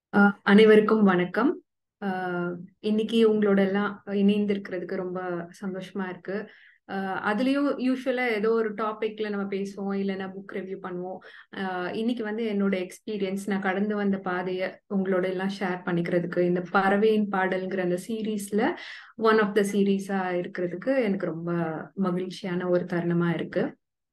அஹ் அனைவருக்கும் வணக்கம் அஹ் இன்னைக்கு உங்களோட எல்லாம் இணைந்து இருக்கிறதுக்கு ரொம்ப சந்தோஷமா இருக்கு அஹ் அதுலயும் யூஸ்வலா ஏதோ ஒரு டாபிக்ல நம்ம பேசுவோம் இல்லைன்னா புக் ரிவ்யூ பண்ணுவோம் அஹ் இன்னைக்கு வந்து என்னோட எக்ஸ்பீரியன்ஸ் நான் கடந்து வந்த பாதைய உங்களோட எல்லாம் ஷேர் பண்ணிக்கிறதுக்கு இந்த பறவையின் பாடல்ங்கிற அந்த சீரீஸ்ல ஒன் ஆஃப் த சீரீஸா இருக்கிறதுக்கு எனக்கு ரொம்ப மகிழ்ச்சியான ஒரு தருணமா இருக்கு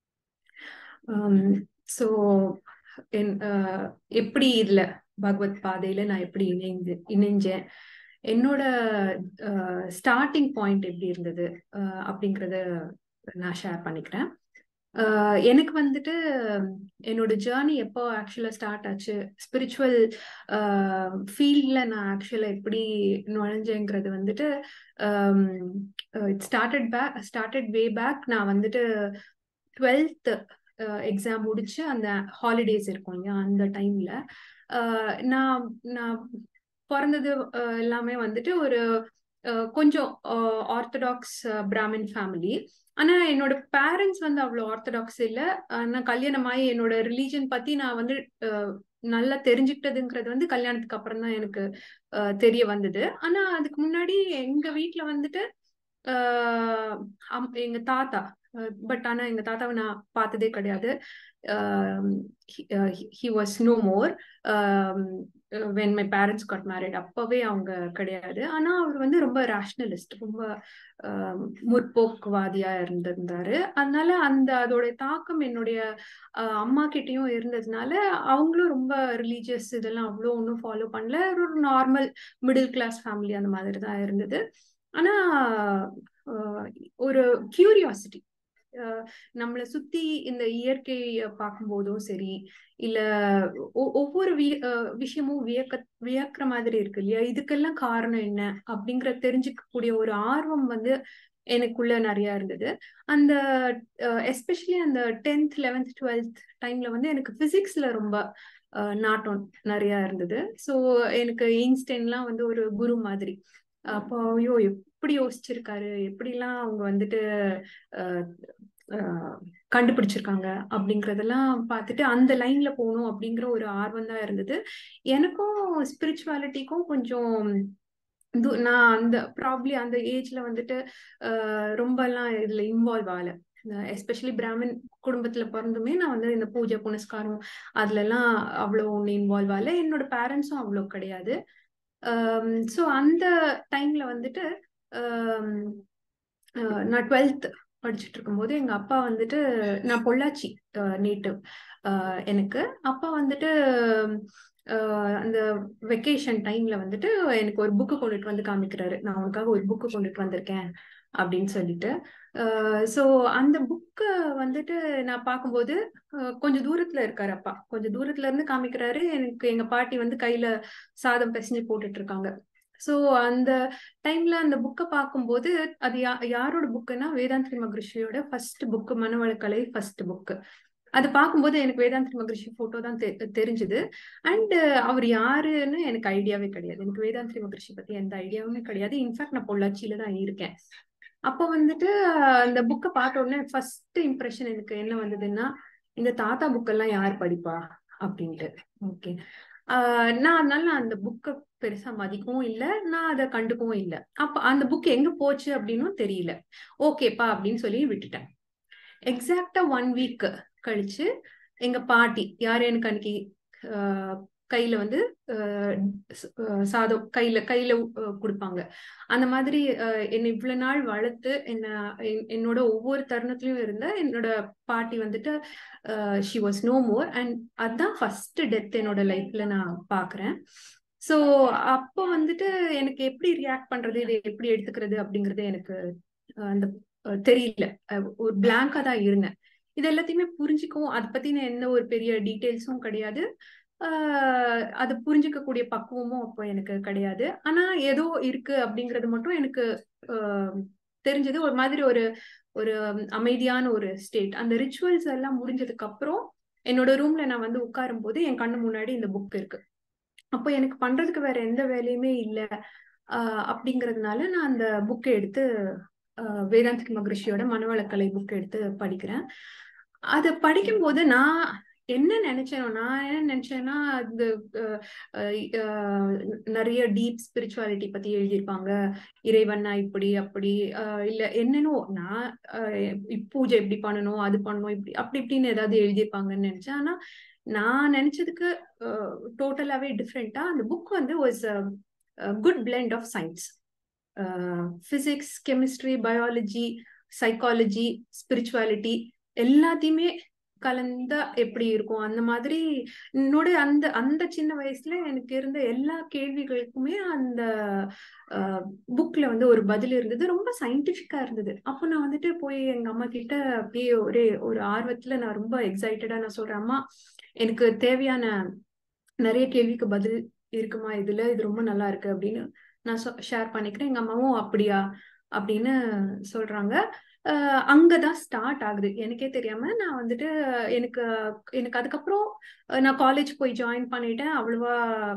ஸோ என் அஹ் எப்படி இதுல பகவத் பாதையில நான் எப்படி இணைந்து இணைஞ்சேன் என்னோட ஸ்டார்டிங் பாயிண்ட் எப்படி இருந்தது அஹ் அப்படிங்கறத நான் ஷேர் பண்ணிக்கிறேன் அஹ் எனக்கு வந்துட்டு என்னோட ஜேர்னி எப்போ ஆக்சுவலா ஸ்டார்ட் ஆச்சு ஸ்பிரிச்சுவல் ஃபீல்ட்ல நான் ஆக்சுவலா எப்படி நுழைஞ்சேங்கிறது வந்துட்டு started back started way back நான் வந்துட்டு டுவெல்த் எக்ஸாம் முடிச்சு அந்த ஹாலிடேஸ் இருக்கும் இல்லையா அந்த டைம்ல நான் நான் பிறந்தது எல்லாமே வந்துட்டு ஒரு கொஞ்சம் ஆர்த்தடாக்ஸ் பிராமின் ஃபேமிலி ஆனா என்னோட பேரண்ட்ஸ் வந்து அவ்வளோ ஆர்த்தடாக்ஸ் இல்லை நான் கல்யாணமாயி என்னோட ரிலீஜன் பத்தி நான் வந்து நல்லா தெரிஞ்சுக்கிட்டதுங்கிறது வந்து கல்யாணத்துக்கு அப்புறம் தான் எனக்கு தெரிய வந்தது ஆனா அதுக்கு முன்னாடி எங்க வீட்டுல வந்துட்டு எங்க தாத்தா பட் ஆனா எங்க தாத்தாவை நான் பார்த்ததே கிடையாது he was no more when my parents got married அப்பவே அவங்க கிடையாது ஆனா அவர் வந்து ரொம்ப ரேஷ்னலிஸ்ட் ரொம்ப முற்போக்குவாதியா இருந்திருந்தாரு அதனால அந்த அதோடைய தாக்கம் என்னுடைய அம்மா கிட்டயும் இருந்ததுனால அவங்களும் ரொம்ப ரிலீஜியஸ் இதெல்லாம் அவ்வளோ ஒன்றும் ஃபாலோ பண்ணல ஒரு நார்மல் மிடில் கிளாஸ் ஃபேமிலி அந்த மாதிரி தான் இருந்தது ஆனா ஒரு கியூரியாசிட்டி நம்மளை சுத்தி இந்த இயற்கையை பார்க்கும்போதும் சரி இல்ல ஒவ்வொரு விஷயமும் வியக்க வியக்கிற மாதிரி இருக்கு இல்லையா இதுக்கெல்லாம் காரணம் என்ன அப்படிங்கிற தெரிஞ்சுக்கக்கூடிய ஒரு ஆர்வம் வந்து எனக்குள்ள நிறைய இருந்தது அந்த எஸ்பெஷலி அந்த டென்த் லெவன்த் டுவெல்த் டைம்ல வந்து எனக்கு பிசிக்ஸ்ல ரொம்ப நாட்டம் நிறைய இருந்தது ஸோ எனக்கு எயின்ஸ்டைன்லாம் வந்து ஒரு குரு மாதிரி அப்போ ஐயோ எப்படி யோசிச்சிருக்காரு எப்படிலாம் அவங்க வந்துட்டு கண்டுபிடிச்சிருக்காங்க அப்படிங்கறதெல்லாம் பார்த்துட்டு அந்த லைன்ல போகணும் அப்படிங்கிற ஒரு ஆர்வம் தான் இருந்தது எனக்கும் ஸ்பிரிச்சுவாலிட்டிக்கும் கொஞ்சம் நான் அந்த ப்ராப்ளி அந்த ஏஜ்ல வந்துட்டு ரொம்ப எல்லாம் இதுல இன்வால்வ் ஆகல எஸ்பெஷலி பிராமின் குடும்பத்துல பிறந்துமே நான் வந்து இந்த பூஜை புனஸ்காரம் அதுல எல்லாம் அவ்வளோ ஒன்று இன்வால்வ் ஆகல என்னோட பேரண்ட்ஸும் அவ்வளோ கிடையாது ஸோ அந்த டைம்ல வந்துட்டு நான் டுவெல்த் படிச்சுட்டு இருக்கும்போது எங்க அப்பா வந்துட்டு நான் பொள்ளாச்சி நேட்டிவ் எனக்கு அப்பா வந்துட்டு அந்த வெக்கேஷன் டைம்ல வந்துட்டு எனக்கு ஒரு புக்கு கொண்டுட்டு வந்து காமிக்கிறாரு நான் உனக்காக ஒரு புக்கு கொண்டுட்டு வந்திருக்கேன் அப்படின்னு சொல்லிட்டு ஸோ அந்த புக்கை வந்துட்டு நான் பார்க்கும்போது கொஞ்சம் தூரத்துல இருக்காரு அப்பா கொஞ்சம் தூரத்துல இருந்து காமிக்கிறாரு எனக்கு எங்க பாட்டி வந்து கையில சாதம் பிசைஞ்சு போட்டுட்டு இருக்காங்க ஸோ அந்த டைம்ல அந்த புக்கை பார்க்கும்போது அது யா யாரோட புக்குன்னா வேதாந்திரி மகரிஷியோட ஃபர்ஸ்ட் புக்கு மனவளக்கலை ஃபர்ஸ்ட் புக்கு அது பார்க்கும்போது எனக்கு வேதாந்திரி மகரிஷி போட்டோ தான் தெரிஞ்சுது அண்ட் அவர் யாருன்னு எனக்கு ஐடியாவே கிடையாது எனக்கு வேதாந்திரி மகரிஷி பத்தி எந்த ஐடியாவுமே கிடையாது இன்ஃபேக்ட் நான் பொள்ளாச்சியில தான் இருக்கேன் அப்போ வந்துட்டு அந்த புக்கை பார்த்த உடனே ஃபர்ஸ்ட் இம்ப்ரெஷன் எனக்கு என்ன வந்ததுன்னா இந்த தாத்தா புக்கெல்லாம் யார் படிப்பா அப்படின்ட்டு ஓகே நான் அதனால அந்த புக்கை பெருசா மதிக்கவும் இல்லை நான் அதை கண்டுக்கவும் இல்லை அப்ப அந்த புக் எங்க போச்சு அப்படின்னும் தெரியல ஓகேப்பா அப்படின்னு சொல்லி விட்டுட்டேன் எக்ஸாக்டா ஒன் வீக் கழிச்சு எங்க பாட்டி யார் எனக்கு அன்னைக்கு கையில வந்து சாதம் கையில கையில கொடுப்பாங்க அந்த மாதிரி என்னை இவ்வளவு நாள் வளர்த்து என்ன என்னோட ஒவ்வொரு தருணத்திலயும் இருந்த என்னோட பாட்டி வந்துட்டு she was no more and அதுதான் ஃபர்ஸ்ட் டெத் என்னோட லைஃப்ல நான் பாக்குறேன் ஸோ அப்போ வந்துட்டு எனக்கு எப்படி ரியாக்ட் பண்றது இதை எப்படி எடுத்துக்கிறது அப்படிங்கறது எனக்கு அந்த தெரியல ஒரு பிளாங்கா தான் இருந்தேன் இது எல்லாத்தையுமே புரிஞ்சுக்கவும் அதை பத்தின எந்த ஒரு பெரிய டீட்டெயில்ஸும் கிடையாது அது புரிஞ்சுக்கக்கூடிய பக்குவமும் அப்போ எனக்கு கிடையாது ஆனா ஏதோ இருக்கு அப்படிங்கிறது மட்டும் எனக்கு தெரிஞ்சது ஒரு மாதிரி ஒரு ஒரு அமைதியான ஒரு ஸ்டேட் அந்த ரிச்சுவல்ஸ் எல்லாம் முடிஞ்சதுக்கு அப்புறம் என்னோட ரூம்ல நான் வந்து உட்காரும் போது என் கண்ணு முன்னாடி இந்த புக் இருக்கு அப்போ எனக்கு பண்றதுக்கு வேற எந்த வேலையுமே இல்லை அப்படிங்கிறதுனால நான் அந்த புக்கை எடுத்து வேதாந்திக் மகரிஷியோட மனவளக்கலை புக் எடுத்து படிக்கிறேன் அதை படிக்கும்போது நான் என்ன நினைச்சேனோ நான் என்ன நினைச்சேன்னா இந்த நிறைய டீப் ஸ்பிரிச்சுவாலிட்டி பத்தி எழுதியிருப்பாங்க இறைவன்னா இப்படி அப்படி இல்ல என்னன்னோ நான் பூஜை இப்படி பண்ணணும் அது பண்ணணும் இப்படி அப்படி இப்படின்னு ஏதாவது எழுதியிருப்பாங்கன்னு நினைச்சேன் ஆனா நான் நினைச்சதுக்கு டோட்டலாவே டிஃப்ரெண்டா அந்த புக் வந்து was good blend of science physics chemistry biology psychology spirituality எல்லாத்தையுமே கலந்தா எப்படி இருக்கும் அந்த மாதிரி என்னோட அந்த அந்த சின்ன வயசுல எனக்கு இருந்த எல்லா கேள்விகளுக்குமே அந்த புக்ல வந்து ஒரு பதில் இருந்தது ரொம்ப சயின்டிபிக்கா இருந்தது அப்போ நான் வந்துட்டு போய் எங்க அம்மா கிட்ட அப்படியே ஒரே ஒரு ஆர்வத்துல நான் ரொம்ப எக்ஸைட்டடா நான் சொல்றேன் அம்மா எனக்கு தேவையான நிறைய கேள்விக்கு பதில் இருக்குமா இதுல இது ரொம்ப நல்லா இருக்கு அப்படின்னு நான் ஷேர் பண்ணிக்கிறேன் எங்க அம்மாவும் அப்படியா அப்படின்னு சொல்றாங்க அங்கதான் ஸ்டார்ட் ஆகுது எனக்கே தெரியாம நான் வந்துட்டு எனக்கு எனக்கு அதுக்கப்புறம் நான் காலேஜ் போய் ஜாயின் பண்ணிட்டேன் அவ்வளவா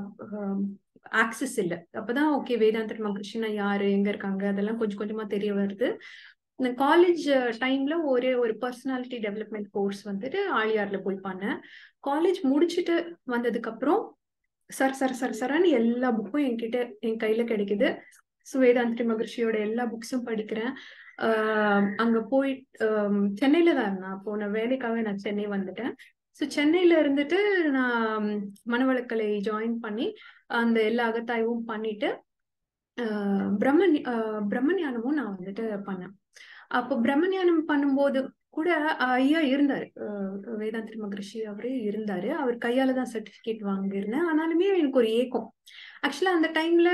ஆக்சஸ் இல்லை அப்பதான் ஓகே வேதாந்த மகிழ்ச்சினா யாரு எங்க இருக்காங்க அதெல்லாம் கொஞ்சம் கொஞ்சமா தெரிய வருது இந்த காலேஜ் டைம்ல ஒரே ஒரு பர்சனாலிட்டி டெவலப்மெண்ட் கோர்ஸ் வந்துட்டு ஆழியார்ல போய் பண்ணேன் காலேஜ் முடிச்சுட்டு வந்ததுக்கு அப்புறம் சர் சர் சர் சரன்னு எல்லா புக்கும் என்கிட்ட என் கையில கிடைக்குது சுவேதாந்திரி மகிழ்ச்சியோட எல்லா புக்ஸும் படிக்கிறேன் அங்க போய் சென்னையில தான் நான் போன வேலைக்காக நான் சென்னை வந்துட்டேன் ஸோ சென்னையில இருந்துட்டு நான் மனவளக்கலை ஜாயின் பண்ணி அந்த எல்லா அகத்தாய்வும் பண்ணிட்டு பிரம்மன் பிரம்மஞானமும் நான் வந்துட்டு பண்ணேன் அப்போ பிரம்மஞானம் பண்ணும்போது கூட ஐயா இருந்தாரு வேதாந்திரி மகரிஷி அவரு இருந்தாரு அவர் கையால தான் சர்டிபிகேட் வாங்கியிருந்தேன் ஆனாலுமே எனக்கு ஒரு ஏக்கம் ஆக்சுவலா அந்த டைம்ல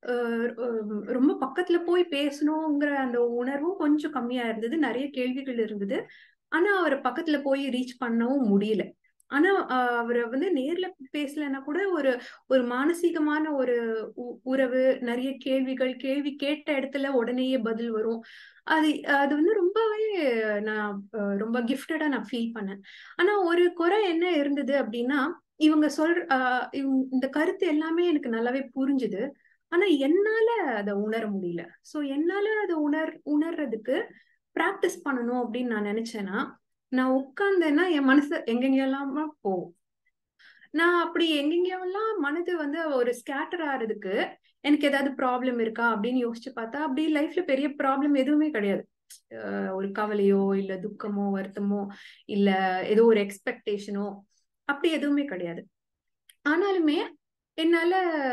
ரொம்ப பக்கத்துல போய் பேசணுங்கிற அந்த உணர்வும் கொஞ்சம் கம்மியா இருந்தது நிறைய கேள்விகள் இருந்தது ஆனா அவரை பக்கத்துல போய் ரீச் பண்ணவும் முடியல ஆனா அவரை வந்து நேர்ல பேசலன்னா கூட ஒரு ஒரு மானசீகமான ஒரு உறவு நிறைய கேள்விகள் கேள்வி கேட்ட இடத்துல உடனேயே பதில் வரும் அது அது வந்து ரொம்பவே நான் ரொம்ப கிஃப்டடா நான் ஃபீல் பண்ணேன் ஆனா ஒரு குறை என்ன இருந்தது அப்படின்னா இவங்க சொல் இந்த கருத்து எல்லாமே எனக்கு நல்லாவே புரிஞ்சுது ஆனா என்னால அதை உணர முடியல சோ என்னால அதை உணர் உணர்றதுக்கு பிராக்டிஸ் பண்ணணும் அப்படின்னு நான் நினைச்சேன்னா நான் உட்கார்ந்தேன்னா என் மனசு எங்கெங்கெல்லாம போகும் நான் அப்படி எங்கெங்கெல்லாம் மனது வந்து ஒரு ஸ்கேட்டர் ஆறதுக்கு எனக்கு ஏதாவது ப்ராப்ளம் இருக்கா அப்படின்னு யோசிச்சு பார்த்தா அப்படி லைஃப்ல பெரிய ப்ராப்ளம் எதுவுமே கிடையாது ஒரு கவலையோ இல்ல துக்கமோ வருத்தமோ இல்ல ஏதோ ஒரு எக்ஸ்பெக்டேஷனோ அப்படி எதுவுமே கிடையாது ஆனாலுமே என்னால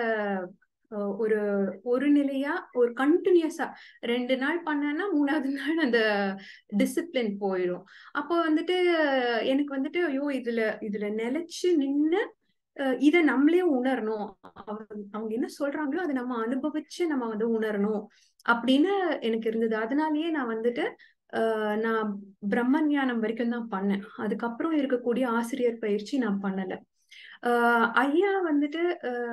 ஒரு ஒரு நிலையா ஒரு கண்டினியூஸா ரெண்டு நாள் பண்ணேன்னா மூணாவது நாள் அந்த டிசிப்ளின் போயிடும் அப்போ வந்துட்டு எனக்கு வந்துட்டு ஐயோ இதுல இதுல நிலைச்சு நின்று இத நம்மளே உணரணும் அவங்க என்ன சொல்றாங்களோ அதை நம்ம அனுபவிச்சு நம்ம வந்து உணரணும் அப்படின்னு எனக்கு இருந்தது அதனாலயே நான் வந்துட்டு நான் பிரம்ம ஞானம் வரைக்கும் தான் பண்ணேன் அதுக்கப்புறம் இருக்கக்கூடிய ஆசிரியர் பயிற்சி நான் பண்ணல ஐயா வந்துட்டு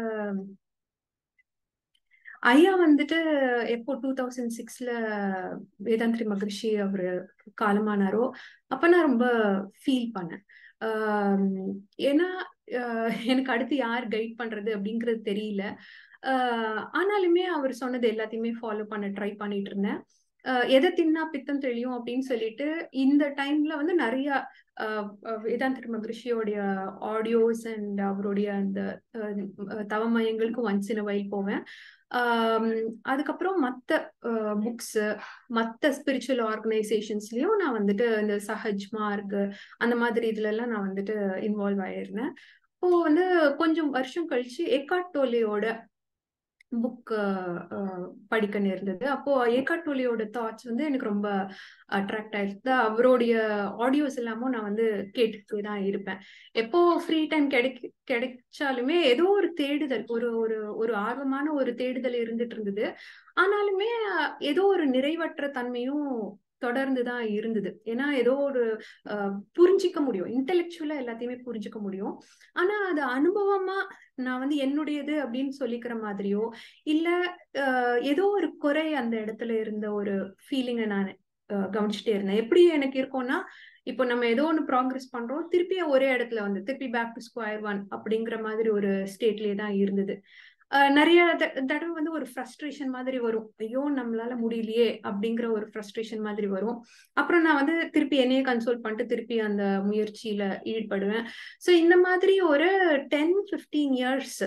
ஐயா வந்துட்டு எப்போ டூ தௌசண்ட் சிக்ஸ்ல வேதாந்திரி மகரிஷி அவரு காலமானாரோ அப்ப நான் ரொம்ப ஃபீல் பண்ணேன் ஏன்னா எனக்கு அடுத்து யார் கைட் பண்றது அப்படிங்கிறது தெரியல ஆனாலுமே அவர் சொன்னது எல்லாத்தையுமே ஃபாலோ பண்ண ட்ரை பண்ணிட்டு இருந்தேன் எதை தின்னா பித்தம் தெளியும் அப்படின்னு சொல்லிட்டு இந்த டைம்ல வந்து நிறைய வேதாந்திர மகரிஷியோடைய ஆடியோஸ் அண்ட் அவருடைய அந்த தவமயங்களுக்கு ஒன்ஸ் இன் வயல் போவேன் அதுக்கப்புறம் மற்ற புக்ஸ் மற்ற ஸ்பிரிச்சுவல் ஆர்கனைசேஷன்ஸ்லயும் நான் வந்துட்டு இந்த சஹஜ் மார்க் அந்த மாதிரி இதுல எல்லாம் நான் வந்துட்டு இன்வால்வ் ஆயிருந்தேன் இப்போ வந்து கொஞ்சம் வருஷம் கழிச்சு எக்காட் டோலியோட புக் படிக்க நேர்ந்தது அப்போ ஏகாட் டோலியோட தாட்ஸ் வந்து எனக்கு ரொம்ப அட்ராக்ட் ஆயிடுச்சு அவருடைய ஆடியோஸ் எல்லாமும் நான் வந்து கேட்டுட்டு தான் இருப்பேன் எப்போ ஃப்ரீ டைம் கிடைக்க கிடைச்சாலுமே ஏதோ ஒரு தேடுதல் ஒரு ஒரு ஒரு ஆர்வமான ஒரு தேடுதல் இருந்துட்டு இருந்தது ஆனாலுமே ஏதோ ஒரு நிறைவற்ற தன்மையும் தொடர்ந்து தான் இருந்தது ஏன்னா ஏதோ ஒரு புரிஞ்சிக்க முடியும் இன்டெலெக்சுவலா எல்லாத்தையுமே புரிஞ்சுக்க முடியும் ஆனா அது அனுபவமா நான் வந்து என்னுடையது அப்படின்னு சொல்லிக்கிற மாதிரியோ இல்ல ஏதோ ஒரு குறை அந்த இடத்துல இருந்த ஒரு ஃபீலிங்கை நான் கவனிச்சுட்டே இருந்தேன் எப்படி எனக்கு இருக்கும்னா இப்போ நம்ம ஏதோ ஒன்று ப்ராக்ரஸ் பண்றோம் திருப்பி ஒரே இடத்துல வந்து திருப்பி பேக் டு ஸ்கொயர் ஒன் அப்படிங்கிற மாதிரி ஒரு ஸ்டேட்லயே தான் இருந்தது அஹ் நிறைய த- தடவை வந்து ஒரு ஃப்ரஸ்ட்ரேஷன் மாதிரி வரும் ஐயோ நம்மளால முடியலையே அப்படிங்கிற ஒரு ஃப்ரஸ்ட்ரேஷன் மாதிரி வரும் அப்புறம் நான் வந்து திருப்பி என்னையே கன்சோல் பண்ணிட்டு திருப்பி அந்த முயற்சியில ஈடுபடுவேன் ஸோ இந்த மாதிரி ஒரு ten fifteen years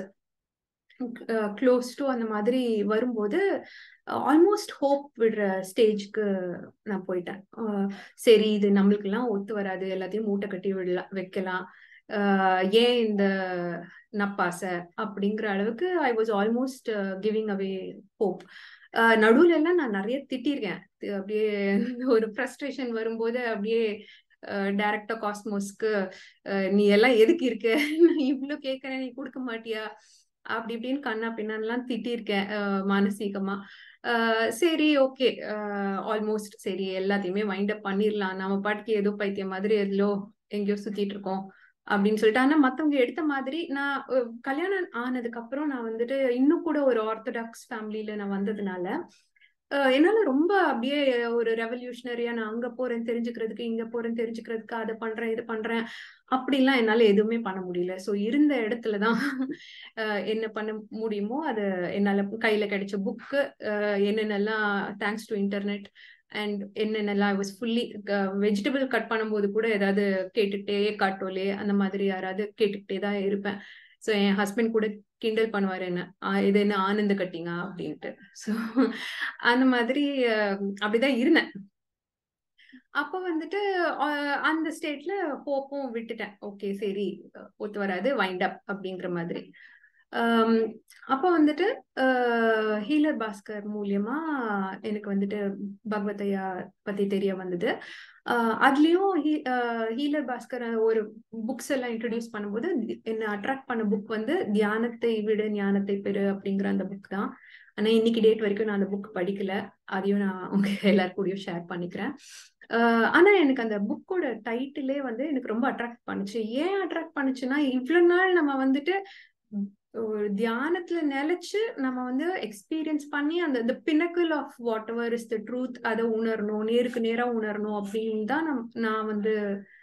close to அந்த மாதிரி வரும்போது ஆல்மோஸ்ட் ஹோப் விடுற ஸ்டேஜ்க்கு நான் போயிட்டேன் அஹ் சரி இது நம்மளுக்கெல்லாம் ஒத்து வராது எல்லாத்தையும் மூட்டை கட்டி விடலாம் வைக்கலாம் அஹ் ஏன் இந்த நப்பாசை அப்படிங்கிற அளவுக்கு I was almost giving away hope நடுவுல எல்லாம் நான் நிறைய திட்டிருக்கேன் தி- அப்படியே ஒரு ஃப்ரஸ்ட்ரேஷன் வரும்போது அப்படியே டைரக்டா காஸ்மோஸ்க்கு நீ எல்லாம் எதுக்கு இருக்க நான் இவ்ளோ கேட்கறேன் நீ கொடுக்க மாட்டியா அப்படி இப்படின்னு கண்ணா பின்னான்லாம் திட்டிருக்கேன் அஹ் மானசீகமா அஹ் சரி ஓகே ஆல்மோஸ்ட் சரி எல்லாத்தையுமே வைண்ட் அப் பண்ணிடலாம் நம்ம பாட்டுக்கு ஏதோ பைத்தியம் மாதிரி எதுலோ எங்கேயோ சுத்திட்டு இருக்கோம் அப்படின்னு சொல்லிட்டு ஆனா மத்தவங்க எடுத்த மாதிரி நான் அஹ், கல்யாணம் ஆனதுக்கு அப்புறம் நான் வந்துட்டு இன்னும் கூட ஒரு ஆர்த்தடாக்ஸ் ஃபேமிலியில நான் வந்ததுனால அஹ், என்னால ரொம்ப அப்படியே ஒரு ரெவல்யூஷனரியா நான் அங்க போறேன் தெரிஞ்சுக்கிறதுக்கு இங்க போறேன் தெரிஞ்சுக்கிறதுக்கு அதை பண்றேன் இது பண்றேன் அப்படிலாம் என்னால எதுவுமே பண்ண முடியல சோ இருந்த இடத்துலதான் அஹ், என்ன பண்ண முடியுமோ அது என்னால கையில கிடைச்ச புக்கு என்னென்னலாம் தேங்க்ஸ் டு இன்டர்நெட் அண்ட் என்னென்னலாம் I was fully vegetable cut பண்ணும்போது கூட ஏதாவது கேட்டுக்கிட்டே காட்டோலே அந்த மாதிரி யாராவது கேட்டுக்கிட்டே தான் இருப்பேன் ஸோ என் ஹஸ்பண்ட் கூட கிண்டல் பண்ணுவார் என்ன "ஆ, இது என்ன ஆனந்த கட்டிங்க அப்படின்ட்டு ஸோ அந்த மாதிரி அஹ், அப்படிதான் இருந்தேன் அப்ப வந்துட்டு அஹ், அந்த ஸ்டேட்ல ஹோப்பும் விட்டுட்டேன் ஓகே சரி அஹ், ஒத்து வராது வைண்ட் அப் அப்படிங்கிற மாதிரி ஆம், அப்ப வந்துட்டு ஹீலர் பாஸ்கர் மூலியமா எனக்கு வந்துட்டு பகவதையா பத்தி தெரிய வந்தது அஹ், அதுலயும் ஹீலர் பாஸ்கர் ஒரு புக்ஸ் எல்லாம் இன்ட்ரடியூஸ் பண்ணும்போது என்ன அட்ராக்ட் பண்ண புக் வந்து தியானத்தை விட ஞானத்தை பெறு அப்படிங்கிற அந்த புக் தான் ஆனா இன்னைக்கு டேட் வரைக்கும் நான் அந்த புக் படிக்கல அதையும் நான் உங்க எல்லாரு கூடயும் ஷேர் பண்ணிக்கிறேன் அஹ் ஆனா எனக்கு அந்த புக்கோட டைட்டிலே வந்து எனக்கு ரொம்ப அட்ராக்ட் பண்ணுச்சு ஏன் அட்ராக்ட் பண்ணுச்சுன்னா இவ்வளவு நாள் நம்ம வந்துட்டு உம் ஒரு தியானத்துல நிலைச்சு நம்ம வந்து எக்ஸ்பீரியன்ஸ் பண்ணி அந்த the pinnacle of whatever is the truth அதை உணரணும் நேருக்கு நேரா உணரணும் அப்படின்னு தான் நம் நான் வந்து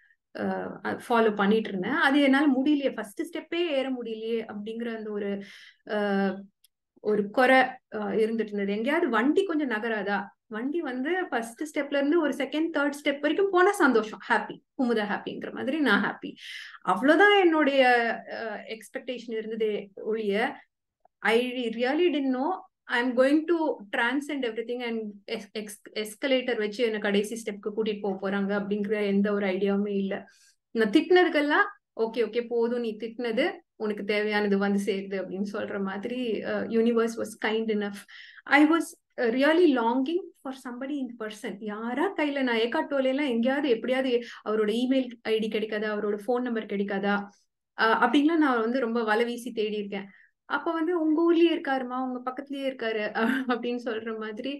ஃபாலோ பண்ணிட்டு இருந்தேன் அது என்னால முடியலையே ஃபர்ஸ்ட் ஸ்டெப்பே ஏற முடியலையே அப்படிங்கிற அந்த ஒரு அஹ், ஒரு குறை அஹ், இருந்துட்டு இருந்தது எங்கேயாவது வண்டி கொஞ்சம் நகராதா வண்டி வந்து ஃபர்ஸ்ட் ஸ்டெப்ல இருந்து ஒரு செகண்ட் தேர்ட் ஸ்டெப் வரைக்கும் போனா சந்தோஷம் ஹாப்பி குமுதா ஹாப்பிங்கிற மாதிரி நான் ஹாப்பி அவ்வளவுதான் என்னுடைய எக்ஸ்பெக்டேஷன் இருந்தது ஒழிய I really didn't know I am going to transcend everything and escalator வச்சு என்ன கடைசி ஸ்டெப்க்கு கூட்டிட்டு போக போறாங்க அப்படிங்கிற எந்த ஒரு ஐடியாவுமே இல்ல நான் திட்டினதுக்கெல்லாம் ஓகே ஓகே போதும் நீ திட்டினது உனக்கு தேவையானது வந்து சேருது அப்படின்னு சொல்ற மாதிரி universe was kind enough I was really longing for somebody in person யாரா கையில நான் ஏகாட்டோல எல்லாம் எங்கேயாவது எப்படியாவது அவரோட இமெயில் ஐடி கிடைக்காதா அவரோட ஃபோன் நம்பர் கிடைக்காதா அஹ் அப்படின்லாம் நான் வந்து ரொம்ப வலை வீசி தேடி இருக்கேன் அப்ப வந்து உங்க ஊர்லயே இருக்காருமா உங்க பக்கத்துலயே இருக்காரு அஹ் அப்படின்னு சொல்ற மாதிரி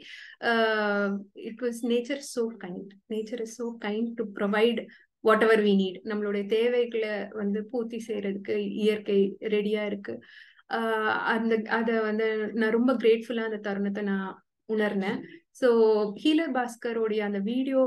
it was nature so kind nature is so kind to provide whatever we need நம்மளுடைய தேவைகளை வந்து பூர்த்தி செய்யறதுக்கு இயற்கை ரெடியா இருக்கு ஆஹ் அந்த அத வந்து நான் ரொம்ப கிரேட்ஃபுல்லா அந்த தருணத்தை நான் உணர்ந்தேன் ஸோ ஹீலர் பாஸ்கரோடைய அந்த வீடியோ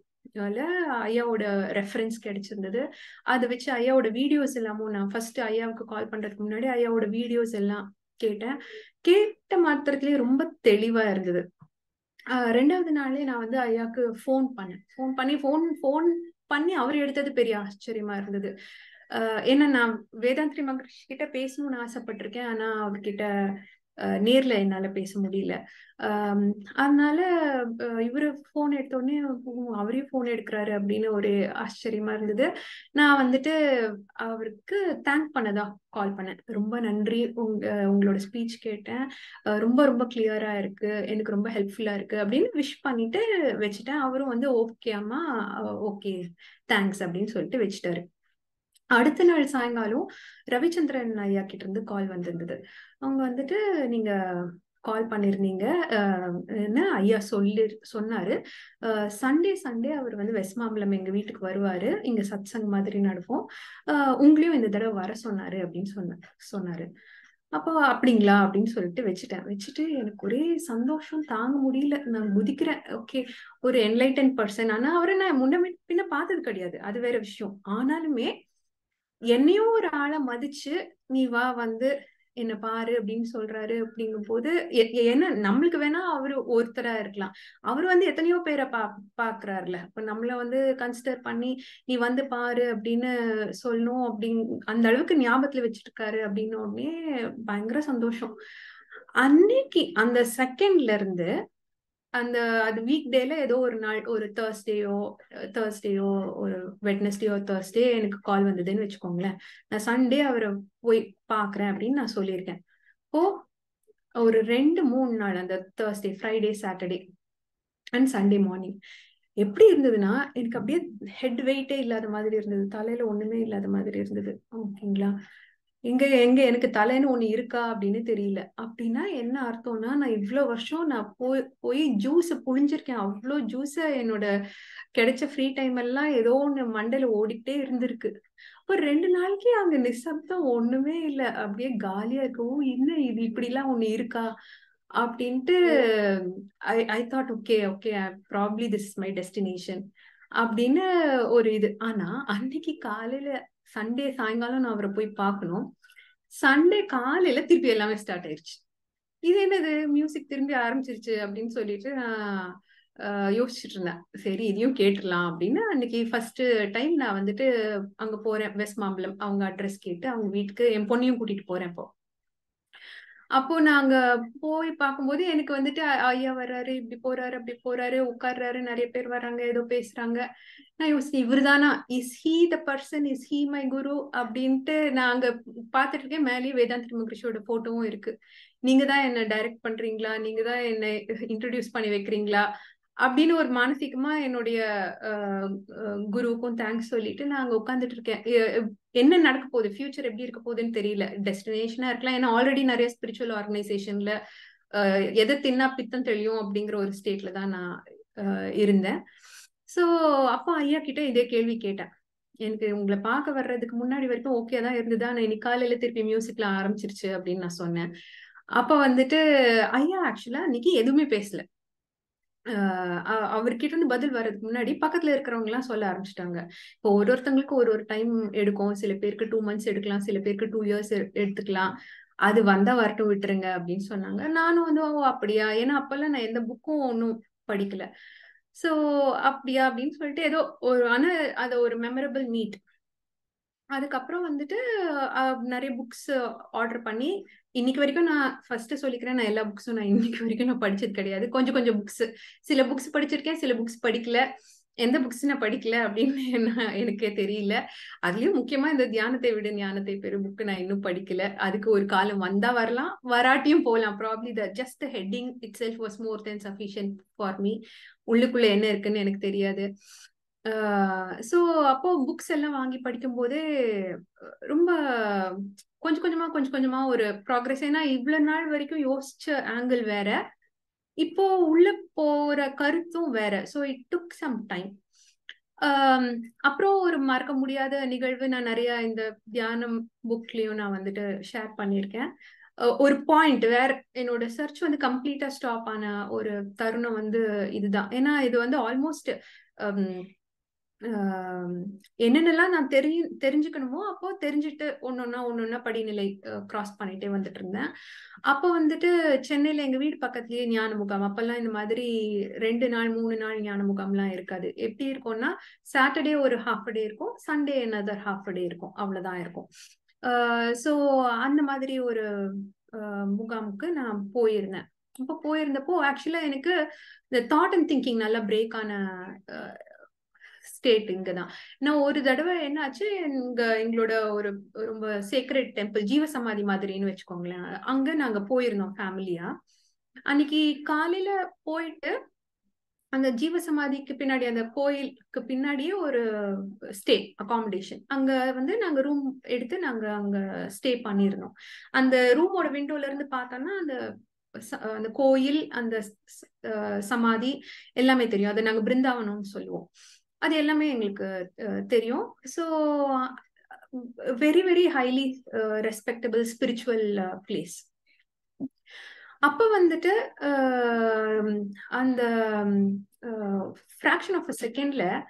ஐயாவோட ரெஃபரன்ஸ் கிடைச்சிருந்தது அதை வச்சு ஐயாவோட வீடியோஸ் எல்லாமும் நான் ஃபர்ஸ்ட் ஐயாவுக்கு கால் பண்றதுக்கு முன்னாடி ஐயாவோட வீடியோஸ் எல்லாம் கேட்டேன் கேட்ட மாத்திரத்திலேயே ரொம்ப தெளிவா இருந்தது ஆஹ் ரெண்டாவது நாளே நான் வந்து ஐயாக்கு ஃபோன் பண்ணேன் ஃபோன் பண்ணி ஃபோன் ஃபோன் பண்ணி அவர் எடுத்தது பெரிய ஆச்சரியமா இருந்தது ஆஹ் ஏன்னா நான் வேதாந்திரி மகரிஷி கிட்ட பேசணும்னு ஆசைப்பட்டிருக்கேன் ஆனா அவர்கிட்ட ஆஹ் நேர்ல என்னால பேச முடியல ஆஹ் அதனால ஆஹ் இவரு போன் எடுத்த உடனே "ஓ, அவரே போன் எடுக்கிறாரு அப்படின்னு ஒரு ஆச்சரியமா இருந்தது நான் வந்துட்டு அவருக்கு தேங்க் பண்ணதா கால் பண்ணேன் ரொம்ப நன்றி உங்க உங்களோட ஸ்பீச் கேட்டேன் ஆஹ் ரொம்ப ரொம்ப கிளியரா இருக்கு எனக்கு ரொம்ப ஹெல்ப்ஃபுல்லா இருக்கு அப்படின்னு விஷ் பண்ணிட்டு வச்சுட்டேன் அவரும் வந்து ஓகே அம்மா ஓகே தேங்க்ஸ் அப்படின்னு சொல்லிட்டு வச்சுட்டாரு அடுத்த நாள் சாயங்காலம் ரவிச்சந்திரன் ஐயா கிட்ட இருந்து கால் வந்திருந்தது அவங்க வந்துட்டு நீங்க கால் பண்ணிருந்தீங்க அஹ் என்ன ஐயா சொல்லி சொன்னாரு சண்டே சண்டே அவர் வந்து வெஸ்ட் மாம்பலம் எங்க வீட்டுக்கு வருவாரு இங்க சத்சங் மாதிரி நடக்கும் அஹ் உங்களையும் இந்த தடவை வர சொன்னாரு அப்படின்னு சொன்ன சொன்னாரு அப்போ அப்படிங்களா அப்படின்னு சொல்லிட்டு வச்சுட்டேன் வச்சுட்டு எனக்கு ஒரே சந்தோஷம் தாங்க முடியல நான் குதிக்கிறேன் ஓகே ஒரு என்லைட்டன் பர்சன் ஆனா அவரை நான் முன்ன பின்ன பார்த்தது கிடையாது அது வேற விஷயம் ஆனாலுமே என்னையும் ஒரு ஆளை மதிச்சு நீ வா வந்து என்ன பாரு அப்படின்னு சொல்றாரு அப்படிங்கும் போது என்ன நம்மளுக்கு வேணா அவரு ஒருத்தரா இருக்கலாம் அவர் வந்து எத்தனையோ பேரை பா பாக்குறாருல இப்ப நம்மள வந்து கன்சிடர் பண்ணி நீ வந்து பாரு அப்படின்னு சொல்லணும் அப்படிங் அந்த அளவுக்கு ஞாபகத்துல வச்சிட்டு இருக்காரு அப்படின்னு உடனே பயங்கர சந்தோஷம் அன்னைக்கு அந்த செகண்ட்ல இருந்து அந்த அது வீக் டேல ஏதோ ஒரு நாள் ஒரு தேர்ஸ்டேயோ தேர்ஸ்டேயோ ஒரு வெட்னஸ்டேயோ தேர்ஸ்டே எனக்கு கால் வந்ததுன்னு வச்சுக்கோங்களேன் நான் சண்டே அவரை போய் பாக்குறேன் அப்படின்னு நான் சொல்லியிருக்கேன் ஓ ஒரு ரெண்டு மூணு நாள் அந்த Thursday Friday Saturday and Sunday morning எப்படி இருந்ததுன்னா எனக்கு அப்படியே ஹெட் வெயிட்டே இல்லாத மாதிரி இருந்தது தலையில ஒண்ணுமே இல்லாத மாதிரி இருந்தது ஓகேங்களா எங்க எங்க எனக்கு தலைன்னு ஒண்ணு இருக்கா அப்படின்னு தெரியல அப்படின்னா என்ன அர்த்தம்னா நான் இவ்வளவு வருஷம் நான் போய் போய் ஜூஸ் புழிஞ்சிருக்கேன் அவ்வளோ ஜூஸ என்னோட கிடைச்ச ஃப்ரீ டைம் எல்லாம் ஏதோ ஒண்ணு மண்டையில ஓடிக்கிட்டே இருந்திருக்கு ஒரு ரெண்டு நாளைக்கு அங்க நிசப்தம் ஒண்ணுமே இல்லை அப்படியே காலியா இருக்கு ஓ என்ன இது இப்படி எல்லாம் ஒண்ணு இருக்கா அப்படின்ட்டு I I thought okay okay probably this is my destination அப்படின்னு ஒரு இது ஆனா அன்னைக்கு காலையில சண்டே சாயங்காலம் நான் அவரை போய் பார்க்கணும் சண்டே காலையில திருப்பி எல்லாமே ஸ்டார்ட் ஆயிருச்சு இது என்னது மியூசிக் திரும்பி ஆரம்பிச்சிருச்சு அப்படின்னு சொல்லிட்டு நான் யோசிச்சுட்டு இருந்தேன் சரி இதையும் கேட்டுடலாம் அப்படின்னு அன்னைக்கு ஃபர்ஸ்ட் டைம் நான் வந்துட்டு அங்க போறேன் வெஸ்ட் மாம்பலம் அவங்க அட்ரஸ் கேட்டு அவங்க வீட்டுக்கு என் பொண்ணையும் கூட்டிட்டு போறேன் இப்போ அப்போ நாங்க போய் பார்க்கும்போது எனக்கு வந்துட்டு ஐயா வர்றாரு இப்படி போறாரு அப்படி போறாரு உட்கார்றாரு நிறைய பேர் வர்றாங்க ஏதோ பேசுறாங்க நான் யோசிச்சேன் இவருதானா is he the person is he my guru அப்படின்ட்டு நான் அங்க பாத்துட்டு இருக்கேன் மேலேயே வேதாந்த் மகிஷியோட போட்டோவும் இருக்கு நீங்க தான் என்ன டைரக்ட் பண்றீங்களா நீங்க தான் என்ன இன்ட்ரடியூஸ் பண்ணி வைக்கிறீங்களா அப்படின்னு ஒரு மானசீகமா என்னுடைய குருவுக்கும் தேங்க்ஸ் சொல்லிட்டு நான் அங்க உட்காந்துட்டு இருக்கேன் என்ன நடக்க போகுது ஃபியூச்சர் எப்படி இருக்க போகுதுன்னு தெரியல டெஸ்டினேஷனா இருக்கலாம் ஏன்னா ஆல்ரெடி நிறைய ஸ்பிரிச்சுவல் ஆர்கனைசேஷன்ல எதை தின்னா பித்தம் தெளியும் அப்படிங்கிற ஒரு ஸ்டேட்ல தான் நான் இருந்தேன் ஸோ அப்பா ஐயா கிட்ட இதே கேள்வி கேட்டேன் எனக்கு உங்களை பார்க்க வர்றதுக்கு முன்னாடி வரைக்கும் ஓகே தான் இருந்ததா நான் இன்னைக்கு காலையில திருப்பி மியூசிக்ல ஆரம்பிச்சிருச்சு அப்படின்னு நான் சொன்னேன் அப்ப வந்துட்டு ஐயா ஆக்சுவலா இன்னைக்கு எதுவுமே பேசல அவர்கிட்ட இருந்து பதில் வர்றதுக்கு முன்னாடி பக்கத்துல இருக்கிறவங்க எல்லாம் சொல்ல ஆரம்பிச்சிட்டாங்க இப்போ ஒரு ஒருத்தவங்களுக்கு ஒரு ஒரு டைம் எடுக்கும் சில பேருக்கு டூ மந்த்ஸ் எடுக்கலாம் சில பேருக்கு டூ இயர்ஸ் எடுத்துக்கலாம் அது வந்தா வரட்டும் விட்டுருங்க அப்படின்னு சொன்னாங்க நானும் வந்து ஓ அப்படியா ஏன்னா அப்பெல்லாம் நான் எந்த புக்கும் ஒன்றும் படிக்கல சோ அப்படியா அப்படின்னு சொல்லிட்டு ஏதோ ஒரு ஆனா அது ஒரு மெமரபிள் மீட் அதுக்கப்புறம் வந்துட்டு நிறைய புக்ஸ் ஆர்டர் பண்ணி இன்னைக்கு வரைக்கும் நான் ஃபர்ஸ்ட் சொல்லிக்கிறேன் நான் எல்லா புக்ஸும் நான் இன்னைக்கு வரைக்கும் நான் படிச்சது கிடையாது கொஞ்சம் கொஞ்சம் புக்ஸ் சில புக்ஸ் படிச்சிருக்கேன் சில புக்ஸ் படிக்கல எந்த புக்ஸ் நான் படிக்கல அப்படின்னு எனக்கே தெரியல அதுலயும் முக்கியமா இந்த தியானத்தை விட ஞானத்தை பெரு புக்கு நான் இன்னும் படிக்கல அதுக்கு ஒரு காலம் வந்தா வரலாம் வராட்டியும் போகலாம் probably the just heading itself was more than sufficient for me உள்ளுக்குள்ள என்ன இருக்குன்னு எனக்கு தெரியாது ஸோ அப்போ புக்ஸ் எல்லாம் வாங்கி படிக்கும் போதே ரொம்ப கொஞ்சம் கொஞ்சமா கொஞ்சம் கொஞ்சமா ஒரு ப்ராக்ரஸ் ஏன்னா இவ்வளவு நாள் வரைக்கும் யோசிச்ச ஆங்கிள் வேற இப்போ உள்ள போற கருத்தும் வேற so it took some time அப்புறம் ஒரு மறக்க முடியாத நிகழ்வு நான் நிறைய இந்த தியானம் புக்லயும் நான் வந்துட்டு ஷேர் பண்ணியிருக்கேன் ஒரு பாயிண்ட் வேற என்னோட சர்ச் வந்து கம்ப்ளீட்டா ஸ்டாப் ஆன ஒரு தருணம் வந்து இதுதான் ஏன்னா இது வந்து ஆல்மோஸ்ட் என்னென்னலாம் நான் தெரி தெரிஞ்சுக்கணுமோ அப்போ தெரிஞ்சுட்டு ஒன்னொன்னா ஒன்னொன்னா படிநிலை கிராஸ் பண்ணிட்டே வந்துட்டு இருந்தேன் அப்போ வந்துட்டு சென்னையில எங்க வீடு பக்கத்துலயே ஞான முகாம் அப்பெல்லாம் இந்த மாதிரி ரெண்டு நாள் மூணு நாள் ஞான முகாம்லாம் இருக்காது எப்படி இருக்கும்னா சாட்டர்டே ஒரு ஹாஃப் டே இருக்கும் சண்டே another ஹாஃப் டே இருக்கும் அவ்வளவுதான் இருக்கும் ஸோ அந்த மாதிரி ஒரு முகாமுக்கு நான் போயிருந்தேன் இப்போ போயிருந்தப்போ ஆக்சுவலா எனக்கு இந்த தாட் அண்ட் திங்கிங் நல்லா பிரேக் ஆன ஸ்டேட் இங்கதான் நான் ஒரு தடவை என்னாச்சு இங்க எங்களோட ஒரு ரொம்ப சேக்ரெட் டெம்பிள் ஜீவசமாதி மாதிரின்னு வச்சுக்கோங்களேன் அங்க நாங்க போயிருந்தோம் ஃபேமிலியா அன்னைக்கு காலையில போயிட்டு அந்த ஜீவசமாதிக்கு பின்னாடி அந்த கோயிலுக்கு பின்னாடியே ஒரு ஸ்டே அகாமடேஷன் அங்க வந்து நாங்க ரூம் எடுத்து நாங்க அங்க ஸ்டே பண்ணியிருந்தோம் அந்த ரூமோட விண்டோல இருந்து பார்த்தோம்னா அந்த அந்த கோயில் அந்த சமாதி எல்லாமே தெரியும் அதை நாங்க பிருந்தாவனம்னு சொல்லுவோம் அது எல்லாமே எங்களுக்கு தெரியும் so very very highly respectable spiritual place அப்ப வந்துட்டு அந்த ஃப்ராக்ஷன் ஆஃப் அ செகண்ட்ல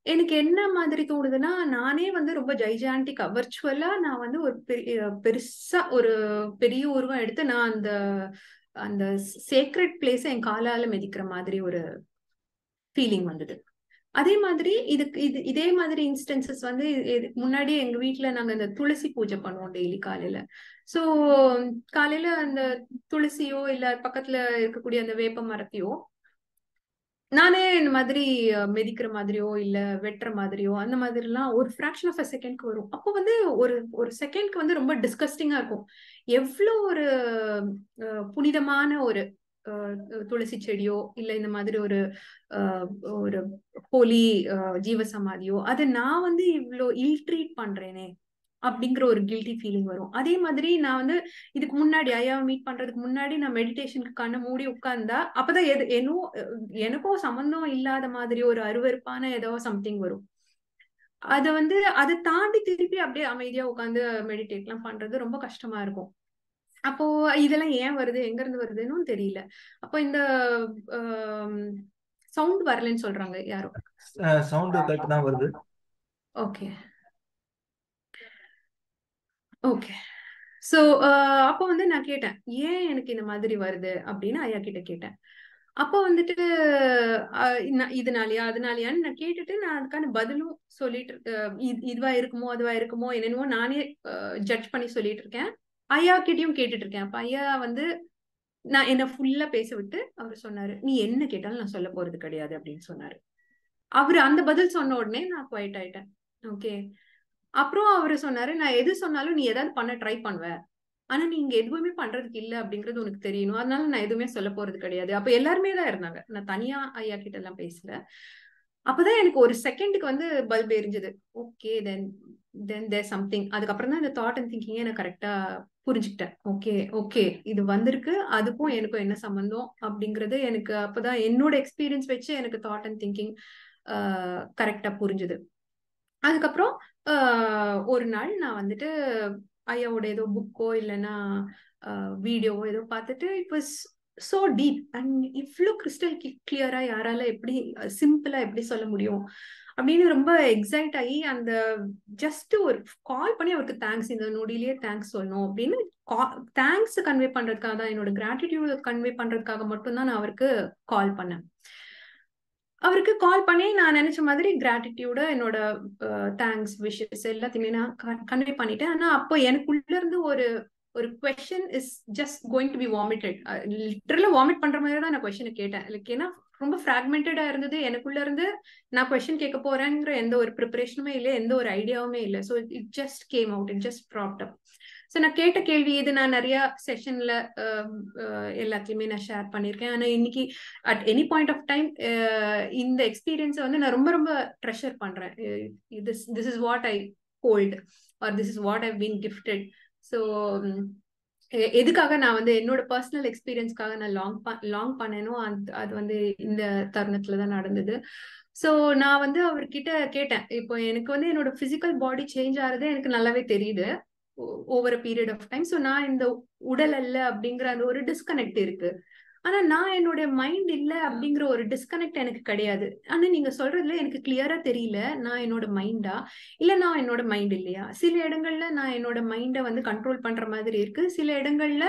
எனக்கு என்ன மாதிரி தோணுதுன்னா நானே வந்து ரொம்ப ஜைஜாண்டிக்கா வர்ச்சுவலா நான் வந்து ஒரு பெரிய பெருசா ஒரு பெரிய உருவம் எடுத்து நான் அந்த அந்த சேக்ரெட் பிளேஸை என் காலால மிதிக்கிற மாதிரி ஒரு ஃபீலிங் வந்தது அதே மாதிரி இதுக்கு இது இதே மாதிரி இன்ஸ்டன்சஸ் வந்து இதுக்கு முன்னாடி எங்க வீட்ல நாங்க இந்த துளசி பூஜை பண்ணுவோம் டெய்லி காலையில சோ காலையில அந்த துளசியோ இல்ல பக்கத்துல இருக்கக்கூடிய அந்த வேப்ப மரத்தையோ நானே இந்த மாதிரி அஹ், மிதிக்கிற மாதிரியோ இல்ல வெட்டுற மாதிரியோ அந்த மாதிரி எல்லாம் ஒரு ஃபிராக்ஷன் ஆஃப் அ செகண்ட்க்கு வரும் அப்போ வந்து ஒரு ஒரு செகண்ட்க்கு வந்து ரொம்ப டிஸ்கஸ்டிங்கா இருக்கும் எவ்வளோ ஒரு அஹ், புனிதமான ஒரு அஹ், துளசி செடியோ இல்ல இந்த மாதிரி ஒரு அஹ், ஒரு ஹோலி ஜீவசமாதியோ அதை நான் வந்து இவ்வளோ இல் ட்ரீட் பண்றேனே அப்படிங்கிற ஒரு கில்ட்டி ஃபீலிங் வரும் அதே மாதிரி நான் வந்து இதுக்கு முன்னாடி ஐயாவை மீட் பண்றதுக்கு முன்னாடி நான் மெடிடேஷனுக்கு கண்ணை மூடி உட்கார்ந்தா அப்பதான் எது என்னோ எனக்கும் சம்பந்தம் இல்லாத மாதிரி ஒரு அருவருப்பான ஏதோ சம்திங் வரும் அத வந்து அதை தாண்டி திருப்பி அப்படியே அமைதியா உட்காந்து மெடிடேட் எல்லாம் பண்றது ரொம்ப கஷ்டமா இருக்கும் அப்போ இதெல்லாம் ஏன் வருது எங்க இருந்து வருதுன்னு தெரியல அப்போ இந்த சவுண்ட் வரலன்னு சொல்றாங்க யாரும் சவுண்டு கரெக்ட் தான் வருது ஓகே ஓகே சோ அப்போ வந்து நான் கேட்டேன் ஏன் எனக்கு இந்த மாதிரி வருது அப்படின்னு ஐயா கிட்ட கேட்டேன் அப்போ வந்துட்டு அஹ், இன்ன- இதனாலயா அதனாலயான்னு நான் கேட்டுட்டு நான் அதுக்கான பதிலும் சொல்லிட்டு அஹ், இது இதுவா இருக்குமோ அதுவா இருக்குமோ என்னென்னமோ நானே ஜட்ஜ் பண்ணி சொல்லிட்டு இருக்கேன் ஐயா கிட்டயும் கேட்டுட்டு இருக்கேன் அப்ப ஐயா வந்து நான் என்ன ஃபுல்லா பேச விட்டு அவர் சொன்னாரு நீ என்ன கேட்டாலும் நான் சொல்ல போறது கிடையாது அப்படின்னு சொன்னாரு அவரு அந்த பதில் சொன்ன உடனே நான் குவைட் ஆயிட்டேன் ஓகே அப்புறம் அவரு சொன்னாரு நான் எது சொன்னாலும் நீ ஏதாவது பண்ண ட்ரை பண்ணுவ ஆனா நீ இங்க எதுவுமே பண்றதுக்கு இல்ல அப்படிங்கறது உனக்கு தெரியணும் அதனால நான் எதுவுமே சொல்ல போறது கிடையாது அப்ப எல்லாருமே தான் இருந்தாங்க நான் தனியா ஐயா கிட்ட எல்லாம் பேசல அப்பதான் எனக்கு ஒரு செகண்டுக்கு வந்து பல்ப் எரிஞ்சது okay then then there something அதுக்கப்புறம் தான் இந்த தாட் அண்ட் திங்கிங்கே நான் கரெக்டா புரிஞ்சுக்கிட்டேன் ஓகே ஓகே இது வந்திருக்கு அதுக்கும் எனக்கும் என்ன சம்பந்தம் அப்படிங்கறது எனக்கு அப்பதான் என்னோட எக்ஸ்பீரியன்ஸ் வச்சு எனக்கு தாட் அண்ட் திங்கிங் கரெக்டா புரிஞ்சுது அதுக்கப்புறம் ஆஹ் ஒரு நாள் நான் வந்துட்டு ஐயாவோட ஏதோ புக்கோ இல்லைன்னா வீடியோவோ ஏதோ பார்த்துட்டு it was so deep and இவ்வளோ கிறிஸ்டல் கிளியரா யாரால எப்படி சிம்பிளா எப்படி சொல்ல முடியும் அப்படின்னு ரொம்ப எக்ஸைட் ஆகி அந்த ஜஸ்ட் ஒரு கால் பண்ணி அவருக்கு தேங்க்ஸ் இந்த நொடியிலேயே தேங்க்ஸ் சொல்லணும் அப்படின்னு தேங்க்ஸ் கன்வே பண்றதுக்காக தான் என்னோட கிராட்டிடியூட் கன்வே பண்றதுக்காக மட்டும்தான் நான் அவருக்கு கால் பண்ணேன் அவருக்கு கால் பண்ணி நான் நினைச்ச மாதிரி கிராட்டிடியூட என்னோட தேங்க்ஸ் விஷஸ் எல்லாத்தையுமே நான் கன்வே பண்ணிட்டேன் ஆனா அப்போ எனக்குள்ள இருந்து ஒரு ஒரு question is just going to be vomited லிட்டரலா வாமிட் பண்ற மாதிரி தான் நான் கொஸ்டினை கேட்டேன் லைக் ஏன்னா ரொம்ப ஃப்ராக்மெண்டடா இருந்தது எனக்குள்ள இருந்து நான் கொஸ்டின் கேட்க போறேங்கிற எந்த ஒரு ப்ரிப்பரேஷனுமே இல்லை எந்த ஒரு ஐடியாவுமே இல்லை so it just came out it just propped up so நான் கேட்ட கேள்வி இது நான் நிறைய செஷன்ல எல்லாத்தையுமே நான் ஷேர் பண்ணியிருக்கேன் ஆனால் இன்னைக்கு at any point of time இந்த எக்ஸ்பீரியன்ஸை வந்து நான் ரொம்ப ரொம்ப ட்ரெஷர் பண்றேன் this this is what I hold or this is what I been gifted so எதுக்காக நான் வந்து என்னோட பர்சனல் எக்ஸ்பீரியன்ஸ்க்காக நான் லாங் லாங் பண்ணேனோ அந்த அது வந்து இந்த தருணத்துல தான் நடந்தது ஸோ நான் வந்து அவர்கிட்ட கேட்டேன் இப்போ எனக்கு வந்து என்னோட பிசிக்கல் பாடி சேஞ்ச் ஆகுறது எனக்கு நல்லாவே தெரியுது over period of time so நான் இந்த உடல் அல்ல அப்படிங்கிற அந்த ஒரு டிஸ்கனெக்ட் இருக்கு ஆனா நான் என்னோட மைண்ட் இல்ல அப்படிங்கிற ஒரு டிஸ்கனெக்ட் எனக்கு கிடையாது ஆனா நீங்க சொல்றதுல எனக்கு கிளியரா தெரியல நான் என்னோட மைண்டா இல்ல நான் என்னோட மைண்ட் இல்லையா சில இடங்கள்ல நான் என்னோட மைண்டை வந்து கண்ட்ரோல் பண்ற மாதிரி இருக்கு சில இடங்கள்ல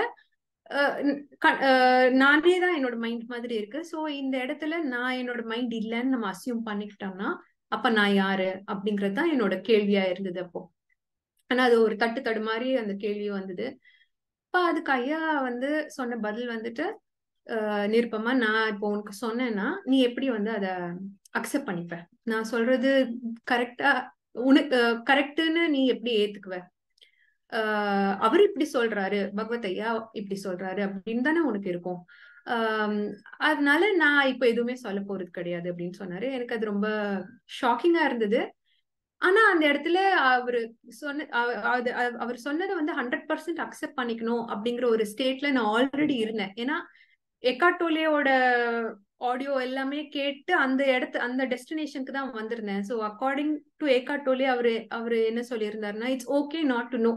நானே தான் என்னோட மைண்ட் மாதிரி இருக்கு ஸோ இந்த இடத்துல நான் என்னோட மைண்ட் இல்லைன்னு நம்ம அசியூம் பண்ணிக்கிட்டோம்னா அப்ப நான் யாரு அப்படிங்கிறது தான் என்னோட கேள்வியா இருந்தது அப்போ ஆனா அது ஒரு தட்டு தடு மாதிரி அந்த கேள்வி வந்தது அப்ப அதுக்கு ஐயா வந்து சொன்ன பதில் வந்துட்டு நிருப்பமா நான் இப்போ உனக்கு சொன்னேன்னா நீ எப்படி வந்து அதை அக்செப்ட் பண்ணிப்ப நான் சொல்றது கரெக்டா உனக்கு கரெக்டுன்னு நீ எப்படி ஏத்துக்குவ ஆஹ் அவர் இப்படி சொல்றாரு பகவத் ஐயா இப்படி சொல்றாரு அப்படின்னு தானே உனக்கு இருக்கும் ஆஹ் அதனால நான் இப்ப எதுவுமே சொல்ல போறது கிடையாது அப்படின்னு சொன்னாரு எனக்கு அது ரொம்ப ஷாக்கிங்கா இருந்தது ஆனா அந்த இடத்துல அவரு சொன்ன அவர் சொன்னதை வந்து ஹண்ட்ரட் பர்சன்ட் அக்செப்ட் பண்ணிக்கணும் அப்படிங்கிற ஒரு ஸ்டேட்ல நான் ஆல்ரெடி இருந்தேன் ஏன்னா எக்காட்டோலியோட ஆடியோ எல்லாமே கேட்டு அந்த இடத்து அந்த டெஸ்டினேஷனுக்கு தான் வந்திருந்தேன் ஸோ அக்கார்டிங் டு ஏகாட்டோலே அவரு அவரு என்ன சொல்லியிருந்தாருன்னா it's okay not to know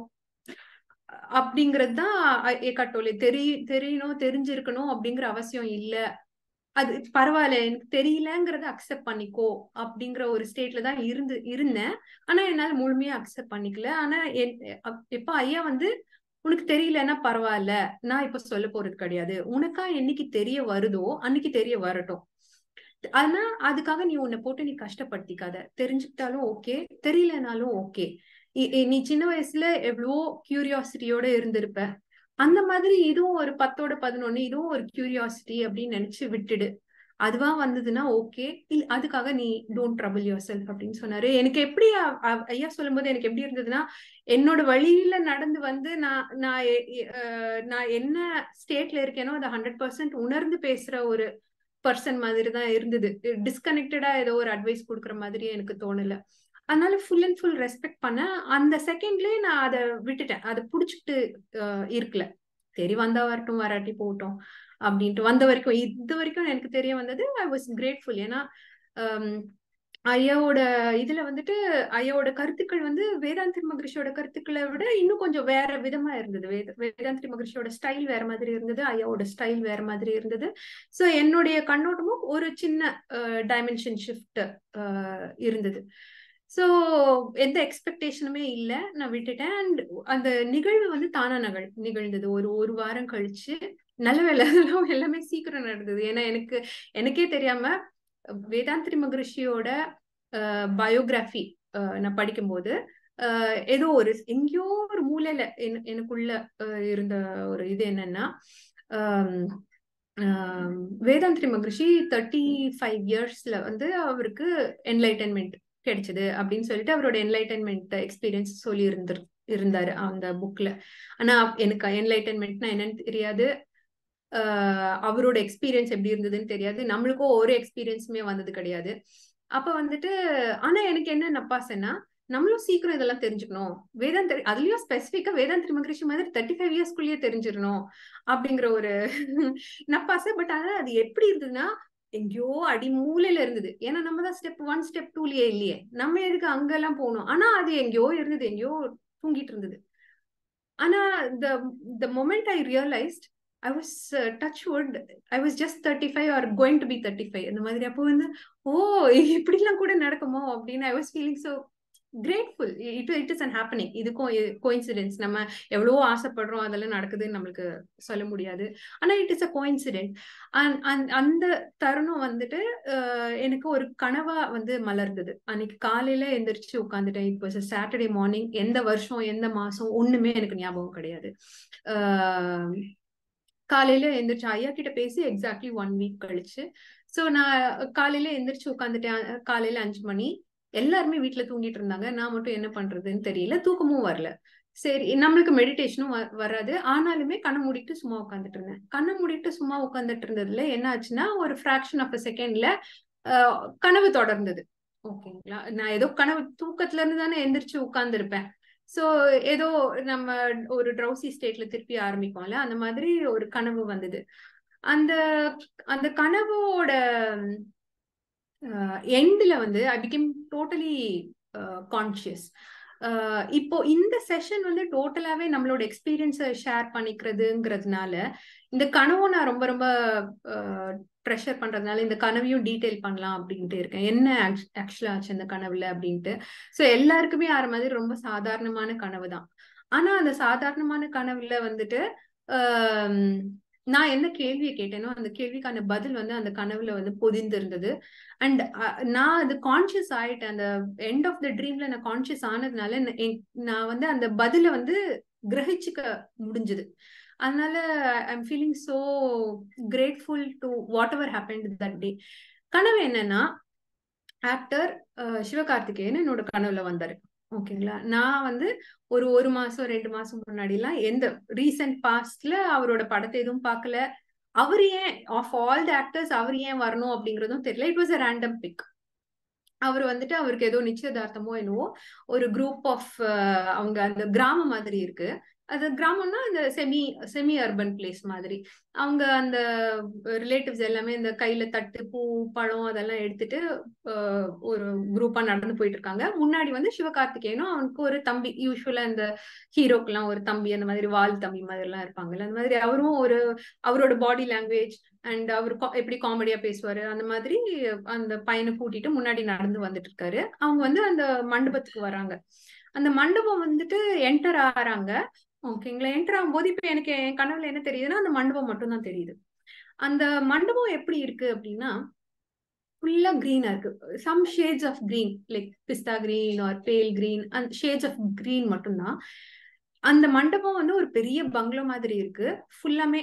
அப்படிங்கிறது தான் ஏகாட்டோலே தெரிய தெரியணும் தெரிஞ்சிருக்கணும் அப்படிங்கிற அவசியம் இல்லை அது பரவாயில்ல எனக்கு தெரியலங்கிறத அக்செப்ட் பண்ணிக்கோ அப்படிங்கிற ஒரு ஸ்டேட்ல தான் இருந்து இருந்தேன் ஆனா என்னால முழுமையா அக்செப்ட் பண்ணிக்கல ஆனா எப்ப ஐயா வந்து உனக்கு தெரியலன்னா பரவாயில்ல நான் இப்ப சொல்ல போறது கிடையாது உனக்கா என்னைக்கு தெரிய வருதோ அன்னைக்கு தெரிய வரட்டும் ஆனா அதுக்காக நீ உன்னை போட்டு நீ கஷ்டப்படுத்திக்காத தெரிஞ்சுக்கிட்டாலும் ஓகே தெரியலனாலும் ஓகே நீ சின்ன வயசுல எவ்வளவோ கியூரியாசிட்டியோட இருந்திருப்ப அந்த மாதிரி இதுவும் ஒரு பத்தோட பதினொன்னு இதுவும் ஒரு கியூரியாசிட்டி அப்படின்னு நினைச்சு விட்டுடு அதுவா வந்ததுன்னா ஓகே இல்ல அதுக்காக நீ டோன்ட் ட்ரபிள் யுவர் செல்ஃப் அப்படின்னு சொன்னாரு எனக்கு எப்படி ஐயா சொல்லும் போது எனக்கு எப்படி இருந்ததுன்னா என்னோட வழியில நடந்து வந்து நான் நான் நான் என்ன ஸ்டேட்ல இருக்கேனோ அதை ஹண்ட்ரட் பர்சன்ட் உணர்ந்து பேசுற ஒரு பர்சன் மாதிரி தான் இருந்தது டிஸ்கனெக்டடா ஏதோ ஒரு அட்வைஸ் கொடுக்குற மாதிரி எனக்கு தோணல அதனால ஃபுல் அண்ட் ஃபுல் ரெஸ்பெக்ட் பண்ண அந்த செகண்ட்லயே நான் அதை விட்டுட்டேன் அதை புடிச்சிட்டு இருக்கல சரி வந்தா வரட்டும் வராட்டி போகட்டும் அப்படின்ட்டு வந்த வரைக்கும் இது வரைக்கும் எனக்கு தெரிய வந்தது ஐ வாஸ் கிரேட்ஃபுல் ஏன்னா ஐயாவோட இதுல வந்துட்டு ஐயாவோட கருத்துக்கள் வந்து வேதாந்தி மகரிஷியோட கருத்துக்களை விட இன்னும் கொஞ்சம் வேற விதமா இருந்தது வேத வேதாந்தி மகரிஷியோட ஸ்டைல் வேற மாதிரி இருந்தது ஐயாவோட ஸ்டைல் வேற மாதிரி இருந்தது ஸோ என்னுடைய கண்ணோட்டமும் ஒரு சின்ன டைமென்ஷன் ஷிஃப்ட் இருந்தது ஸோ எந்த எக்ஸ்பெக்டேஷனுமே இல்லை நான் விட்டுட்டேன் அண்ட் அந்த நிகழ்வு வந்து தானா நகழ் நிகழ்ந்தது ஒரு ஒரு வாரம் கழிச்சு நல்ல வேலை எல்லாமே சீக்கிரம் நடந்தது ஏன்னா எனக்கு எனக்கே தெரியாம வேதாந்திரி மகரிஷியோட பயோகிராஃபி நான் படிக்கும்போது ஏதோ ஒரு எங்கேயோ ஒரு மூலையில எனக்குள்ள இருந்த ஒரு இது என்னன்னா வேதாந்திரி மகரிஷி தேர்ட்டி ஃபைவ் இயர்ஸ்ல வந்து அவருக்கு என்லைட்டன்மெண்ட் கிடைச்சது அப்படின்னு சொல்லிட்டு அவரோட என்லைட்டன்மெண்ட் எக்ஸ்பீரியன்ஸ் சொல்லி இருந்திரு இருந்தாரு அந்த புக்ல ஆனா எனக்கு என்லைட்டன்மெண்ட்னா என்னன்னு தெரியாது அவரோட எக்ஸ்பீரியன்ஸ் எப்படி இருந்ததுன்னு தெரியாது நம்மளுக்கும் ஒரு எக்ஸ்பீரியன்ஸுமே வந்தது கிடையாது அப்ப வந்துட்டு ஆனா எனக்கு என்ன நப்பாசன்னா நம்மளும் சீக்கிரம் இதெல்லாம் தெரிஞ்சுக்கணும் வேதாந்த அதுலயும் ஸ்பெசிஃபிக்கா வேதாந்திரி மகரிஷி மாதிரி தேர்ட்டி ஃபைவ் இயர்ஸ்க்குள்ளேயே தெரிஞ்சிடணும் அப்படிங்கிற ஒரு நப்பாசை பட் ஆனா அது எப்படி இருந்ததுன்னா எங்கேயோ அடி மூலையில இருந்தது ஏன்னா நம்ம தான் ஸ்டெப் ஒன் ஸ்டெப் டூலயே இல்லையே நம்ம எதுக்கு அங்கெல்லாம் போகணும் ஆனா அது எங்கேயோ இருந்தது எங்கேயோ தூங்கிட்டு இருந்தது ஆனா the the moment I realised I was touch wood I was just thirty five or going to be thirty five அந்த மாதிரி அப்போ வந்து ஓ இப்படிலாம் கூட நடக்குமோ அப்படின்னு I was feeling so grateful it it is an happening இதுக்கும் கோயின்சிடென்ஸ் நம்ம எவ்வளவோ ஆசைப்படுறோம் அதெல்லாம் நடக்குதுன்னு நம்மளுக்கு சொல்ல முடியாது ஆனா it is a coincident and அந்த தருணம் வந்துட்டு எனக்கு ஒரு கனவா வந்து மலர்ந்தது அன்னைக்கு காலையில எந்திரிச்சு உட்காந்துட்டேன் இட் வாஸ் சாட்டர்டே மார்னிங் எந்த வருஷம் எந்த மாசம் ஒண்ணுமே எனக்கு ஞாபகம் கிடையாது காலையில எந்திரிச்சு ஐயா கிட்ட பேசி எக்ஸாக்ட்லி ஒன் வீக் கழிச்சு சோ நான் காலையில எந்திரிச்சு உட்காந்துட்டேன் காலையில அஞ்சு மணி எல்லாருமே வீட்டுல தூங்கிட்டு இருந்தாங்க நான் மட்டும் என்ன பண்றதுன்னு தெரியல தூக்கமும் வரல சரி நம்மளுக்கு மெடிடேஷனும் வராது ஆனாலுமே கண்ணை மூடிட்டு சும்மா உட்காந்துட்டு இருந்தேன் கண்ணை மூடிட்டு சும்மா உட்காந்துட்டு இருந்ததுல என்ன ஆச்சுன்னா ஒரு ஃபிராக்ஷன் ஆஃப் அ செகண்ட்ல கனவு தொடர்ந்தது ஓகேங்களா நான் ஏதோ கனவு தூக்கத்துல இருந்து தானே எந்திரிச்சு உட்கார்ந்துருப்பேன் சோ ஏதோ நம்ம ஒரு ட்ரௌசி ஸ்டேட்ல திருப்பி ஆரம்பிப்போம்ல அந்த மாதிரி ஒரு கனவு வந்தது அந்த அந்த கனவோட எண்ட்ல வந்து ஐ பிகேம் டோட்டலி கான்சியஸ் இப்போ இந்த செஷன் வந்து டோட்டலாவே நம்மளோட எக்ஸ்பீரியன்ஸை ஷேர் பண்ணிக்கிறதுங்கிறதுனால இந்த கனவும் நான் ரொம்ப ரொம்ப ப்ரெஷர் பண்றதுனால இந்த கனவையும் டீட்டெயில் பண்ணலாம் அப்படின்ட்டு இருக்கேன் என்ன ஆக்சுவலா ஆச்சு அந்த கனவுல அப்படின்ட்டு ஸோ எல்லாருக்குமே ஆற மாதிரி ரொம்ப சாதாரணமான கனவு தான் ஆனா அந்த சாதாரணமான கனவுல வந்துட்டு நான் என்ன கேள்வியை கேட்டேனோ அந்த கேள்விக்கான பதில் வந்து அந்த கனவுல வந்து பொதிந்து இருந்தது அண்ட் நான் அது கான்சியஸ் ஆயிட்டேன் அந்த எண்ட் ஆஃப் த ட்ரீம்ல நான் கான்சியஸ் ஆனதுனால நான் வந்து அந்த பதில வந்து கிரகிச்சுக்க முடிஞ்சது அதனால I am feeling so grateful to whatever happen that day கனவு என்னன்னா ஆக்டர் சிவகார்த்திகேயன் என்னோட கனவுல வந்தாரு ஓகேங்களா நான் வந்து ஒரு ஒரு மாசம் ரெண்டு மாசம் முன்னாடி எல்லாம் எந்த ரீசெண்ட் பாஸ்ட்ல அவரோட படத்தை எதுவும் பார்க்கல அவர் ஏன் ஆஃப் ஆல் த ஆக்டர்ஸ் அவர் ஏன் வரணும் அப்படிங்கறதும் தெரியல it was a random pick அவர் வந்துட்டு அவருக்கு ஏதோ நிச்சயதார்த்தமோ என்னவோ ஒரு குரூப் ஆஃப் அவங்க அந்த கிராமம் மாதிரி இருக்கு அது கிராமம்னா அந்த செமி செமி அர்பன் பிளேஸ் மாதிரி அவங்க அந்த ரிலேட்டிவ்ஸ் எல்லாமே இந்த கையில தட்டு பூ பழம் அதெல்லாம் எடுத்துட்டு அஹ், ஒரு குரூப்பா நடந்து போயிட்டு இருக்காங்க முன்னாடி வந்து சிவகார்த்திகேயனும் அவனுக்கு ஒரு தம்பி யூஸ்வலா இந்த ஹீரோக்கெல்லாம் ஒரு தம்பி அந்த மாதிரி வால் தம்பி மாதிரி எல்லாம் இருப்பாங்கல்ல அந்த மாதிரி அவரும் ஒரு அவரோட பாடி லாங்குவேஜ் அண்ட் அவர் co- எப்படி காமெடியா பேசுவாரு அந்த மாதிரி அந்த பையனை கூட்டிட்டு முன்னாடி நடந்து வந்துட்டு இருக்காரு அவங்க வந்து அந்த மண்டபத்துக்கு வராங்க அந்த மண்டபம் வந்துட்டு என்டர் ஆறாங்க ஓகேங்களா என்டர் ஆகும்போது இப்ப எனக்கு என் கனவுல என்ன தெரியுதுன்னா அந்த மண்டபம் மட்டும் தான் தெரியுது அந்த மண்டபம் எப்படி இருக்கு அப்படின்னா ஃபுல்லா கிரீனா இருக்கு some shades of green like pista green or pale green அந்த ஷேட்ஸ் ஆஃப் கிரீன் மட்டும்தான் அந்த மண்டபம் வந்து ஒரு பெரிய பங்களா மாதிரி இருக்கு ஃபுல்லாமே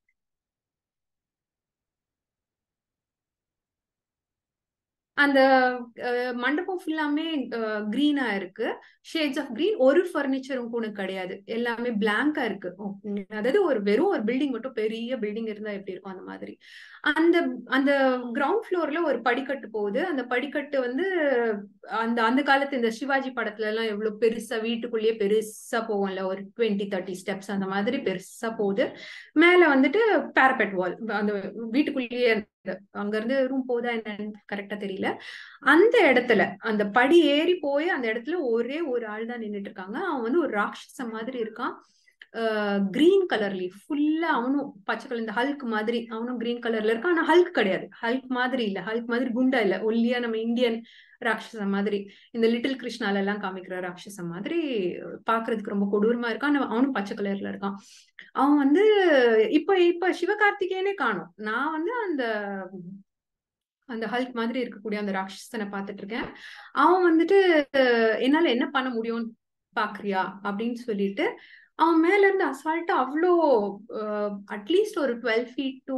அந்த அஹ், மண்டபம் ஃபுல்லாமே கிரீனா இருக்கு ஷேட்ஸ் ஆஃப் கிரீன் ஒரு ஃபர்னிச்சரும் கூட கிடையாது எல்லாமே பிளாங்கா இருக்கு ஓகேங்களா? அதாவது ஒரு வெறும் ஒரு பில்டிங் மட்டும் பெரிய பில்டிங் இருந்தா எப்படி இருக்கும் அந்த மாதிரி அந்த அந்த கிரவுண்ட் ஃப்ளோர்ல ஒரு படிக்கட்டு போகுது அந்த படிக்கட்டு வந்து அந்த அந்த காலத்து இந்த சிவாஜி படத்துல எல்லாம் எவ்வளவு பெருசா வீட்டுக்குள்ளேயே பெருசா போகும்ல ஒரு டுவெண்ட்டி தேர்ட்டி ஸ்டெப்ஸ் அந்த மாதிரி பெருசா போகுது மேல வந்துட்டு பேரபெட் வால் அந்த வீட்டுக்குள்ளேயே அந்த- அங்க இருந்து ரூம் போதா என்னன்னு கரெக்டா தெரியல அந்த இடத்துல அந்த படி ஏறி போய் அந்த இடத்துல ஒரே ஒரு ஆள் தான் நின்னுட்டு இருக்காங்க அவன் வந்து ஒரு ராட்சச மாதிரி இருக்கான் கிரீன் கலர்லி ஃபுல்லா அவனும் பச்சை கலர் இந்த ஹல்க் மாதிரி அவனும் கிரீன் கலர்ல இருக்கான் ஆனா ஹல்க் கிடையாது ஹல்க் மாதிரி இல்ல ஹல்க் மாதிரி குண்டா இல்ல ஒல்லியா நம்ம இந்தியன் ராட்சச மாதிரி இந்த லிட்டில் கிருஷ்ணால எல்லாம் காமிக்கிற ராட்சச மாதிரி பாக்குறதுக்கு ரொம்ப கொடூரமா இருக்கான் ஆனா அவனும் பச்சை கலர்ல இருக்கான் அவன் வந்து இப்ப இப்ப சிவகார்த்திகேயனே காணும் நான் வந்து அந்த அந்த ஹல்க் மாதிரி இருக்கக்கூடிய அந்த ராட்சசனை பார்த்துட்டு இருக்கேன் அவன் வந்துட்டு அஹ், என்னால என்ன பண்ண முடியும்னு பாக்குறியா அப்படின்னு சொல்லிட்டு அவன் மேல இருந்து அசால்ட்டா அவ்வளோ அட்லீஸ்ட் ஒரு டுவெல் ஃபீட் டு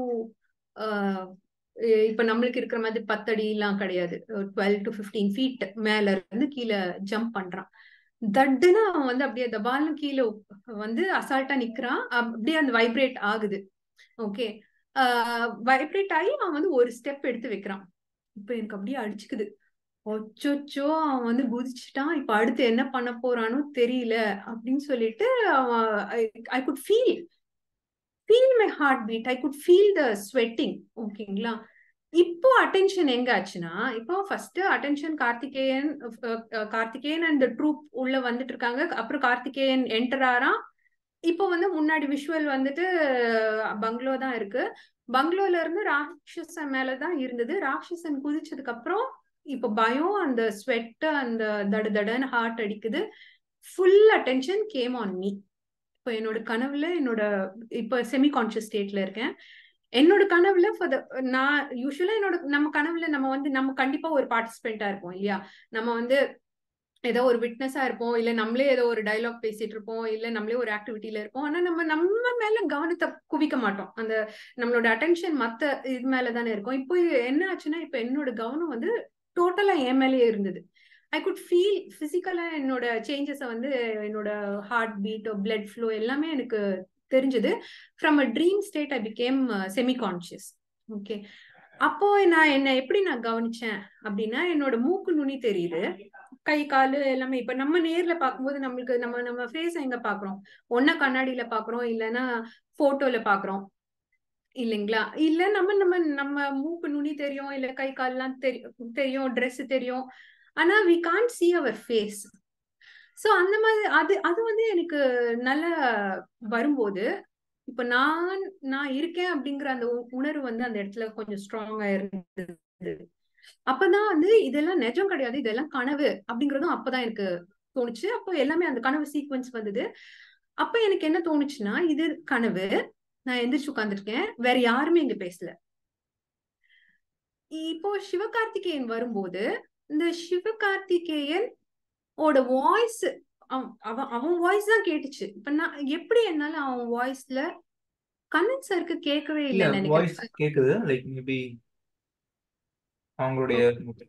இப்ப நம்மளுக்கு இருக்கிற மாதிரி பத்தடி எல்லாம் கிடையாது டுவெல் டு ஃபிஃப்டீன் ஃபீட் மேல இருந்து கீழே ஜம்ப் பண்றான் தட்டுன்னு அவன் வந்து அப்படியே தபால்னு கீழே வந்து அசால்ட்டா நிக்கிறான் அப்~ அப்படியே அந்த வைப்ரேட் ஆகுது ஓகே வைப்ரேட் ஆகி அவன் வந்து ஒரு ஸ்டெப் எடுத்து வைக்கிறான் இப்ப எனக்கு அப்படியே அடிச்சுக்குது அச்சோச்சோ அவன் வந்து குதிச்சுட்டான் இப்ப அடுத்து என்ன பண்ண போறானோ தெரியல அப்படின்னு சொல்லிட்டு அவன் I could feel feel my heart beat I could feel the sweating ஓகேங்களா இப்போ அட்டென்ஷன் எங்க ஆச்சுன்னா இப்போ first attention Karthikeyan ah, ah, Karthikeyan and troupe உள்ள வந்துட்டு இருக்காங்க அப்புறம் கார்த்திகேயன் என்டர் ஆறான் இப்போ வந்து முன்னாடி விஷுவல் வந்துட்டு பங்களோ தான் இருக்கு பங்களோல இருந்து ராட்சசன் மேலதான் இருந்தது ராட்சசன் குதிச்சதுக்கு அப்புறம் இப்ப பயம் அந்த ஸ்வெட் அந்த தட தடன்னு ஹார்ட் அடிக்குது full attention came on me இப்போ என்னோட கனவுல என்னோட இப்ப செமி கான்சியஸ் ஸ்டேட்ல இருக்கேன் என்னோட கனவுல for the நான் யூஸ்வலா என்னோட நம்ம கனவுல நம்ம வந்து நம்ம கண்டிப்பா ஒரு பார்ட்டிசிபென்ட்டா இருப்போம் இல்லையா நம்ம வந்து ஏதோ ஒரு விட்னஸா இருப்போம் இல்ல நம்மளே ஏதோ ஒரு டயலாக் பேசிட்டு இருப்போம் இல்ல நம்மளே ஒரு ஆக்டிவிட்டில இருப்போம் ஆனா நம்ம நம்ம மேல கவனத்தை குவிக்க மாட்டோம் அந்த நம்மளோட அட்டென்ஷன் மத்த இது மேல தானே இருக்கும் இப்போ என்ன ஆச்சுன்னா இப்ப என்னோட கவனம் வந்து டோட்டலா என் மேலேயே இருந்தது ஐ குட் ஃபீல் பிசிக்கலா என்னோட சேஞ்சஸை வந்து என்னோட ஹார்ட் பீட் பிளட் ஃப்ளோ எல்லாமே எனக்கு தெரிஞ்சது from a dream state I became semi conscious okay அப்போ நான் என்ன எப்படி நான் கவனிச்சேன் அப்படின்னா என்னோட மூக்கு நுனி தெரியுது கை காலு எல்லாமே இப்ப நம்ம நேர்ல பார்க்கும்போது நம்மளுக்கு நம்ம நம்ம ஃபேஸ் எங்க பாக்குறோம் ஒன்னா கண்ணாடியில பாக்குறோம் இல்லைன்னா போட்டோல பாக்குறோம் இல்லைங்களா இல்ல நம்ம நம்ம நம்ம மூக்கு நுனி தெரியும் இல்ல கை கால்லாம் தெரியும் தெரியும் Dress தெரியும் ஆனா வி கான்ட் see அவர் ஃபேஸ் சோ அந்த மாதிரி அது அது வந்து எனக்கு நல்லா வரும்போது இப்ப நான் நான் இருக்கேன் அப்படிங்கிற அந்த உ- உணர்வு வந்து அந்த இடத்துல கொஞ்சம் ஸ்ட்ராங்கா இருந்தது அப்பதான் வந்து இதெல்லாம் நிஜம் கிடையாது இதெல்லாம் கனவு அப்படிங்கறதும் அப்பதான் எனக்கு தோணுச்சு அப்போ எல்லாமே அந்த கனவு சீக்வன்ஸ் வந்தது அப்ப எனக்கு என்ன தோணுச்சுன்னா இது கனவு நான் எந்திரிச்சு உட்கார்ந்திருக்கேன் வேற யாருமே இங்க பேசல இப்போ சிவகார்த்திகேயன் வரும்போது இந்த சிவகார்த்திகேயன் ஓட வாய்ஸ் அவன் அவன் வாய்ஸ் தான் கேட்டுச்சு இப்ப நான் எப்படி என்னால அவன் வாய்ஸ்ல கண்ணன் சாருக்கு கேட்கவே இல்ல இல்லைன்னு வாய்ஸ் நினைக்கிறேன் கேக்குது லைக் மேபி அவங்களுடைய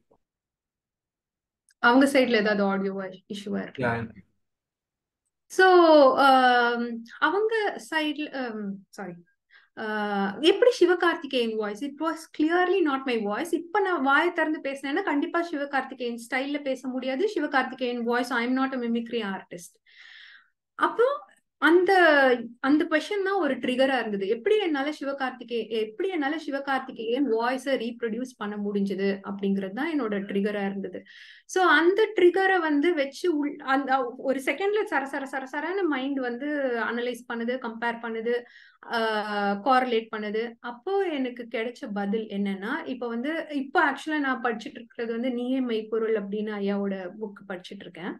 அவங்க சைடுல ஏதாவது ஆடியோ இஷ்யூவா இருக்கு yeah, சோ அவங்க சைட்ல சாரி எப்படி Sivakarthikeyan voice it was clearly not my voice இப்ப நான் வாயை திறந்து பேசினேன்னா கண்டிப்பா சிவகார்த்திகேயன் ஸ்டைல்ல பேச முடியாது Sivakarthikeyan voice I am not a mimicry artist அப்புறம் அந்த அந்த கொஸ்டின் தான் ஒரு ட்ரிகரா இருந்தது எப்படி என்னால சிவகார்த்திகே எப்படி என்னால சிவகார்த்திகேயன் வாய்ஸை ரீப்ரொடியூஸ் பண்ண முடிஞ்சது அப்படிங்கிறது தான் என்னோட ட்ரிகரா இருந்தது ஸோ அந்த ட்ரிகரை வந்து வச்சு உள் அந்த ஒரு செகண்ட்ல சர சர சர சரன்னு மைண்ட் வந்து அனலைஸ் பண்ணுது கம்பேர் பண்ணுது கோரலேட் பண்ணுது அப்போ எனக்கு கிடைச்ச பதில் என்னன்னா இப்போ வந்து இப்போ ஆக்சுவலா நான் படிச்சுட்டு இருக்கிறது வந்து நீயே மெய்ப்பொருள் அப்படின்னு ஐயாவோட புக் படிச்சுட்டு இருக்கேன்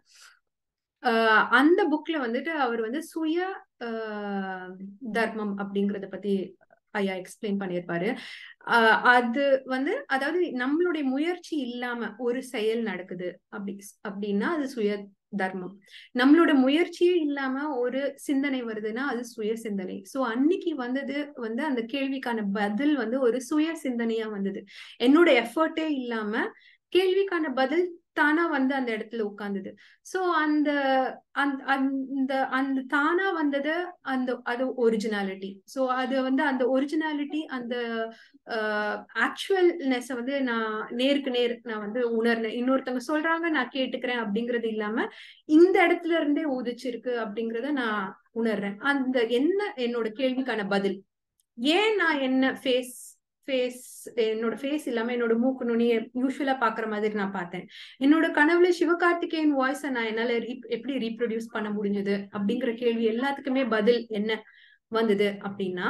அந்த புக்ல வந்துட்டு அவர் வந்து சுய தர்மம் அப்படிங்கறத பத்தி ஐயா எக்ஸ்பிளைன் பண்ணியிருப்பாரு அது வந்து அதாவது நம்மளுடைய முயற்சி இல்லாம ஒரு செயல் நடக்குது அப்படி அப்படின்னா அது சுய தர்மம் நம்மளோட முயற்சியே இல்லாம ஒரு சிந்தனை வருதுன்னா அது சுய சிந்தனை சோ அன்னைக்கு வந்தது வந்து அந்த கேள்விக்கான பதில் வந்து ஒரு சுய சிந்தனையா வந்தது என்னோட எஃபர்ட்டே இல்லாம கேள்விக்கான பதில் தானா வந்து அந்த இடத்துல உட்கார்ந்தது சோ அந்த அந்த அந்த தானா வந்தது அந்த அது ஒரிஜினாலிட்டி சோ அது வந்து அந்த ஒரிஜினாலிட்டி அந்த ஆக்சுவல்னஸ் வந்து நான் நேருக்கு நேர் நான் வந்து உணர்ந்தேன் இன்னொருத்தவங்க சொல்றாங்க நான் கேட்டுக்கிறேன் அப்படிங்கறது இல்லாம இந்த இடத்துல இருந்தே உதிச்சிருக்கு அப்படிங்கறத நான் உணர்றேன் அந்த என்ன என்னோட கேள்விக்கான பதில் ஏன் நான் என்ன ஃபேஸ் ஃபேஸ் என்னோட ஃபேஸ் இல்லாம என்னோட மூக்கு நுனிய யூஸ்வலா பாக்குற மாதிரி நான் பார்த்தேன் என்னோட கனவுல சிவகார்த்திகேயன் வாய்ஸை நான் என்னால எப்படி ரீப்ரொடியூஸ் பண்ண முடிஞ்சது அப்படிங்கிற கேள்வி எல்லாத்துக்குமே பதில் என்ன வந்தது அப்படின்னா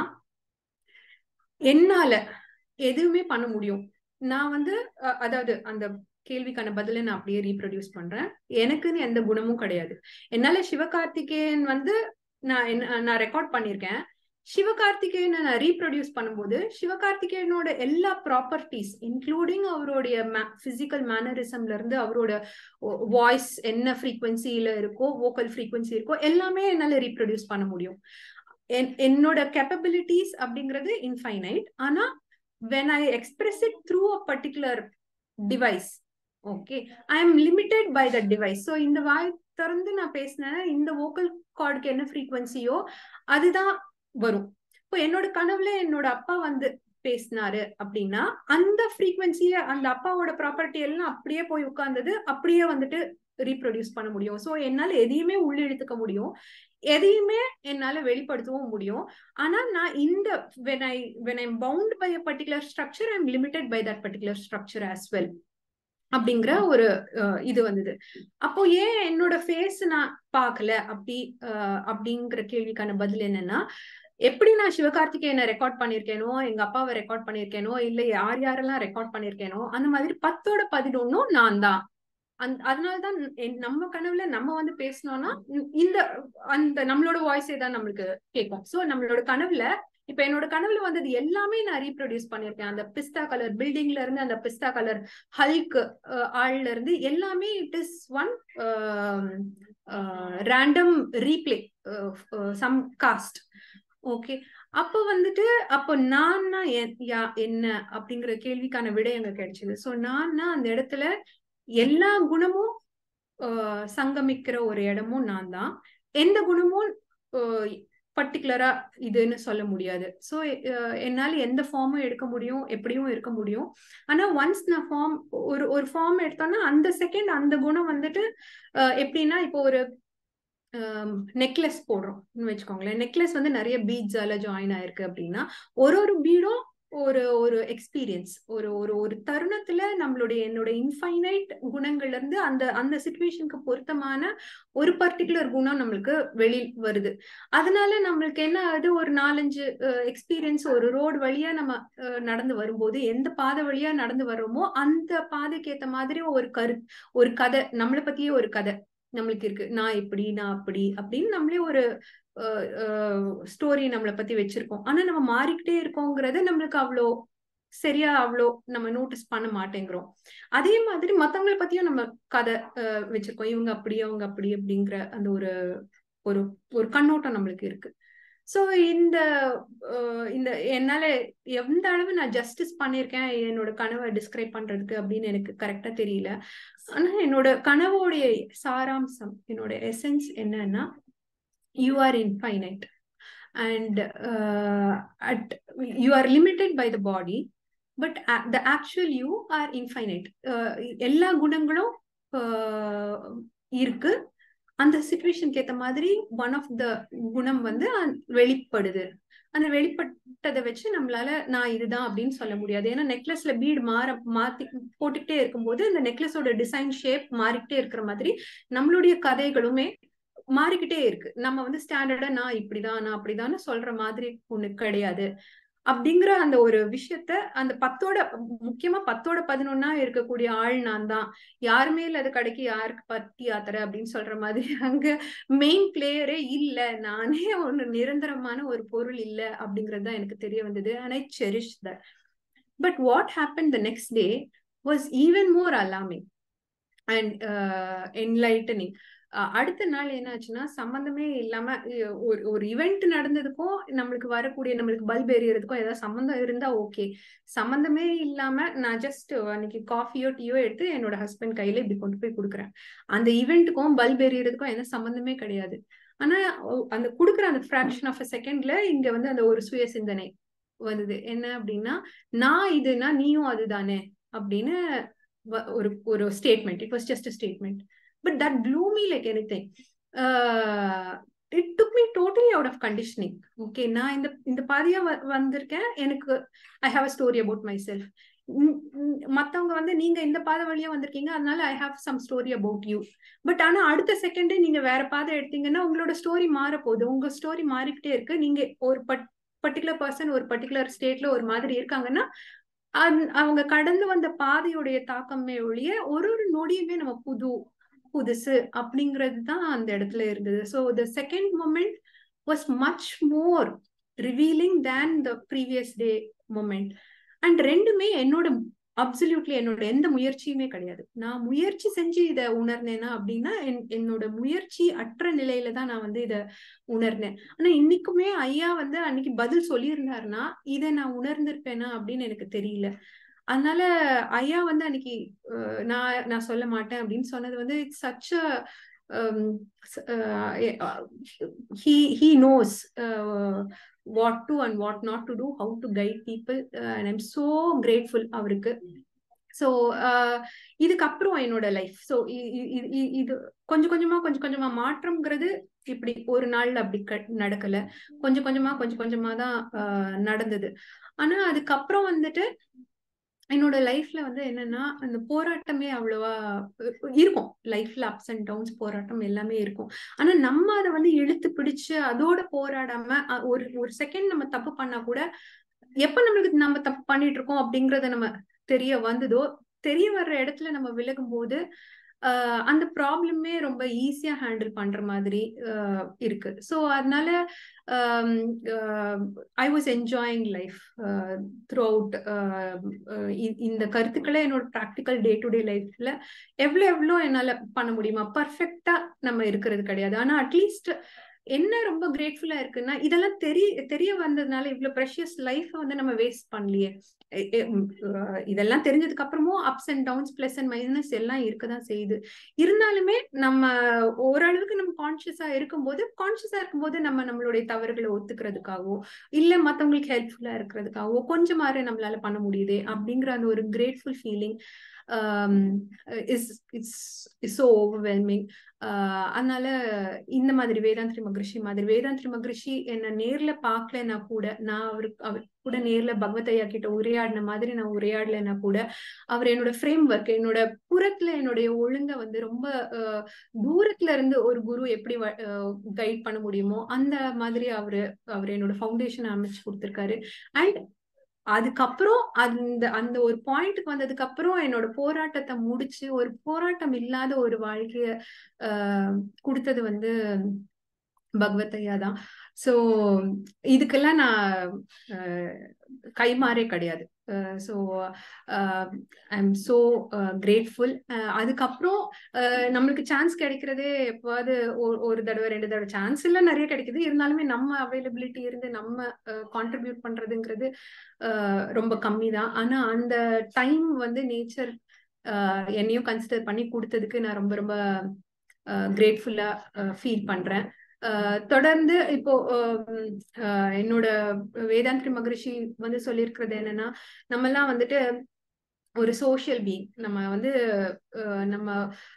என்னால எதுவுமே பண்ண முடியும் நான் வந்து அதாவது அந்த கேள்விக்கான பதில நான் அப்படியே ரீப்ரொடியூஸ் பண்றேன் எனக்குன்னு எந்த குணமும் கிடையாது என்னால சிவகார்த்திகேயன் வந்து நான் என்ன நான் ரெக்கார்ட் பண்ணியிருக்கேன் சிவகார்த்திகேயனை நான் ரீப்ரொடியூஸ் பண்ணும்போது சிவகார்த்திகேயனோட எல்லா ப்ராப்பர்ட்டிஸ் இன்க்ளூடிங் அவருடைய பிசிக்கல் மேனரிசம்ல இருந்து அவரோட வாய்ஸ் என்ன ஃப்ரீக்வன்சியில இருக்கோ வோக்கல் ஃப்ரீக்வன்சி இருக்கோ எல்லாமே என்னால ரீப்ரொடியூஸ் பண்ண முடியும் என்னோட கேப்பபிலிட்டிஸ் அப்படிங்கிறது இன்ஃபைனைட் ஆனா when I express it through a particular device okay I am limited by the device so இந்த வாய் திறந்து நான் பேசினேன் இந்த வோக்கல் கார்டுக்கு என்ன ஃப்ரீக்வன்சியோ அதுதான் வரும் இப்போ என்னோட கனவுல என்னோட அப்பா வந்து பேசினாரு அப்படின்னா அந்த ஃப்ரீக்வன்சிய அந்த அப்பாவோட ப்ராப்பர்ட்டி எல்லாம் அப்படியே போய் உட்கார்ந்தது அப்படியே வந்துட்டு ரீப்ரொடியூஸ் பண்ண முடியும் ஸோ என்னால எதையுமே உள்ளெடுத்துக்க முடியும் எதையுமே என்னால வெளிப்படுத்தவும் முடியும் ஆனா நான் இந்த when I when I'm bound by a particular structure I'm limited by that particular structure as well அப்படிங்கிற ஒரு இது வந்தது அப்போ ஏன் என்னோட ஃபேஸ் நான் பார்க்கல அப்படி அப்படிங்கிற கேள்விக்கான பதில் என்னன்னா எப்படி நான் சிவகார்த்திகேயனை ரெக்கார்ட் பண்ணிருக்கேனோ எங்க அப்பாவை ரெக்கார்ட் பண்ணிருக்கேனோ இல்ல யார் யாரெல்லாம் ரெக்கார்ட் பண்ணிருக்கேனோ அந்த மாதிரி பத்தோட பதினொன்னும் நான் தான் அந் அதனாலதான் நம்ம கனவுல நம்ம வந்து பேசணும்னா இந்த அந்த நம்மளோட வாய்ஸே தான் நம்மளுக்கு கேட்கும் சோ நம்மளோட கனவுல இப்ப என்னோட கனவுல வந்தது எல்லாமே நான் ரீப்ரொடியூஸ் பண்ணிருக்கேன் அந்த பிஸ்தா கலர் பில்டிங்ல இருந்து அந்த பிஸ்தா கலர் ஹல்க் ஆள்ல இருந்து எல்லாமே it is one random replay some cast okay அப்போ வந்துட்டு அப்போ நான்னா என்ன அப்படிங்கிற கேள்விக்கான விடை அங்க கிடைச்சது சோ நான்னா அந்த இடத்துல எல்லா குணமும் சங்கமிக்கிற ஒரு இடமும் நான் தான் எந்த குணமும் பர்டிகுலரா இதுன்னு சொல்ல முடியாது ஸோ என்னால எந்த ஃபார்மும் எடுக்க முடியும் எப்படியும் இருக்க முடியும் ஆனா ஒன்ஸ் நான் ஃபார்ம் ஒரு ஒரு ஃபார்ம் எடுத்தோம்னா அந்த செகண்ட் அந்த குணம் வந்துட்டு எப்படின்னா இப்போ ஒரு நெக்லஸ் போடுறோம் வச்சுக்கோங்களேன் நெக்லஸ் வந்து நிறைய பீட்ஸால ஜாயின் ஆயிருக்கு அப்படின்னா ஒரு ஒரு பீடும் ஒரு ஒரு எக்ஸ்பீரியன்ஸ் ஒரு ஒரு ஒரு தருணத்துல நம்மளுடைய என்னோட இன்ஃபைனைட் குணங்கள்ல இருந்து அந்த அந்த சுச்சுவேஷனுக்கு பொருத்தமான ஒரு பர்டிகுலர் குணம் நம்மளுக்கு வெளி வருது அதனால நம்மளுக்கு என்ன ஆகுது ஒரு நாலஞ்சு எக்ஸ்பீரியன்ஸ் ஒரு ரோடு வழியா நம்ம நடந்து வரும்போது எந்த பாதை வழியா நடந்து வர்றோமோ அந்த பாதைக்கு ஏத்த மாதிரி ஒரு கரு ஒரு கதை நம்மளை பத்தியே ஒரு கதை நம்மளுக்கு இருக்கு நான் இப்படி நான் அப்படி அப்படின்னு நம்மளே ஒரு ஸ்டோரி நம்மளை பத்தி வச்சிருக்கோம் ஆனா நம்ம மாறிக்கிட்டே இருக்கோங்கிறது நம்மளுக்கு அவ்வளோ சரியா அவ்வளோ நம்ம நோட்டீஸ் பண்ண மாட்டேங்கிறோம் அதே மாதிரி மத்தவங்கள பத்தியும் நம்ம கதை வச்சிருக்கோம் இவங்க அப்படி அவங்க அப்படி அப்படிங்கிற அந்த ஒரு ஒரு ஒரு கண்ணோட்டம் நம்மளுக்கு இருக்கு ஸோ இந்த இந்த என்னால எந்த அளவு நான் ஜஸ்டிஸ் பண்ணியிருக்கேன் என்னோட கனவை டிஸ்கிரைப் பண்றதுக்கு அப்படின்னு எனக்கு கரெக்டா தெரியல ஆனா என்னோட கனவோடைய சாராம்சம் என்னோட எசன்ஸ் என்னன்னா you are infinite and uh, at you are limited by the body but the actual you are infinite uh, எல்லா குணங்களும் uh, இருக்கு அந்த சுச்சுவேஷனுக்கு ஏத்த மாதிரி ஒன் ஆஃப் த குணம் வந்து வெளிப்படுது அந்த வெளிப்பட்டதை வச்சு நம்மளால நான் இதுதான் அப்படின்னு சொல்ல முடியாது ஏன்னா நெக்லஸ்ல பீடு மாற மாத்தி போட்டுக்கிட்டே இருக்கும்போது அந்த நெக்லஸோட டிசைன் ஷேப் மாறிக்கிட்டே இருக்கிற மாதிரி நம்மளுடைய கதைகளுமே மாறிக்கிட்டே இருக்கு நம்ம வந்து ஸ்டாண்டர்டா நான் இப்படிதான் நான் அப்படிதான் சொல்ற மாதிரி ஒண்ணு கிடையாது அப்படிங்கிற அந்த ஒரு விஷயத்த அந்த பத்தோட முக்கியமா பத்தோட பதினொன்னா இருக்கக்கூடிய ஆள் நான் தான் யாருமே இல்லாத கடைக்கு யாருக்கு பத்தி ஆத்தர அப்படின்னு சொல்ற மாதிரி அங்க மெயின் பிளேயரே இல்ல நானே ஒண்ணு நிரந்தரமான ஒரு பொருள் இல்ல அப்படிங்கிறது தான் எனக்கு தெரிய வந்தது and I cherish that but what happen the next day was even more alarming and enlightening அடுத்த நாள் என்ன ஆச்சுன்னா சம்மந்தமே இல்லாம ஒரு ஒரு இவெண்ட் நடந்ததுக்கும் நம்மளுக்கு வரக்கூடிய நம்மளுக்கு பல்ப் எரியறதுக்கும் ஏதாவது சம்மந்தம் இருந்தா ஓகே சம்மந்தமே இல்லாம நான் ஜஸ்ட் அன்னைக்கு காஃபியோ டீயோ எடுத்து என்னோட ஹஸ்பண்ட் கையில இப்படி கொண்டு போய் கொடுக்குறேன் அந்த ஈவெண்ட்டுக்கும் பல்ப் எரியறதுக்கும் எந்த சம்மந்தமே கிடையாது ஆனா அந்த கொடுக்குற அந்த ஃபிராக்ஷன் ஆஃப் அ செகண்ட்ல இங்க வந்து அந்த ஒரு சுய சிந்தனை வந்தது என்ன அப்படின்னா நான் இதுனா நீயும் அதுதானே அப்படின்னு ஒரு ஒரு statement it was just a statement but that blew me like anything uh, it took me totally out of conditioning okay நான் இந்த இந்த பாதியா வந்திருக்கேன் எனக்கு I have a story about myself மத்தவங்க வந்து நீங்க இந்த பாதை வழியா வந்திருக்கீங்க அதனால I have some story about you but ஆனா அடுத்த செகண்டே நீங்க வேற பாதை எடுத்தீங்கன்னா உங்களோட ஸ்டோரி மாற போகுது உங்க ஸ்டோரி மாறிக்கிட்டே இருக்கு நீங்க ஒரு பர்டிகுலர் பர்சன் ஒரு பர்டிகுலர் ஸ்டேட்ல ஒரு மாதிரி இருக்காங்கன்னா அவங்க கடந்து வந்த பாதையுடைய தாக்கமே ஒழிய ஒரு ஒரு நொடியுமே நம்ம புது புதுசு அப்படிங்கிறது தான் அந்த இடத்துல இருந்தது so the second moment was much more revealing than the previous day moment and ரெண்டுமே என்னோட அப்சல்யூட்லி என்னோட எந்த முயற்சியுமே கிடையாது நான் முயற்சி செஞ்சு இதை உணர்ந்தேனா அப்படின்னா என்னோட முயற்சி அற்ற நிலையில தான் நான் வந்து இதை உணர்ந்தேன் ஆனா இன்னைக்குமே ஐயா வந்து அன்னைக்கு பதில் சொல்லியிருந்தாருன்னா இதை நான் உணர்ந்திருப்பேனா அப்படின்னு எனக்கு தெரியல அதனால ஐயா வந்து அன்னைக்கு நான் நான் சொல்ல மாட்டேன் அப்படின்னு சொன்னது வந்து it's such he he knows what to and what not to do how to guide people and I'm so grateful அவருக்கு ஸோ இதுக்கப்புறம் என்னோட லைஃப் ஸோ இது கொஞ்சம் கொஞ்சமா கொஞ்சம் கொஞ்சமா மாற்றம்ங்கிறது இப்படி ஒரு நாள்ல அப்படி நடக்கல கொஞ்சம் கொஞ்சமா கொஞ்சம் கொஞ்சமா தான் நடந்தது ஆனா அதுக்கப்புறம் வந்துட்டு என்னோட லைஃப்ல வந்து என்னன்னா அந்த போராட்டமே அவ்வளவா இருக்கும் லைஃப்ல அப்ஸ் அண்ட் டவுன்ஸ் போராட்டம் எல்லாமே இருக்கும் ஆனா நம்ம அதை வந்து இழுத்து பிடிச்சு அதோட போராடாம ஒரு ஒரு செகண்ட் நம்ம தப்பு பண்ணா கூட எப்ப நம்மளுக்கு நம்ம தப்பு பண்ணிட்டு இருக்கோம் அப்படிங்கறத நம்ம தெரிய வந்ததோ தெரிய வர்ற இடத்துல நம்ம விலகும் போது அந்த ப்ராப்ளமே ரொம்ப ஈஸியா ஹேண்டில் பண்ற மாதிரி இருக்கு ஸோ அதனால I was enjoying life throughout இந்த கருத்துக்களை என்னோட ப்ராக்டிக்கல் டே டு டே லைஃப்ல எவ்வளோ எவ்வளோ என்னால பண்ண முடியுமா பர்ஃபெக்டா நம்ம இருக்கிறது கிடையாது ஆனா அட்லீஸ்ட் என்ன ரொம்ப கிரேட்ஃபுல்லா இருக்குன்னா இதெல்லாம் தெரிய தெரிய வந்ததுனால இவ்வளவு ப்ரெஷியஸ் லைஃப் வந்து நம்ம வேஸ்ட் பண்ணலையே இதெல்லாம் தெரிஞ்சதுக்கு அப்புறமும் ups and downs plus and minus எல்லாம் இருக்கதான் செய்யுது இருந்தாலுமே நம்ம ஓரளவுக்கு நம்ம கான்சியஸா இருக்கும்போது கான்சியஸா இருக்கும்போது நம்ம நம்மளுடைய தவறுகளை ஒத்துக்கிறதுக்காகவோ இல்ல மத்தவங்களுக்கு ஹெல்ப்ஃபுல்லா இருக்கிறதுக்காகவோ கொஞ்சம் மாதிரி நம்மளால பண்ண முடியுது அப்படிங்கிற அந்த ஒரு grateful feeling is it's is so overwhelming அதனால இந்த மாதிரி வேதாந்திரி மகரிஷி மாதிரி வேதாந்திரி மகரிஷி என்ன நேர்ல பார்க்கலன்னா கூட நான் அவருக்கு அவர் கூட நேர்ல பகவதையா கிட்ட உரையாடின மாதிரி நான் உரையாடலைன்னா கூட அவர் என்னோட ஃப்ரேம் ஒர்க் என்னோட புறத்துல என்னுடைய ஒழுங்க வந்து ரொம்ப தூரத்துல இருந்து ஒரு குரு எப்படி கைட் பண்ண முடியுமோ அந்த மாதிரி அவரு அவர் என்னோட ஃபவுண்டேஷன் அமைச்சு கொடுத்துருக்காரு அண்ட் அதுக்கப்புறம் அந்த அந்த ஒரு பாயிண்ட்டுக்கு வந்ததுக்கு அப்புறம் என்னோட போராட்டத்தை முடிச்சு ஒரு போராட்டம் இல்லாத ஒரு வாழ்க்கைய ஆஹ் கொடுத்தது வந்து பகவத்தையா தான் ஸோ இதுக்கெல்லாம் நான் கைமாறே கிடையாது so I am so grateful அதுக்கப்புறம் நம்மளுக்கு சான்ஸ் கிடைக்கிறதே எப்போது ஒரு தடவை ரெண்டு தடவை சான்ஸ் இல்லை நிறைய கிடைக்குது இருந்தாலுமே நம்ம அவைலபிலிட்டி இருந்து நம்ம கான்ட்ரிபியூட் பண்றதுங்கிறது ரொம்ப கம்மி தான் ஆனா அந்த டைம் வந்து நேச்சர் என்னையும் கன்சிடர் பண்ணி கொடுத்ததுக்கு நான் ரொம்ப ரொம்ப கிரேட்ஃபுல்லா ஃபீல் பண்றேன் தொடர்ந்து இப்போ என்னோட வேதாந்திரி மகரிஷி வந்து சொல்லியிருக்கிறது என்னன்னா நம்ம எல்லாம் வந்துட்டு ஒரு சோசியல் பீங் நம்ம வந்து நம்ம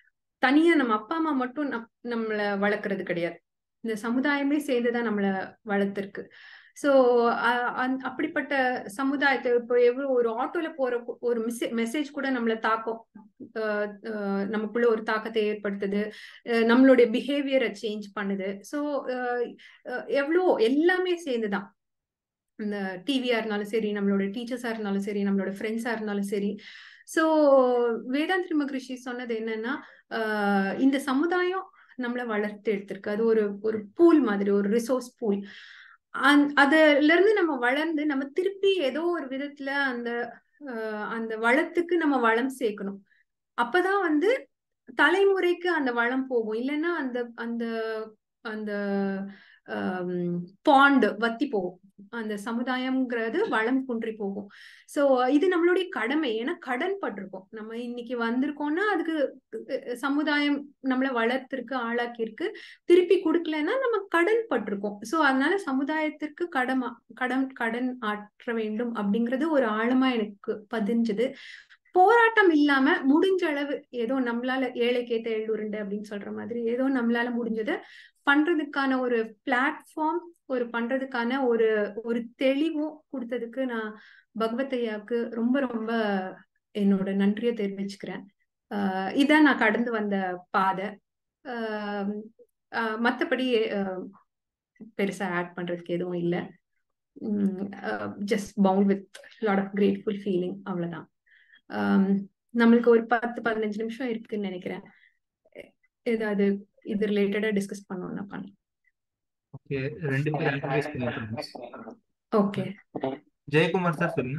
தனியா நம்ம அப்பா அம்மா மட்டும் நம் நம்மள வளர்க்கறது கிடையாது இந்த சமுதாயமே சேர்ந்துதான் நம்மள வளர்த்துருக்கு சோ அப்படிப்பட்ட சமுதாயத்தை இப்போ எவ்வளவு ஒரு ஆட்டோல போற ஒரு மெசேஜ் கூட நம்மள தாக்கம் நமக்குள்ள ஒரு தாக்கத்தை ஏற்படுத்துது நம்மளுடைய பிஹேவியரை சேஞ்ச் பண்ணுது ஸோ எவ்வளோ எல்லாமே சேர்ந்துதான் இந்த டிவியா இருந்தாலும் சரி நம்மளோட டீச்சர்ஸா இருந்தாலும் சரி நம்மளோட ஃப்ரெண்ட்ஸா இருந்தாலும் சரி சோ வேதாந்திரி மகரிஷி சொன்னது என்னன்னா இந்த சமுதாயம் நம்மளை வளர்த்து எடுத்திருக்கு அது ஒரு ஒரு பூல் மாதிரி ஒரு ரிசோர்ஸ் பூல் அதுல இருந்து நம்ம வளர்ந்து நம்ம திருப்பி ஏதோ ஒரு விதத்துல அந்த அந்த வளத்துக்கு நம்ம வளம் சேர்க்கணும் அப்பதான் வந்து தலைமுறைக்கு அந்த வளம் போகும் இல்லைன்னா அந்த அந்த அந்த பாண்டு வத்தி போகும் அந்த சமுதாயம்ங்கிறது வளம் குன்றி போகும் சோ இது நம்மளுடைய கடமை ஏன்னா கடன் பட்டிருக்கோம் நம்ம இன்னைக்கு வந்திருக்கோம்னா அதுக்கு சமுதாயம் நம்மள வளர்த்திருக்கு ஆளாக்கியிருக்கு திருப்பி கொடுக்கலன்னா நம்ம கடன் பட்டிருக்கோம் சோ அதனால சமுதாயத்திற்கு கடமா கடன் கடன் ஆற்ற வேண்டும் அப்படிங்கிறது ஒரு ஆழமா எனக்கு பதிஞ்சது போராட்டம் இல்லாம முடிஞ்ச அளவு ஏதோ நம்மளால ஏழைக்கேத்த எள்ளுருண்டு அப்படின்னு சொல்ற மாதிரி ஏதோ நம்மளால முடிஞ்சது பண்றதுக்கான ஒரு பிளாட்ஃபார்ம் ஒரு பண்றதுக்கான ஒரு ஒரு தெளிவும் கொடுத்ததுக்கு நான் பகவத் ஐயாவுக்கு ரொம்ப ரொம்ப என்னோட நன்றியை தெரிவிச்சுக்கிறேன் ஆஹ் இதான் நான் கடந்து வந்த பாதை ஆஹ் மற்றபடி பெருசா ஆட் பண்றதுக்கு எதுவும் இல்லை just bound with lot of grateful feeling அவ்வளவுதான் நம்மளுக்கு ஒரு பத்து பதினஞ்சு நிமிஷம் இருக்குன்னு நினைக்கிறேன் ஏதாவது இது ரிலேட்டடா டிஸ்கஸ் பண்ணோம்னா பண்ணலாம் ஓகே ரெண்டு பேரும் இன்ட்ரடியூஸ் பண்ணிருக்காங்க ஓகே ஜெயக்குமார் சார் சொல்லுங்க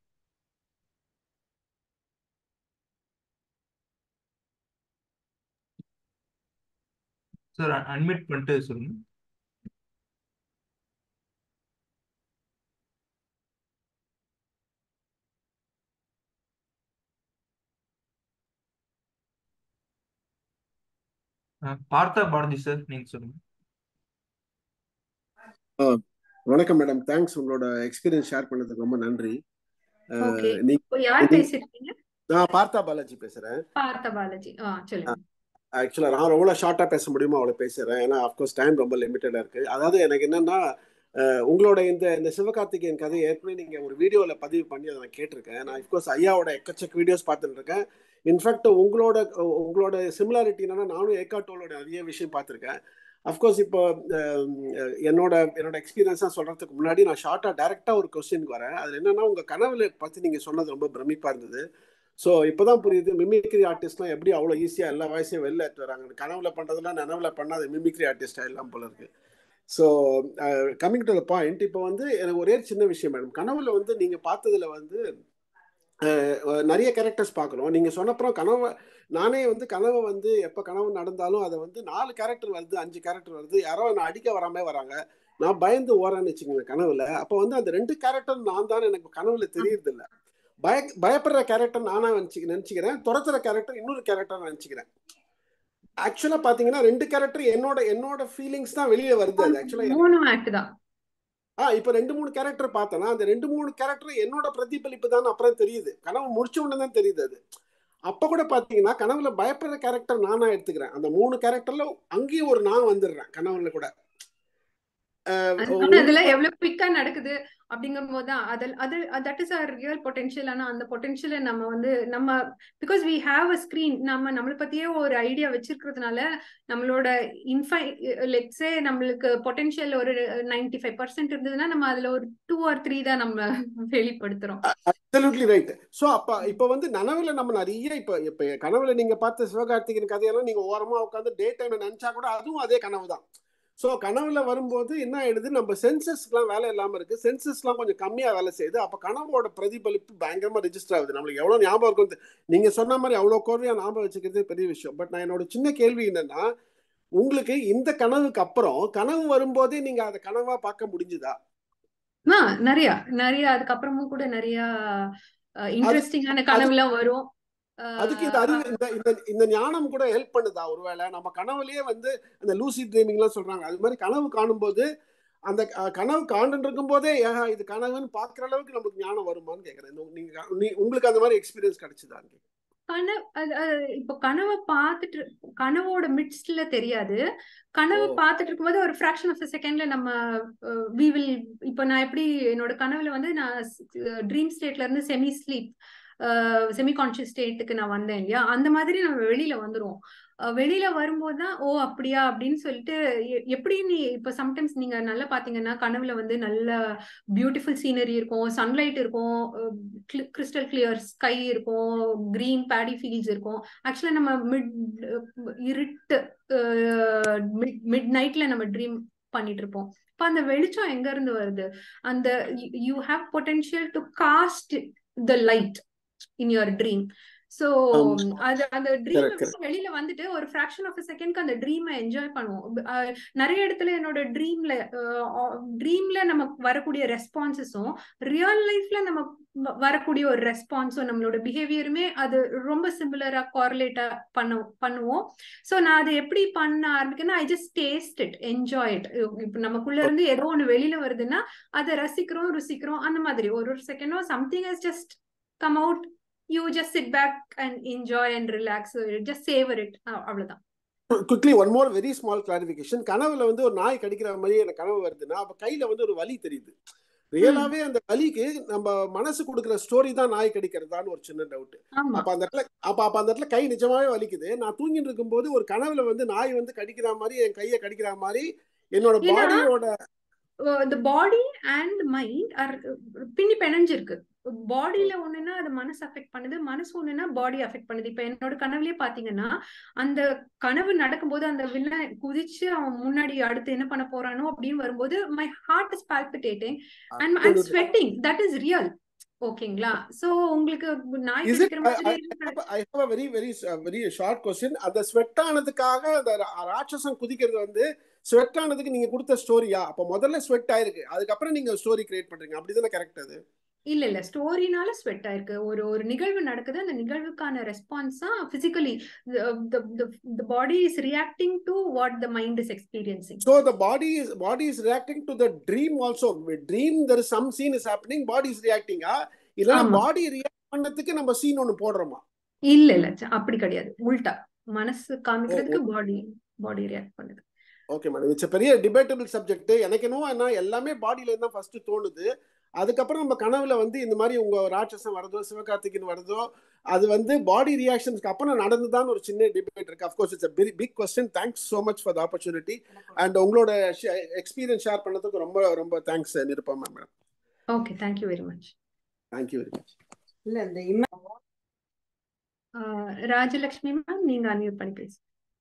சார் அன்மிட் பண்ணிட்டு சொல்லுங்க பார்த்தா பாரதி சார் நீங்க சொல்லுங்க வணக்கம் மேடம் தேங்க்ஸ் உங்களோட எக்ஸ்பீரியன்ஸ் ஷேர் பண்ணதுக்கு ரொம்ப நன்றி யார் பேசிருக்கீங்க நான் பார்த்தா பாலாஜி பேசுறேன் பார்த்த பாலாஜி ஆ சொல்லுங்க ஆக்சுவலா நான் ரொம்ப ஷார்ட்டா பேச முடியுமோ அவ்வளோ பேசுறேன் ஏன்னா அஃப்கோர்ஸ் டைம் ரொம்ப லிமிட்டடா இருக்கு அதாவது எனக்கு என்னன்னா உங்களோட இந்த இந்த சிவகார்த்திகேயன் கதையை ஏற்கனவே நீங்க ஒரு வீடியோல பதிவு பண்ணி அதை நான் கேட்டிருக்கேன் நான் அஃப்கோர்ஸ் ஐயாவோட எக்கச்சக்க வீடியோஸ் பார்த்துட்டு இருக்கேன் இன்ஃபேக்ட் உங்களோட உங்களோட சிமிலாரிட்டி என்னன்னா நானும் ஏகாட்டோலோட நிறைய விஷயம் பார்த்துருக்கேன் அஃப்கோர்ஸ் இப்போ என்னோட என்னோட எக்ஸ்பீரியன்ஸாக சொல்கிறதுக்கு முன்னாடி நான் ஷார்ட்டாக டேரெக்டாக ஒரு கொஸ்டினுக்கு வரேன் அது என்னென்னா உங்கள் கனவுல பற்றி நீங்கள் சொன்னது ரொம்ப பிரமிப்பாக இருந்தது ஸோ இப்போ தான் புரியுது மிமிக்ரி ஆர்டிஸ்ட்லாம் எப்படி அவ்வளோ ஈஸியாக எல்லா வயசையும் வெளில எடுத்து வராங்க கனவுல பண்ணுறதுலாம் நனவுல பண்ணாத மிமிக்ரி ஆர்டிஸ்டாக எல்லாம் போல இருக்கு so coming to the point இப்போ வந்து எனக்கு ஒரே சின்ன விஷயம் மேடம் கனவுல வந்து நீங்கள் பார்த்ததுல வந்து நிறைய கேரக்டர்ஸ் பார்க்குறோம் நீங்கள் சொன்னப்புறம் கனவை நானே வந்து கனவை வந்து எப்போ கனவு நடந்தாலும் அதை வந்து நாலு கேரக்டர் வருது அஞ்சு கேரக்டர் வருது யாரோ நான் அடிக்க வராமே வராங்க நான் பயந்து ஓரேன்னு வச்சுக்கோங்க கனவுல அப்போ வந்து அந்த ரெண்டு கேரக்டர் நான் தான் எனக்கு கனவுல தெரியறது இல்லை பய பயப்படுற கேரக்டர் நானா நினச்சி நினச்சிக்கிறேன் துரத்துற கேரக்டர் இன்னொரு கேரக்டர் நினச்சிக்கிறேன் ஆக்சுவலாக பார்த்தீங்கன்னா ரெண்டு கேரக்டர் என்னோட என்னோட ஃபீலிங்ஸ் தான் வெளியே வருது அது ஆக்சுவலாக ஆ இப்போ ரெண்டு மூணு கேரக்டர் பார்த்தேன்னா அந்த ரெண்டு மூணு கேரக்டர் என்னோட பிரதிபலிப்பு தான் அப்புறம் தெரியுது கனவு முடிச்ச உடனே தான் தெரியுது அது அப்போ கூட பார்த்தீங்கன்னா கனவுல பயப்படுற கேரக்டர் நானா எடுத்துக்கிறேன் அந்த மூணு கேரக்டர்ல அங்கேயும் ஒரு நான் வந்துடுறேன் கனவுல கூட அதெல்லாம் எவ்வளவு குவிக்கா நடக்குது அப்படிங்கும் போதுதான் அதில் அது that is our real potential ஆனா அந்த பொட்டென்ஷியலை நம்ம வந்து நம்ம because we have a screen நம்ம நம்மளை பத்தியே ஒரு ஐடியா வச்சிருக்கிறதுனால நம்மளோட இன்ஃபை லெட்ஸே நம்மளுக்கு பொட்டென்ஷியல் ஒரு நைன்டி ஃபைவ் பர்சன்ட் இருந்ததுன்னா நம்ம அதுல ஒரு டூ ஆர் த்ரீ தான் நம்ம வெளிப்படுத்துறோம் அப்சல்யூட்லி ரைட் ஸோ அப்ப இப்ப வந்து நனவுல நம்ம நிறைய இப்ப இப்ப கனவுல நீங்க பார்த்த சிவகார்த்திகன் கதையெல்லாம் நீங்க ஓரமா உட்காந்து டே டைம்ல நினைச்சா கூட அதுவும் அதே கனவு தான் ஸோ கனவுல வரும்போது என்ன ஆயிடுது நம்ம சென்சஸ்லாம் வேலை இல்லாமல் இருக்கு சென்சஸ்லாம் கொஞ்சம் கம்மியாக வேலை செய்யுது அப்போ கனவோட பிரதிபலிப்பு பயங்கரமாக ரெஜிஸ்டர் ஆகுது நம்மளுக்கு எவ்வளோ ஞாபகம் இருக்கும் நீங்கள் சொன்ன மாதிரி அவ்வளோ கோர்வையாக ஞாபகம் வச்சுக்கிறது பெரிய விஷயம் பட் நான் என்னோட சின்ன கேள்வி என்னன்னா உங்களுக்கு இந்த கனவுக்கு அப்புறம் கனவு வரும்போதே நீங்க அதை கனவா பார்க்க முடிஞ்சுதா நிறைய நிறைய அதுக்கப்புறமும் கூட நிறைய இன்ட்ரெஸ்டிங்கான கனவுலாம் வரும் அதுக்கு இந்த அறிவு இந்த இந்த இந்த ஞானம் கூட ஹெல்ப் பண்ணுதா ஒருவேளை நம்ம கனவுலயே வந்து அந்த லூசி ட்ரீமிங் எல்லாம் சொல்றாங்க அது மாதிரி கனவு காணும்போது அந்த கனவு காண்டு இருக்கும் போதே ஏஹா இது கனவுன்னு பாக்குற அளவுக்கு நமக்கு ஞானம் வருமான்னு கேக்குறேன் நீங்க உங்களுக்கு அந்த மாதிரி எக்ஸ்பீரியன்ஸ் கிடைச்சதா கனவு அது- அது இப்போ கனவை பார்த்துட்டு கனவோட மிட்ஸ்ட்ல தெரியாது கனவு ஓ. பார்த்துட்டு இருக்கும்போது ஒரு ஃபிராக்ஷன் ஆஃப் செகண்ட்ல நம்ம வி வில் இப்போ நான் எப்படி என்னோட கனவுல வந்து நான் ட்ரீம் ஸ்டேட்ல இருந்து செமி ஸ்லீப் செமி கான்ஷியஸ் ஸ்டேட்டுக்கு நான் வந்தேன் இல்லையா அந்த மாதிரி நம்ம வெளியில வந்துருவோம் அஹ் வெளியில வரும்போது தான் ஓ அப்படியா அப்படின்னு சொல்லிட்டு எ- எப்படி நீ இப்ப சம்டைம்ஸ் நீங்க நல்லா பாத்தீங்கன்னா கனவுல வந்து நல்ல பியூட்டிஃபுல் சீனரி இருக்கும் சன்லைட் இருக்கும் கிறிஸ்டல் கிளியர் ஸ்கை இருக்கும் கிரீன் பேடி ஃபீல்ட்ஸ் இருக்கும் ஆக்சுவலா நம்ம மிட் இருட்டு மிட் நைட்ல நம்ம ட்ரீம் பண்ணிட்டு இருப்போம் இப்ப அந்த வெளிச்சம் எங்க இருந்து வருது அந்த you have potential to cast the light in your dream so ஆமா. அது அந்த ட்ரீம் Correct, வெளியில வந்துட்டு ஒரு ஃபிராக்ஷன் ஆஃப் செகண்ட்க்கு அந்த ட்ரீமை என்ஜாய் பண்ணுவோம் அஹ் நிறைய இடத்துல என்னோட ட்ரீம்ல ட்ரீம்ல நமக்கு வரக்கூடிய ரெஸ்பான்சஸும் ரியல் லைஃப்ல நம்ம வ- வரக்கூடிய ஒரு ரெஸ்பான்ஸும் நம்மளோட பிஹேவியருமே அது ரொம்ப சிமிலரா கார்லேட்டா பண்ண பண்ணுவோம் சோ நான் அதை எப்படி பண்ண ஆரம்பிக்கேன்னா I just taste it enjoy it இப்ப நமக்குள்ள இருந்து ஏதோ ஒண்ணு வெளியில வருதுன்னா அதை ரசிக்கிறோம் ருசிக்கிறோம் அந்த மாதிரி ஒரு ஒரு செகண்டும் something is just come out you just sit back and enjoy and relax just savour it அவ்வளவுதான் quickly one more very small clarification கனவுல வந்து ஒரு நாய் கடிக்கிற மாதிரி எனக்கு கனவு வருதுன்னா அப்ப கையில வந்து ஒரு வலி தெரியுது ரியலாவே அந்த வலிக்கு நம்ம மனசு கொடுக்குற ஸ்டோரி தான் நாய் கடிக்கிறதான்னு ஒரு சின்ன டவுட் ஆமா அப்ப அந்த இடத்துல அப்ப அப்ப அந்த இடத்துல கை நிஜமாவே வலிக்குது நான் தூங்கிட்டு இருக்கும்போது ஒரு கனவுல வந்து நாய் வந்து கடிக்கிற மாதிரி என் கையை கடிக்கிற மாதிரி என்னோட ஏன்னா, பாடியோட the body and mind are பின்னி பிணைஞ்சிருக்கு பாடியில ஒண்ணுன்னா அது மனசு அஃபெக்ட் பண்ணுது மனசு ஒண்ணுன்னா பாடி அஃபெக்ட் பண்ணுது இப்ப என்னோட கனவுலயே பாத்தீங்கன்னா அந்த கனவு நடக்கும்போது அந்த வில்லன் குதிச்சு அவன் முன்னாடி அடுத்து என்ன பண்ண போறானோ அப்படின்னு வரும்போது my heart is palpitating and and sweating that is real ஓகேங்களா சோ உங்களுக்கு நாய் Is it- கடிக்கிற I- மாதிரி I have a very very very short question அந்த ஸ்வெட் ஆனதுக்காக அந்த ரா- ராட்சசம் குதிக்கிறது வந்து ஸ்வெட் ஆனதுக்கு நீங்க கொடுத்த ஸ்டோரியா அப்ப முதல்ல ஸ்வெட் ஆயிருக்கு அதுக்கப்புறம் நீங்க ஸ்டோரி கிரியேட் பண்றீங்க அப்படிதானே கரெக்ட் அது இல்ல இல்ல ஸ்டோரினால ஸ்வெட் ஆயிருக்கு ஒரு ஒரு நிகழ்வு நடக்குது அந்த நிகழ்வுக்கான ரெஸ்பான்ஸா physically the body is reacting to what the mind is experiencing So the body is body is reacting to the dream also. With dream there is some scene is happening, body is reacting. ஆ இல்லைன்னா ஆமா. பாடி react பண்ணதுக்கு நம்ம scene ஒண்ணு போடுறோமா இல்ல இல்ல ச- அப்படி கிடையாது உல்டா மனசு காமிக்கிறதுக்கு பாடி பாடி ரியாக்ட் பண்ணுது ஓகே மேடம் இட்ஸ் பெரிய டிபேட்டபிள் சப்ஜெக்ட் எனக்கு என்னவோ என்ன எல்லாமே பாடியில இருந்தா ஃபர்ஸ்ட் தோணுது அதுக்கப்புறம் நம்ம கனவுல வந்து இந்த மாதிரி உங்க ராட்சசம் வருதோ சிவகார்த்திகேயன் வருதோ அது வந்து பாடி ரியாக்ஷன்ஸ்க்கு அப்புறம் நடந்துதான் ஒரு சின்ன டிபேட் இருக்கு of course it's big big question thanks so much for the opportunity and உங்களோட எக்ஸ்பீரியன்ஸ் ஷேர் பண்ணதுக்கு ரொம்ப ரொம்ப தேங்க்ஸ் நிருப்பம் madam okay thank you very much thank you very much இல்ல இந்த இம ராஜலட்சுமி மேம் நீங்க அன்மியூட் பண்ணி பேசு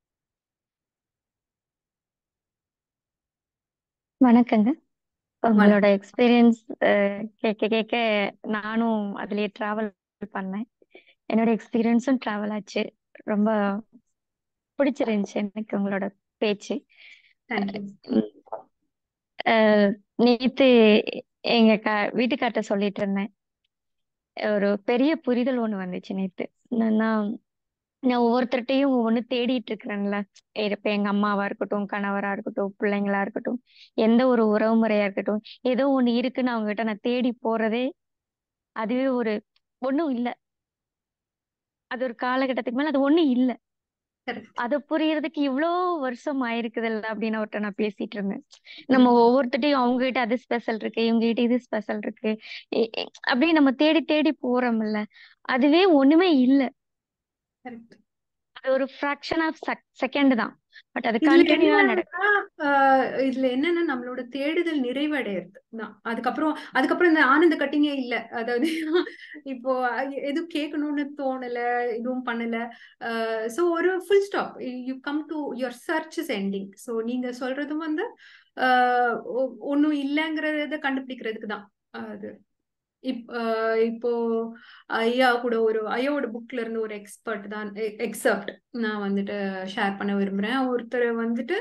வணக்கங்க உங்களோட எக்ஸ்பீரியன்ஸ் கேட்க கேட்க நானும் அதுலயே டிராவல் பண்ணேன் என்னோட எக்ஸ்பீரியன்ஸும் டிராவல் ஆச்சு ரொம்ப பிடிச்சிருந்துச்சு எனக்கு உங்களோட பேச்சு தேங்க்யூ உம், அஹ், நேத்து எங்க க வீட்டுக்கார்ட்ட சொல்லிட்டு இருந்தேன் ஒரு பெரிய புரிதல் ஒண்ணு வந்துச்சு நேத்து என்னன்னா நான் ஒவ்வொருத்தர்ட்டையும் ஒவ்வொன்னு தேடிட்டு இருக்கிறேன்ல இப்ப எங்க அம்மாவா இருக்கட்டும் கணவரா இருக்கட்டும் பிள்ளைங்களா இருக்கட்டும் எந்த ஒரு உறவு முறையா இருக்கட்டும் ஏதோ ஒண்ணு இருக்குன்னு அவங்க கிட்ட நான் தேடி போறதே அதுவே ஒரு ஒண்ணும் இல்ல அது ஒரு காலகட்டத்துக்கு மேல அது ஒண்ணும் இல்ல கரெக்ட் அது புரியறதுக்கு இவ்வளோ வருஷம் ஆயிருக்குதுல்ல அப்படின்னு அவர்கிட்ட நான் பேசிட்டு இருந்தேன் நம்ம ஒவ்வொருத்தட்டையும் அவங்க கிட்ட அது ஸ்பெஷல் இருக்கு இவங்க கிட்ட இது ஸ்பெஷல் இருக்கு எ- எ- அப்படியே நம்ம தேடி தேடி போறோம்ல அதுவே ஒண்ணுமே இல்ல கரெக்ட் அது ஒரு ஃபிராக்ஷன் ஆஃப் செகண்ட் தான் பட் அது இதுல கண்டினியூவா நடக்கும் என்னன்னா ஆஹ் இதுல என்னன்னா நம்மளோட தேடுதல் நிறைவடையறது தான் அதுக்கப்புறம் அதுக்கப்புறம் இந்த ஆனந்த கட்டிங்கே இல்ல அதாவது இப்போ அ- எதுவும் கேட்கணும்னு தோணல எதுவும் பண்ணல சோ ஒரு full stop you come to your search is ending so நீங்க சொல்றதும் வந்து ஆஹ் ஒ- ஒண்ணும் இல்லைங்கிறத கண்டுபிடிக்கிறதுக்கு தான் அது இப் ஆஹ் இப்போ ஐயா கூட ஒரு ஐயாவோட புக்ல இருந்து ஒரு எக்ஸ்பர்ட் தான் எக்ஸப்ட் நான் வந்துட்டு ஷேர் பண்ண விரும்புறேன் ஒருத்தர் வந்துட்டு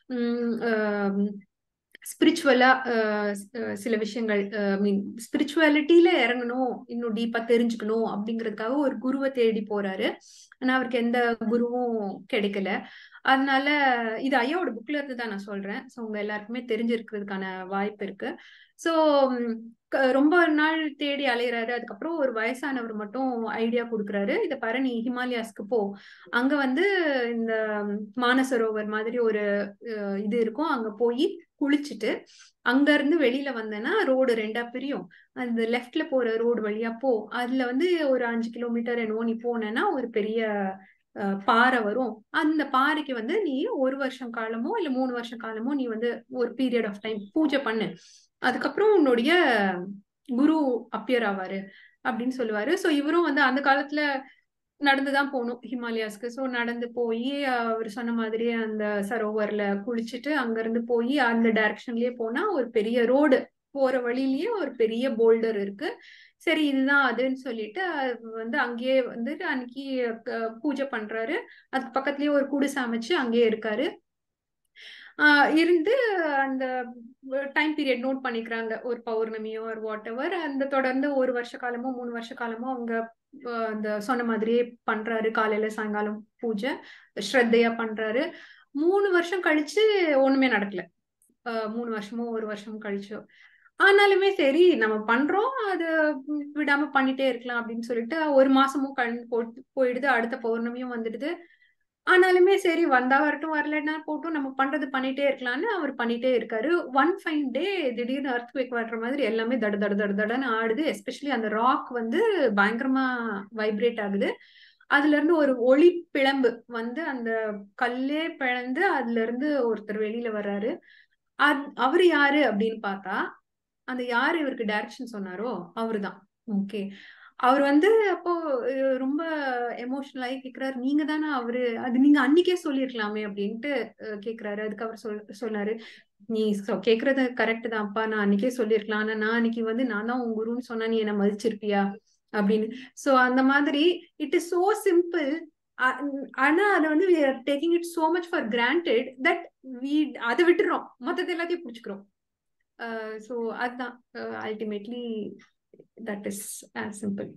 ஸ்பிரிச்சுவலா சில விஷயங்கள் மீன் ஸ்பிரிச்சுவாலிட்டியில இறங்கணும் இன்னும் டீப்பா தெரிஞ்சுக்கணும் அப்படிங்கிறதுக்காக ஒரு குருவை தேடி போறாரு ஆனா அவருக்கு எந்த குருவும் கிடைக்கல அதனால இது ஐயாவோட புக்ல இருந்து தான் நான் சொல்றேன் ஸோ உங்க எல்லாருக்குமே தெரிஞ்சிருக்கிறதுக்கான வாய்ப்பு இருக்கு ஸோ ரொம்ப நாள் தேடி அலையிறாரு அதுக்கப்புறம் ஒரு வயசானவர் மட்டும் ஐடியா கொடுக்குறாரு இதை பாரு நீ ஹிமாலயாஸ்க்கு போ அங்க வந்து இந்த மானசரோவர் மாதிரி ஒரு அஹ், இது இருக்கும் அங்க போய் குளிச்சுட்டு அங்க இருந்து வெளியில வந்தேன்னா ரோடு ரெண்டா பிரியும் அந்த லெஃப்ட்ல போற ரோடு வழியா போ அதுல வந்து ஒரு அஞ்சு கிலோமீட்டர் என்னவோ நீ போனேன்னா ஒரு பெரிய அஹ், பாறை வரும் அந்த பாறைக்கு வந்து நீ ஒரு வருஷம் காலமோ இல்ல மூணு வருஷம் காலமோ நீ வந்து ஒரு பீரியட் ஆஃப் டைம் பூஜை பண்ணு அதுக்கப்புறம் உன்னுடைய குரு அப்பியர் ஆவாரு அப்படின்னு சொல்லுவாரு சோ இவரும் வந்து அந்த காலத்துல நடந்துதான் போகணும் ஹிமாலயாஸ்க்கு ஸோ நடந்து போய் அவர் சொன்ன மாதிரி அந்த சரோவர்ல குளிச்சுட்டு அங்க இருந்து போய் அந்த டைரக்ஷன்லயே போனா ஒரு பெரிய ரோடு போற வழியிலயே ஒரு பெரிய போல்டர் இருக்கு சரி இதுதான் அதுன்னு சொல்லிட்டு அது வந்து அங்கேயே வந்து அன்னைக்கு அஹ், பூஜை பண்றாரு அதுக்கு பக்கத்துலயே ஒரு குடிசை அமைச்சு அங்கேயே இருக்காரு ஆஹ் இருந்து அந்த டைம் பீரியட் நோட் பண்ணிக்கிறாங்க ஒரு பௌர்ணமியோ ஒரு வாட் எவர் அந்த தொடர்ந்து ஒரு வருஷ காலமோ மூணு வருஷ காலமோ அவங்க ஆஹ் அந்த சொன்ன மாதிரியே பண்றாரு காலையில சாயங்காலம் பூஜை ஸ்ரத்தையா பண்றாரு மூணு வருஷம் கழிச்சு ஒண்ணுமே நடக்கல ஆஹ் மூணு வருஷமோ ஒரு வருஷம் கழிச்சோ ஆனாலுமே சரி நம்ம பண்றோம் அது விடாம பண்ணிட்டே இருக்கலாம் அப்படின்னு சொல்லிட்டு ஒரு மாசமும் கழிஞ்சு போட்டு போயிடுது அடுத்த பௌர்ணமியும் வந்துடுது ஆனாலுமே சரி வந்தா வரட்டும் வரலன்னா போட்டும் நம்ம பண்றது பண்ணிட்டே இருக்கலாம்னு அவர் பண்ணிட்டே இருக்காரு ஒன் ஃபைன் டே திடீர்னு அர்த்குவேக் வர்ற மாதிரி எல்லாமே தட தட தட தடன்னு ஆடுது எஸ்பெஷலி அந்த ராக் வந்து பயங்கரமா வைப்ரேட் ஆகுது அதுல இருந்து ஒரு ஒளி பிளம்பு வந்து அந்த கல்லே பிளந்து அதுல இருந்து ஒருத்தர் வெளியில வர்றாரு அத் அவரு யாரு அப்படின்னு பார்த்தா அந்த யாரு இவருக்கு டைரக்ஷன் சொன்னாரோ அவருதான் ஓகே அவர் வந்து அப்போ அஹ், ரொம்ப எமோஷனல் ஆகி கேக்குறாரு நீங்க தானே அவரு அது நீங்க அன்னைக்கே சொல்லியிருக்கலாமே அப்படின்ட்டு அஹ், கேக்குறாரு அதுக்கு அவர் சொல் சொன்னாரு நீ சொ- கேக்குறது கரெக்ட் தான்ப்பா நான் அன்னைக்கே சொல்லியிருக்கலாம் ஆனா நான் அன்னைக்கு வந்து நான் தான் உன் குருன்னு சொன்னா நீ என்ன மதிச்சிருப்பியா அப்படின்னு சோ அந்த மாதிரி இட் இஸ் சோ சிம்பிள் ஆனா அதை வந்து taking it so much for granted that we அதை விட்டுறோம் மொத்தத்தை எல்லாத்தையும் பிடிச்சிக்கிறோம் ஸோ அதுதான் ultimately that is simple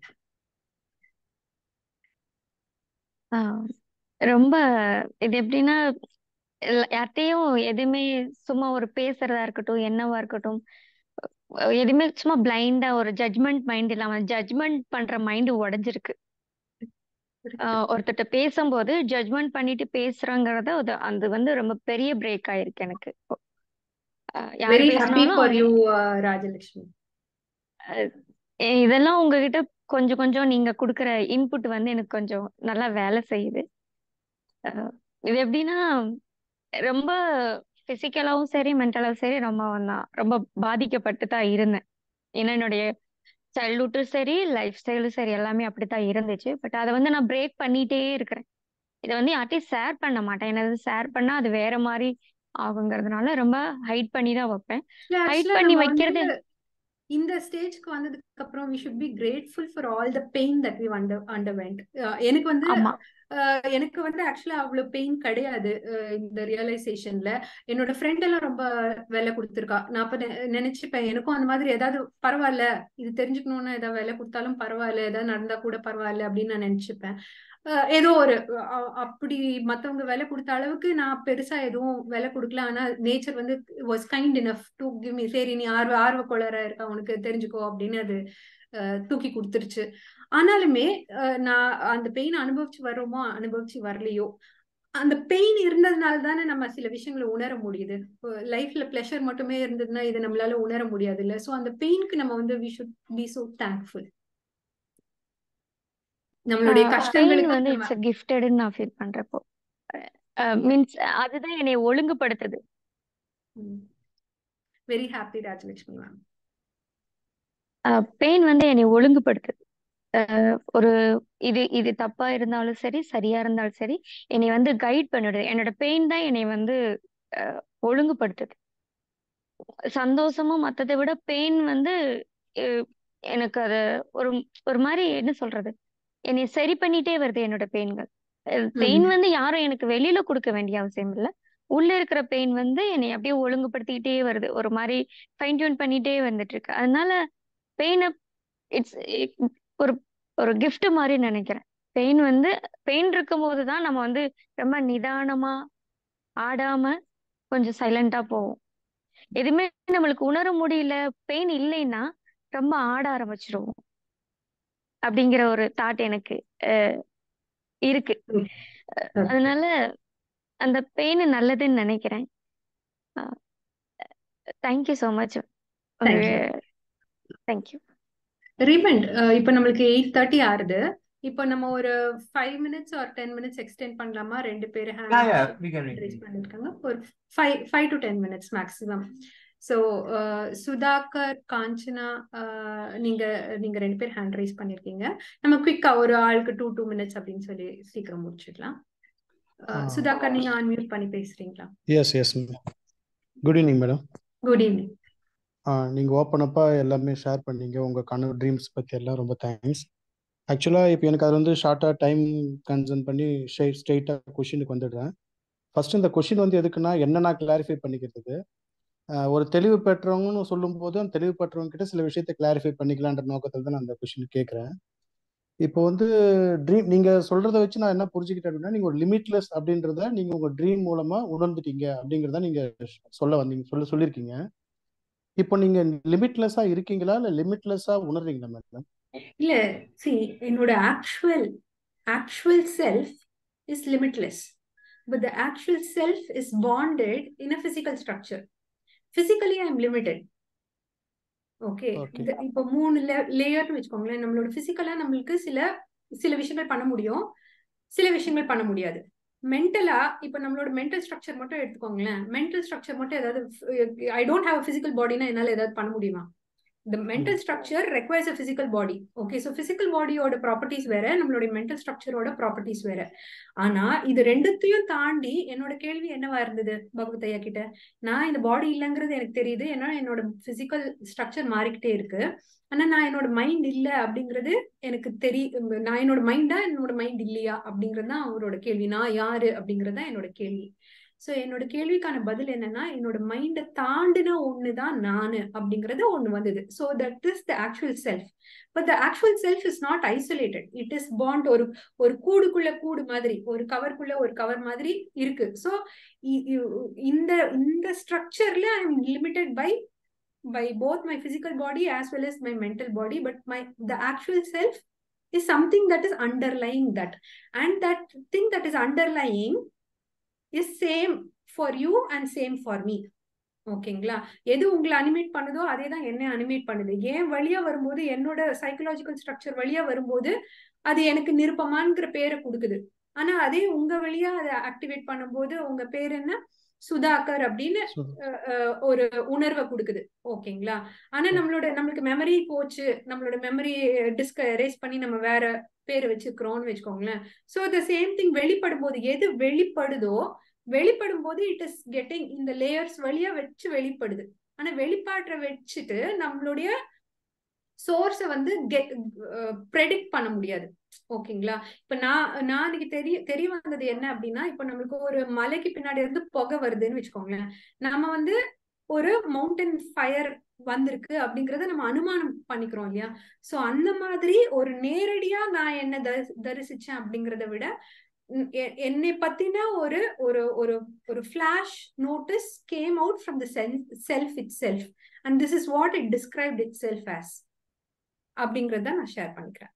ah ரொம்ப இது எப்படின்னா இல்ல- யார்கிட்டயும் எதுவுமே சும்மா ஒரு பேசுறதா இருக்கட்டும் என்னவா இருக்கட்டும் அஹ் எதுவுமே சும்மா பிளைண்டா ஒரு ஜட்மெண்ட் மைண்ட் இல்லாம ஜட்மெண்ட் பண்ற மைண்ட் உடைஞ்சிருக்கு ஆஹ் ஒருத்தர்ட்ட பேசும்போது ஜட்மெண்ட் பண்ணிட்டு பேசுறாங்கிறத அது அது வந்து ரொம்ப பெரிய பிரேக் ஆயிருக்கு எனக்கு ஆஹ் யாரு வெரி ஹாப்பி பேசினாலும் ஃபார் அவங்க யூ ராஜலட்சுமி அஹ் இதெல்லாம் உங்ககிட்ட கொஞ்சம் கொஞ்சம் நீங்க கொடுக்குற இன்புட் வந்து எனக்கு கொஞ்சம் நல்லா வேலை செய்யுது அஹ் இது எப்படின்னா ரொம்ப பிசிக்கலாவும் சரி மென்டலாவும் சரி ரொம்ப நான் ரொம்ப பாதிக்கப்பட்டு தான் இருந்தேன் ஏன்னா என்னுடைய சைல்ட்ஹுட்டும் சரி லைஃப் ஸ்டைலும் சரி எல்லாமே அப்படித்தான் இருந்துச்சு பட் அதை வந்து நான் பிரேக் பண்ணிட்டே இருக்கிறேன் இதை வந்து யார்ட்டையும் ஷேர் பண்ண மாட்டேன் ஏன்னா ஷேர் பண்ணா அது வேற மாதிரி ஆகுங்கிறதுனால ரொம்ப ஹைட் பண்ணி தான் வைப்பேன் ஹைட் ஆக்சுவலா பண்ணி நம்ம வந்து வைக்கிறது இந்த ஸ்டேஜ்க்கு வந்ததுக்கு அப்புறம் we should be grateful for all the pain that we under underwent எனக்கு வந்து ஆமா அஹ், எனக்கு வந்து ஆக்சுவலா அவ்வளவு பெயின் கிடையாது அஹ், இந்த ரியலைசேஷன்ல என்னோட ஃப்ரெண்ட் எல்லாம் ரொம்ப வேலை கொடுத்துருக்கா நான் அப்ப நெ- நினைச்சுப்பேன் எனக்கும் அந்த மாதிரி ஏதாவது பரவாயில்ல இது தெரிஞ்சுக்கணும்னா ஏதாவது வேலை கொடுத்தாலும் பரவாயில்ல ஏதாவது நடந்தா கூட பரவாயில்ல அப்படின்னு நான் நினைச்சுப்பேன் அஹ், ஏதோ ஒரு அ- அப்படி மத்தவங்க விலை கொடுத்த அளவுக்கு நான் பெருசா எதுவும் விலை கொடுக்கல ஆனா நேச்சர் வந்து was kind enough to give me சரி நீ ஆர்வ ஆர்வ கோளாறா இருக்கா உனக்கு தெரிஞ்சுக்கோ அப்படின்னு அது அஹ், தூக்கி கொடுத்துருச்சு ஆனாலுமே அஹ், நான் அந்த பெயின் அனுபவிச்சு வரோமோ அனுபவிச்சு வரலையோ அந்த பெயின் இருந்ததுனால தானே நம்ம சில விஷயங்களை உணர முடியுது லைஃப்ல ப்ளஷர் மட்டுமே இருந்ததுன்னா இதை நம்மளால உணர முடியாது இல்ல சோ அந்த பெயினுக்கு நம்ம வந்து we should be so thankful நம்மளுடைய பெயின் கஷ்டங்களுக்கு வந்து நம்ம இட்ஸ் கிஃப்டட்னு நான் ஃபீல் பண்றப்போ மீன்ஸ் அதுதான் என்னை ஒழுங்குபடுத்துது very happy Rajalakshmi ma'am pain வந்து என்னை ஒழுங்குபடுத்துது அஹ் ஒரு இது இது தப்பா இருந்தாலும் சரி சரியா இருந்தாலும் சரி என்னை வந்து கைட் பண்ணிடுது என்னோட பெயின் தான் என்னை வந்து அஹ், ஒழுங்குபடுத்துது சந்தோஷமும் மத்ததை விட பெயின் வந்து அஹ், எனக்கு அது ஒரு ஒரு மாதிரி என்ன சொல்றது என்னை சரி பண்ணிட்டே வருது என்னோட பெயின்கள் பெயின் வந்து யாரும் எனக்கு வெளியில கொடுக்க வேண்டிய அவசியம் இல்லை உள்ள இருக்கிற பெயின் வந்து என்னை அப்படியே ஒழுங்குபடுத்திக்கிட்டே வருது ஒரு மாதிரி ஃபைன் டியூன் பண்ணிட்டே வந்துட்டு இருக்கு அதனால பெயினை இட்ஸ் ஒரு ஒரு gift மாதிரி நினைக்கிறேன் பெயின் வந்து பெயின் இருக்கும் போது தான் நம்ம வந்து ரொம்ப நிதானமா ஆடாம கொஞ்சம் சைலண்டா போவோம் எதுவுமே நம்மளுக்கு உணர முடியல பெயின் இல்லைன்னா ரொம்ப ஆட ஆரம்பிச்சிருவோம் அப்படிங்கிற ஒரு தாட் எனக்கு அஹ், இருக்கு அஹ், அதனால அந்த பெயின் நல்லதுன்னு நினைக்கிறேன் தேங்க்யூ ஸோ மச் ஒரு தேங்க்யூ தேங்க்யூ ரீபண்ட் இப்போ நம்மளுக்கு எயிட் தேர்ட்டி ஆறுது இப்போ நம்ம ஒரு five minutes or ten minutes extend பண்ணலாமா ரெண்டு பேர் Yeah, hand yeah, we can, we raise can. பண்ணிருக்காங்க ஒரு five five to ten minutes maximum so Sudhakar Kanchana uh, நீங்க நீங்க ரெண்டு பேர் ஹேண்ட் ரைஸ் பண்ணிருக்கீங்க நம்ம குயிக்கா ஒரு ஆளுக்கு டூ டூ மினிட்ஸ் அப்படின்னு சொல்லி சீக்கிரம் முடிச்சிடலாம் Uh, ஆ சுதாகர் நீங்க அன்மியூட் பண்ணி பேசுறீங்களா yes yes good evening madam good evening நீங்கள் ஓப்பனப்பாக எல்லாமே ஷேர் பண்ணீங்க உங்கள் கனவு ட்ரீம்ஸ் பற்றி எல்லாம் ரொம்ப தேங்க்ஸ் ஆக்சுவலாக இப்போ எனக்கு அது வந்து ஷார்ட்டாக டைம் கன்சர்ன் பண்ணி ஸ்ட்ரெயிட் ஸ்ட்ரெயிட்டாக கொஷினுக்கு வந்துடுறேன் ஃபர்ஸ்ட் இந்த கொஷின் வந்து எதுக்குன்னா என்ன நான் கிளாரிஃபை பண்ணிக்கிறதுக்கு ஆஹ் ஒரு தெளிவு பெற்றவங்கன்னு சொல்லும்போது அந்த தெளிவு பெற்றவங்க கிட்ட சில விஷயத்தை கிளாரிஃபை பண்ணிக்கலான்ற நோக்கத்தில் தான் நான் அந்த கொஷின் கேட்குறேன் இப்போ வந்து ட்ரீம் நீங்கள் சொல்கிறத வச்சு நான் என்ன புரிஞ்சுக்கிட்டேன் அப்படின்னா நீங்கள் ஒரு லிமிட்லெஸ் அப்படின்றத நீங்கள் உங்கள் ட்ரீம் மூலமாக உணர்ந்துட்டீங்க அப்படிங்கிறத நீங்கள் சொல்ல வந்தீங்க சொல்ல சொல்லியிருக்கீங்க இப்போ நீங்கள் லிமிட்லெஸ்ஸாக இருக்கீங்களா இல்லை லிமிட்லெஸ்ஸாக உணர்றீங்களா மேடம் இல்ல சி என்னோட actual actual self is limitless but the actual self is bonded in a physical structure physically I am limited okay okay இப்போ மூணு லேயர்னு வச்சுக்கோங்களேன் நம்மளோட பிசிக்கலா நம்மளுக்கு சில சில விஷயங்கள் பண்ண முடியும் சில விஷயங்கள் பண்ண முடியாது மென்டலா இப்போ நம்மளோட மென்டல் ஸ்ட்ரக்சர் மட்டும் எடுத்துக்கோங்களேன் மென்டல் ஸ்ட்ரக்சர் மட்டும் ஏதாவது ஐ டோன்ட் ஹாவ் பிசிக்கல் பாடினா என்னால ஏதாவது பண்ண முடியுமா the mental structure requires a physical body okay so physical body ஓட ப்ராப்பர்ட்டிஸ் வேற நம்மளுடைய மென்டல் ஸ்ட்ரக்சரோட ப்ராப்பர்ட்டிஸ் வேற ஆனா இது ரெண்டுத்தையும் தாண்டி என்னோட கேள்வி என்னவா இருந்தது பகவத் ஐயா கிட்ட நான் இந்த பாடி இல்லைங்கிறது எனக்கு தெரியுது ஏன்னா என்னோட பிசிக்கல் ஸ்ட்ரக்சர் மாறிக்கிட்டே இருக்கு ஆனா நான் என்னோட மைண்ட் இல்ல அப்படிங்கிறது எனக்கு தெரி நான் என்னோட மைண்டா என்னோட மைண்ட் இல்லையா அப்படிங்கிறது தான் அவரோட கேள்வி நான் யாரு அப்படிங்கிறது தான் என்னோட கேள்வி சோ என்னோட கேள்விக்கான பதில் என்னன்னா என்னோட மைண்டை தாண்டின ஒண்ணுதான் நானு அப்படிங்கறது ஒண்ணு வந்தது so that is the actual self but the actual self is not isolated it is bond ஒரு ஒரு கூடுக்குள்ள கூடு மாதிரி ஒரு கவர்க்குள்ள ஒரு கவர் மாதிரி இருக்கு சோ இந்த இந்த ஸ்ட்ரக்சர்ல I am limited by by both my physical body as well as my mental body but my the actual self is something that is underlying that and that thing that is underlying is same for you and same for me ஓகேங்களா எது உங்களை animate பண்ணுதோ அதே தான் என்ன animate பண்ணுது ஏன் வழியா வரும்போது என்னோட சைக்கலாஜிக்கல் ஸ்ட்ரக்சர் வழியா வரும்போது அது எனக்கு நிருப்பமான்ங்கிற பேரை கொடுக்குது ஆனா அதே உங்க வழியா அதை ஆக்டிவேட் பண்ணும்போது உங்க பேர் என்ன சுதாகர் அப்படின்னு ஒரு உணர்வை கொடுக்குது ஓகேங்களா ஆனா நம்மளோட நம்மளுக்கு மெமரி போச்சு நம்மளோட மெமரி டிஸ்க எரேஸ் பண்ணி நம்ம வேற பேர் வச்சுக்கிறோம்னு வச்சுக்கோங்களேன் சோ த சேம் திங் வெளிப்படும் போது எது வெளிப்படுதோ வெளிப்படும் போது இட் இஸ் கெட்டிங் இந்த லேயர்ஸ் வழியா வச்சு வெளிப்படுது ஆனா வெளிப்பாடுற வச்சுட்டு நம்மளுடைய சோர்ஸை வந்து ப்ரெடிக்ட் பண்ண முடியாது ஓகேங்களா இப்ப நான் நான் அன்னைக்கு தெரிய தெரிய வந்தது என்ன அப்படின்னா இப்ப நம்மளுக்கு ஒரு மலைக்கு பின்னாடி இருந்து புகை வருதுன்னு வச்சுக்கோங்களேன் நாம வந்து ஒரு மவுண்டன் ஃபயர் வந்திருக்கு அப்படிங்கறத நம்ம அனுமானம் பண்ணிக்கிறோம் இல்லையா சோ அந்த மாதிரி ஒரு நேரடியா நான் என்ன தரிசிச்சேன் அப்படிங்கறத விட என்னை பத்தின ஒரு ஒரு ஒரு ஒரு flash notice came out from the self itself and this is what it described itself as அப்படிங்கறத நான் ஷேர் பண்ணிக்கிறேன்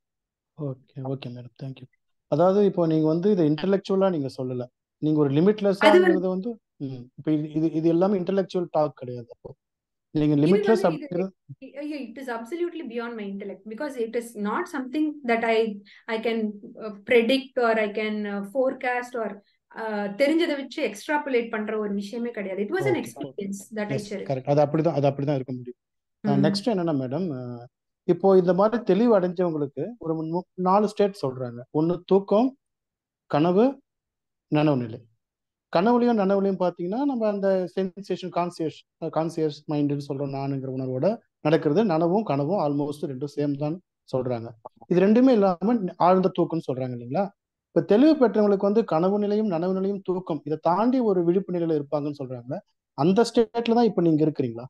ஓகே ஓகே மேடம் தேங்க்யூ அதாவது இப்போ நீங்க வந்து இதை இன்டெலெக்சுவலா நீங்க சொல்லல நீங்க ஒரு அது லிமிட்லெஸ்ஸாங்கிறது வந்து ம், இப்போ இது இது இது எல்லாமே இன்டெலெக்சுவல் டாக் கிடையாது அப்போ நீங்க இது லிமிட்லெஸ் வந்து இது அப்படிங்கிறது it is absolutely beyond my intellect because it is not something that I I can uh, predict or I can uh, forecast or uh, தெரிஞ்சதை வச்சு எக்ஸ்ட்ராபுலேட் பண்ற ஒரு விஷயமே கிடையாது it was an okay experience that I yes cherished correct அது அப்படிதான் அது அப்படிதான் இருக்க முடியும் ம். நெக்ஸ்ட் என்னன்னா மேடம் இப்போ இந்த மாதிரி தெளிவு அடைஞ்சவங்களுக்கு ஒரு மு- நாலு ஸ்டேட் சொல்றாங்க ஒன்னு தூக்கம் கனவு நனவு நிலை கனவுலையும் நனவுலையும் பார்த்தீங்கன்னா நம்ம அந்த சென்சேஷன் கான்சியஸ் கான்சியஸ் மைண்டுன்னு சொல்றோம் நானுங்கிற உணர்வோட நடக்கிறது நனவும் கனவும் ஆல்மோஸ்ட் ரெண்டும் சேம் தான் சொல்றாங்க இது ரெண்டுமே இல்லாம ஆழ்ந்த தூக்கம்னு சொல்றாங்க இல்லைங்களா இப்ப தெளிவு பெற்றவங்களுக்கு வந்து கனவு நிலையும் நனவு நிலையும் தூக்கம் இதை தாண்டி ஒரு விழிப்பு நிலையில இருப்பாங்கன்னு சொல்றாங்க அந்த ஸ்டேட்ல தான் இப்ப நீங்க இருக்கிறீங்களா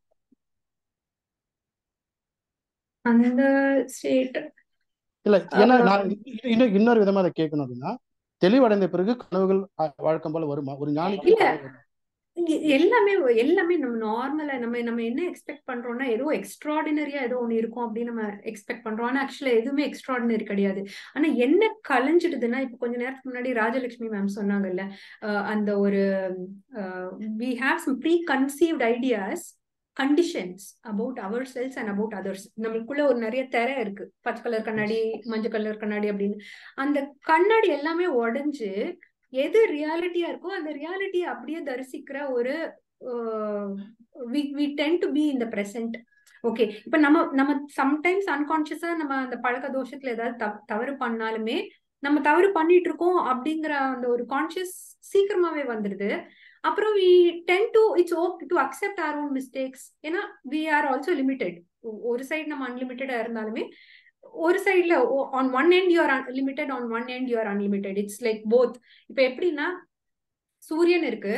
அந்த ஸ்டேட் இல்ல ஏன்னா நான் இன்னும் இன்னொரு விதமா அதை கேட்கணும் அப்படின்னா தெளிவடைந்த பிறகு கனவுகள் அ- வழக்கம் போல வருமா ஒரு ஞானிக்கு இல்ல கனவு வருமா இங்க எல்லாமே எல்லாமே நம்ம நார்மலா நம்ம நம்ம என்ன எக்ஸ்பெக்ட் பண்றோம்னா ஏதோ எக்ஸ்ட்ராடினரியா ஏதோ ஒண்ணு இருக்கும் அப்படின்னு நம்ம எக்ஸ்பெக்ட் பண்றோம் ஆனா ஆக்சுவலா எதுவுமே எக்ஸ்ட்ராடினரி கிடையாது ஆனா என்ன கலைஞ்சிடுதுன்னா இப்ப கொஞ்ச நேரத்துக்கு முன்னாடி ராஜலட்சுமி மேம் சொன்னாங்கல்ல அஹ் அந்த ஒரு we have some preconceived ideas conditions about ourselves and about others நம்மளுக்குள்ள ஒரு நிறைய திரை இருக்கு பச்சை கலர் கண்ணாடி மஞ்சள் கலர் கண்ணாடி அப்படின்னு அந்த கண்ணாடி எல்லாமே உடைஞ்சு எது ரியாலிட்டியா இருக்கோ அந்த ரியாலிட்டியை அப்படியே தரிசிக்கிற ஒரு we tend to be in the present okay இப்ப நம்ம நம்ம சம்டைம்ஸ் அன்கான்சியஸா நம்ம அந்த பழக்க தோஷத்துல ஏதாவது தவ- தவறு பண்ணாலுமே நம்ம தவறு பண்ணிட்டு இருக்கோம் அப்படிங்கிற அந்த ஒரு கான்சியஸ் சீக்கிரமாவே வந்துடுது அப்புறம் we tend to it's okay to accept our own mistakes ஏன்னா வி ஆர் ஆல்சோ லிமிடெட் ஒரு சைடு நம்ம அன்லிமிட்டடா இருந்தாலுமே ஒரு சைட்ல on one end you're limited on one end you're unlimited it's like both இப்ப எப்படின்னா சூரியன் இருக்கு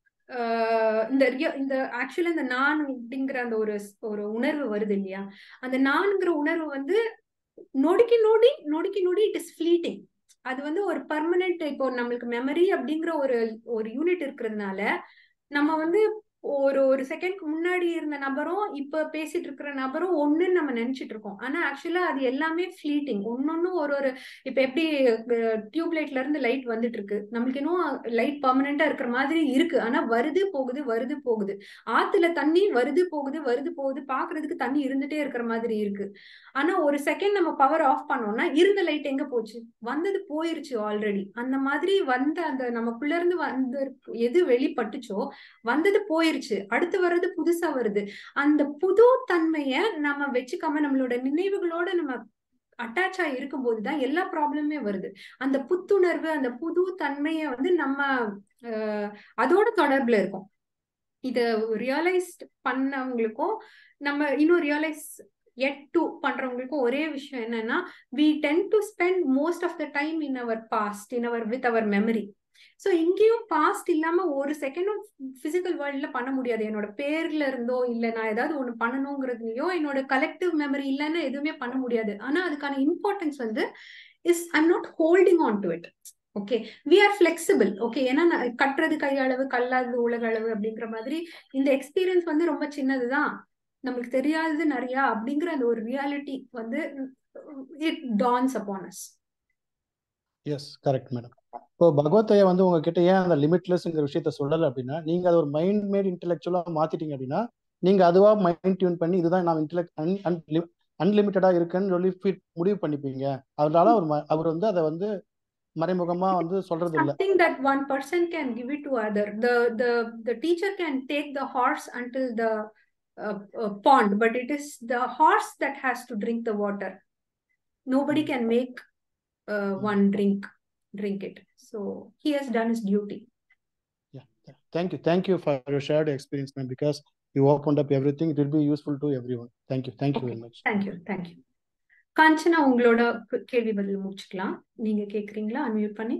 ஆஹ் இந்த ரிய- இந்த ஆக்சுவலா இந்த நான் அப்படிங்கிற அந்த ஒரு ஒரு உணர்வு வருது இல்லையா அந்த நான்ங்கிற உணர்வு வந்து நொடிக்கு நொடி நொடிக்கு நொடி இட் இஸ் ஃபிளீட்டிங் அது வந்து ஒரு பர்மனெண்ட் இப்போ நம்மளுக்கு மெமரி அப்படிங்கிற ஒரு ஒரு யூனிட் இருக்கிறதுனால நம்ம வந்து ஒரு ஒரு செகண்ட்க்கு முன்னாடி இருந்த நபரும் இப்ப பேசிட்டு இருக்கிற நபரும் ஒண்ணுன்னு நம்ம நினைச்சிட்டு இருக்கோம் ஆனா ஆக்சுவலா அது எல்லாமே ஃபிளீட்டிங் ஒன்னொன்னும் ஒரு ஒரு இப்ப எப்படி டியூப் லைட்ல இருந்து லைட் வந்துட்டு இருக்கு நம்மளுக்கு இன்னும் லைட் பர்மனெண்டா இருக்கிற மாதிரி இருக்கு ஆனா வருது போகுது வருது போகுது ஆத்துல தண்ணி வருது போகுது வருது போகுது பாக்குறதுக்கு தண்ணி இருந்துட்டே இருக்கிற மாதிரி இருக்கு ஆனா ஒரு செகண்ட் நம்ம பவர் ஆஃப் பண்ணோம்னா இருந்த லைட் எங்க போச்சு வந்தது போயிருச்சு ஆல்ரெடி அந்த மாதிரி வந்த அந்த நமக்குள்ள இருந்து வந்து எது வெளிப்பட்டுச்சோ வந்தது போயிருச்சு அடுத்து வர்றது புதுசா வருது அந்த புது தன்மைய நம்ம வச்சுக்காம நம்மளோட நினைவுகளோட நம்ம அட்டாச் ஆகி இருக்கும்போது தான் எல்லா ப்ராப்ளமே வருது அந்த புத்துணர்வு அந்த புது தன்மைய வந்து நம்ம அஹ், அதோட தொடர்புல இருக்கோம் இத ரியலைஸ் பண்ணவங்களுக்கும் நம்ம இன்னும் ரியலைஸ் எட் டு பண்றவங்களுக்கும் ஒரே விஷயம் என்னன்னா we tend to spend most of the time in our past in our with our memory so இங்கேயும் பாஸ்ட் இல்லாம ஒரு செகண்டும் பிசிக்கல் வேர்ல்ட்ல பண்ண முடியாது என்னோட பேர்ல இருந்தோ இல்ல நான் ஏதாவது ஒண்ணு பண்ணணுங்கிறதுலயோ என்னோட கலெக்டிவ் மெமரி இல்லைன்னா எதுவுமே பண்ண முடியாது ஆனா அதுக்கான இம்பார்ட்டன்ஸ் வந்து is I'm not holding on to it okay we are flexible okay ஏன்னா நான் கட்டுறது கையளவு கல்லாதது உலக அளவு அப்படிங்கிற மாதிரி இந்த எக்ஸ்பீரியன்ஸ் வந்து ரொம்ப சின்னதுதான் நம்மளுக்கு தெரியாதது நிறைய அப்படிங்கிற அந்த ஒரு ரியாலிட்டி வந்து it dawns upon us yes correct madam இப்போ பகவத்தையா வந்து உங்ககிட்ட ஏன் அந்த லிமிட்லெஸ்ங்கிற விஷயத்த சொல்லலை அப்படின்னா நீங்க அதை ஒரு மைண்ட் மேட் இன்டெலெக்சுவலா மாத்திட்டீங்க அப்படின்னா நீங்க அதுவா மைண்ட் டியூன் பண்ணி இதுதான் நான் இன்டெலெக்ட் அன்லிமிட்டடா இருக்குன்னு சொல்லி fit முடிவு பண்ணிப்பீங்க அதனால அவர் ம- அவர் வந்து அதை வந்து மறைமுகமா வந்து சொல்றது இல்ல something that one person can give it to other the the the teacher can take the horse until the uh, uh, pond but it is the horse that has to drink the water nobody can make uh, one drink drink it so he has done his duty Yeah. Thank you. Thank you for your shared experience, ma'am, because you opened up everything. It will be useful to everyone. Thank you. Thank you very much. thank you thank you Kanchana உங்களோட கு- கேள்வி பதில் முடிச்சுக்கலாம் நீங்க கேக்குறீங்களா unmute பண்ணி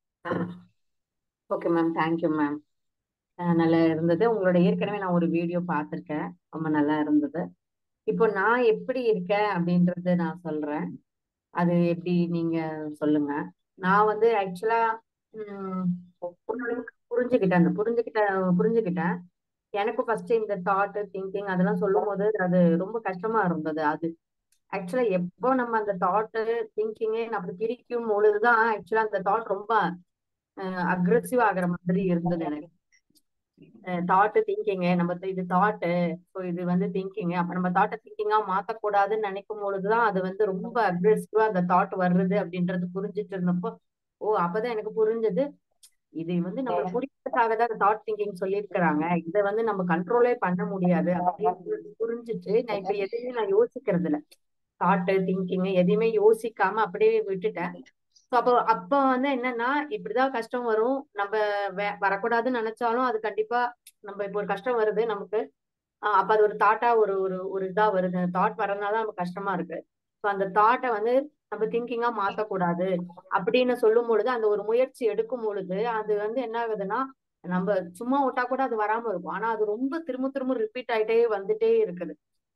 okay ma'am thank you ma'am நல்லா இருந்தது உங்களோட ஏற்கனவே நான் ஒரு வீடியோ பார்த்துருக்கேன் ரொம்ப நல்லா இருந்தது இப்போ நான் எப்படி இருக்கேன் அப்படின்றது நான் சொல்றேன் அது எப்படி நீங்க சொல்லுங்க நான் வந்து ஆக்சுவலா ஓரளவுக்கு புரிஞ்சுக்கிட்டேன் அந்த புரிஞ்சுக்கிட்ட புரிஞ்சுக்கிட்டேன் எனக்கும் ஃபர்ஸ்ட் இந்த தாட் திங்கிங் அதெல்லாம் சொல்லும் போது அது ரொம்ப கஷ்டமா இருந்தது அது ஆக்சுவலா எப்போ நம்ம அந்த தாட்டு திங்கிங்கே அப்படி பிரிக்கும் பொழுதுதான் ஆக்சுவலா அந்த தாட் ரொம்ப அக்ரெசிவ் ஆகுற மாதிரி இருந்தது எனக்கு தாட் திங்கிங் நம்ம த- இது தாட்டு ஸோ இது வந்து திங்கிங் அப்ப நம்ம தாட்டை திங்கிங்கா மாத்தக்கூடாதுன்னு நினைக்கும் பொழுதுதான் அது வந்து ரொம்ப அக்ரெசிவா அந்த தாட் வருது அப்படின்றது புரிஞ்சுட்டு இருந்தப்போ ஓ அப்பதான் எனக்கு புரிஞ்சது இது வந்து நம்ம புரியறதுக்காக தான் தாட் திங்கிங் சொல்லியிருக்கிறாங்க இதை வந்து நம்ம கண்ட்ரோலே பண்ண முடியாது அப்படின்னு புரிஞ்சுட்டு நான் இப்ப எதையுமே நான் யோசிக்கிறது இல்ல தாட்டு திங்கிங் எதையுமே யோசிக்காம அப்படியே விட்டுட்டேன் ஸோ அப்போ அப்ப வந்து என்னன்னா இப்படிதான் கஷ்டம் வரும் நம்ம வே- வரக்கூடாதுன்னு நினைச்சாலும் அது கண்டிப்பா நம்ம இப்போ ஒரு கஷ்டம் வருது நமக்கு ஆஹ் அப்ப அது ஒரு தாட்டா ஒரு ஒரு ஒரு இதா வருது தாட் வரனாதான் நமக்கு கஷ்டமா இருக்கு ஸோ அந்த தாட்டை வந்து நம்ம திங்கிங்கா மாத்தக்கூடாது அப்படின்னு சொல்லும் பொழுது அந்த ஒரு முயற்சி எடுக்கும் பொழுது அது வந்து என்ன ஆகுதுன்னா நம்ம சும்மா விட்டா கூட அது வராம இருக்கும் ஆனா அது ரொம்ப திரும்ப திரும்ப ரிப்பீட் ஆயிட்டே வந்துட்டே இருக்குது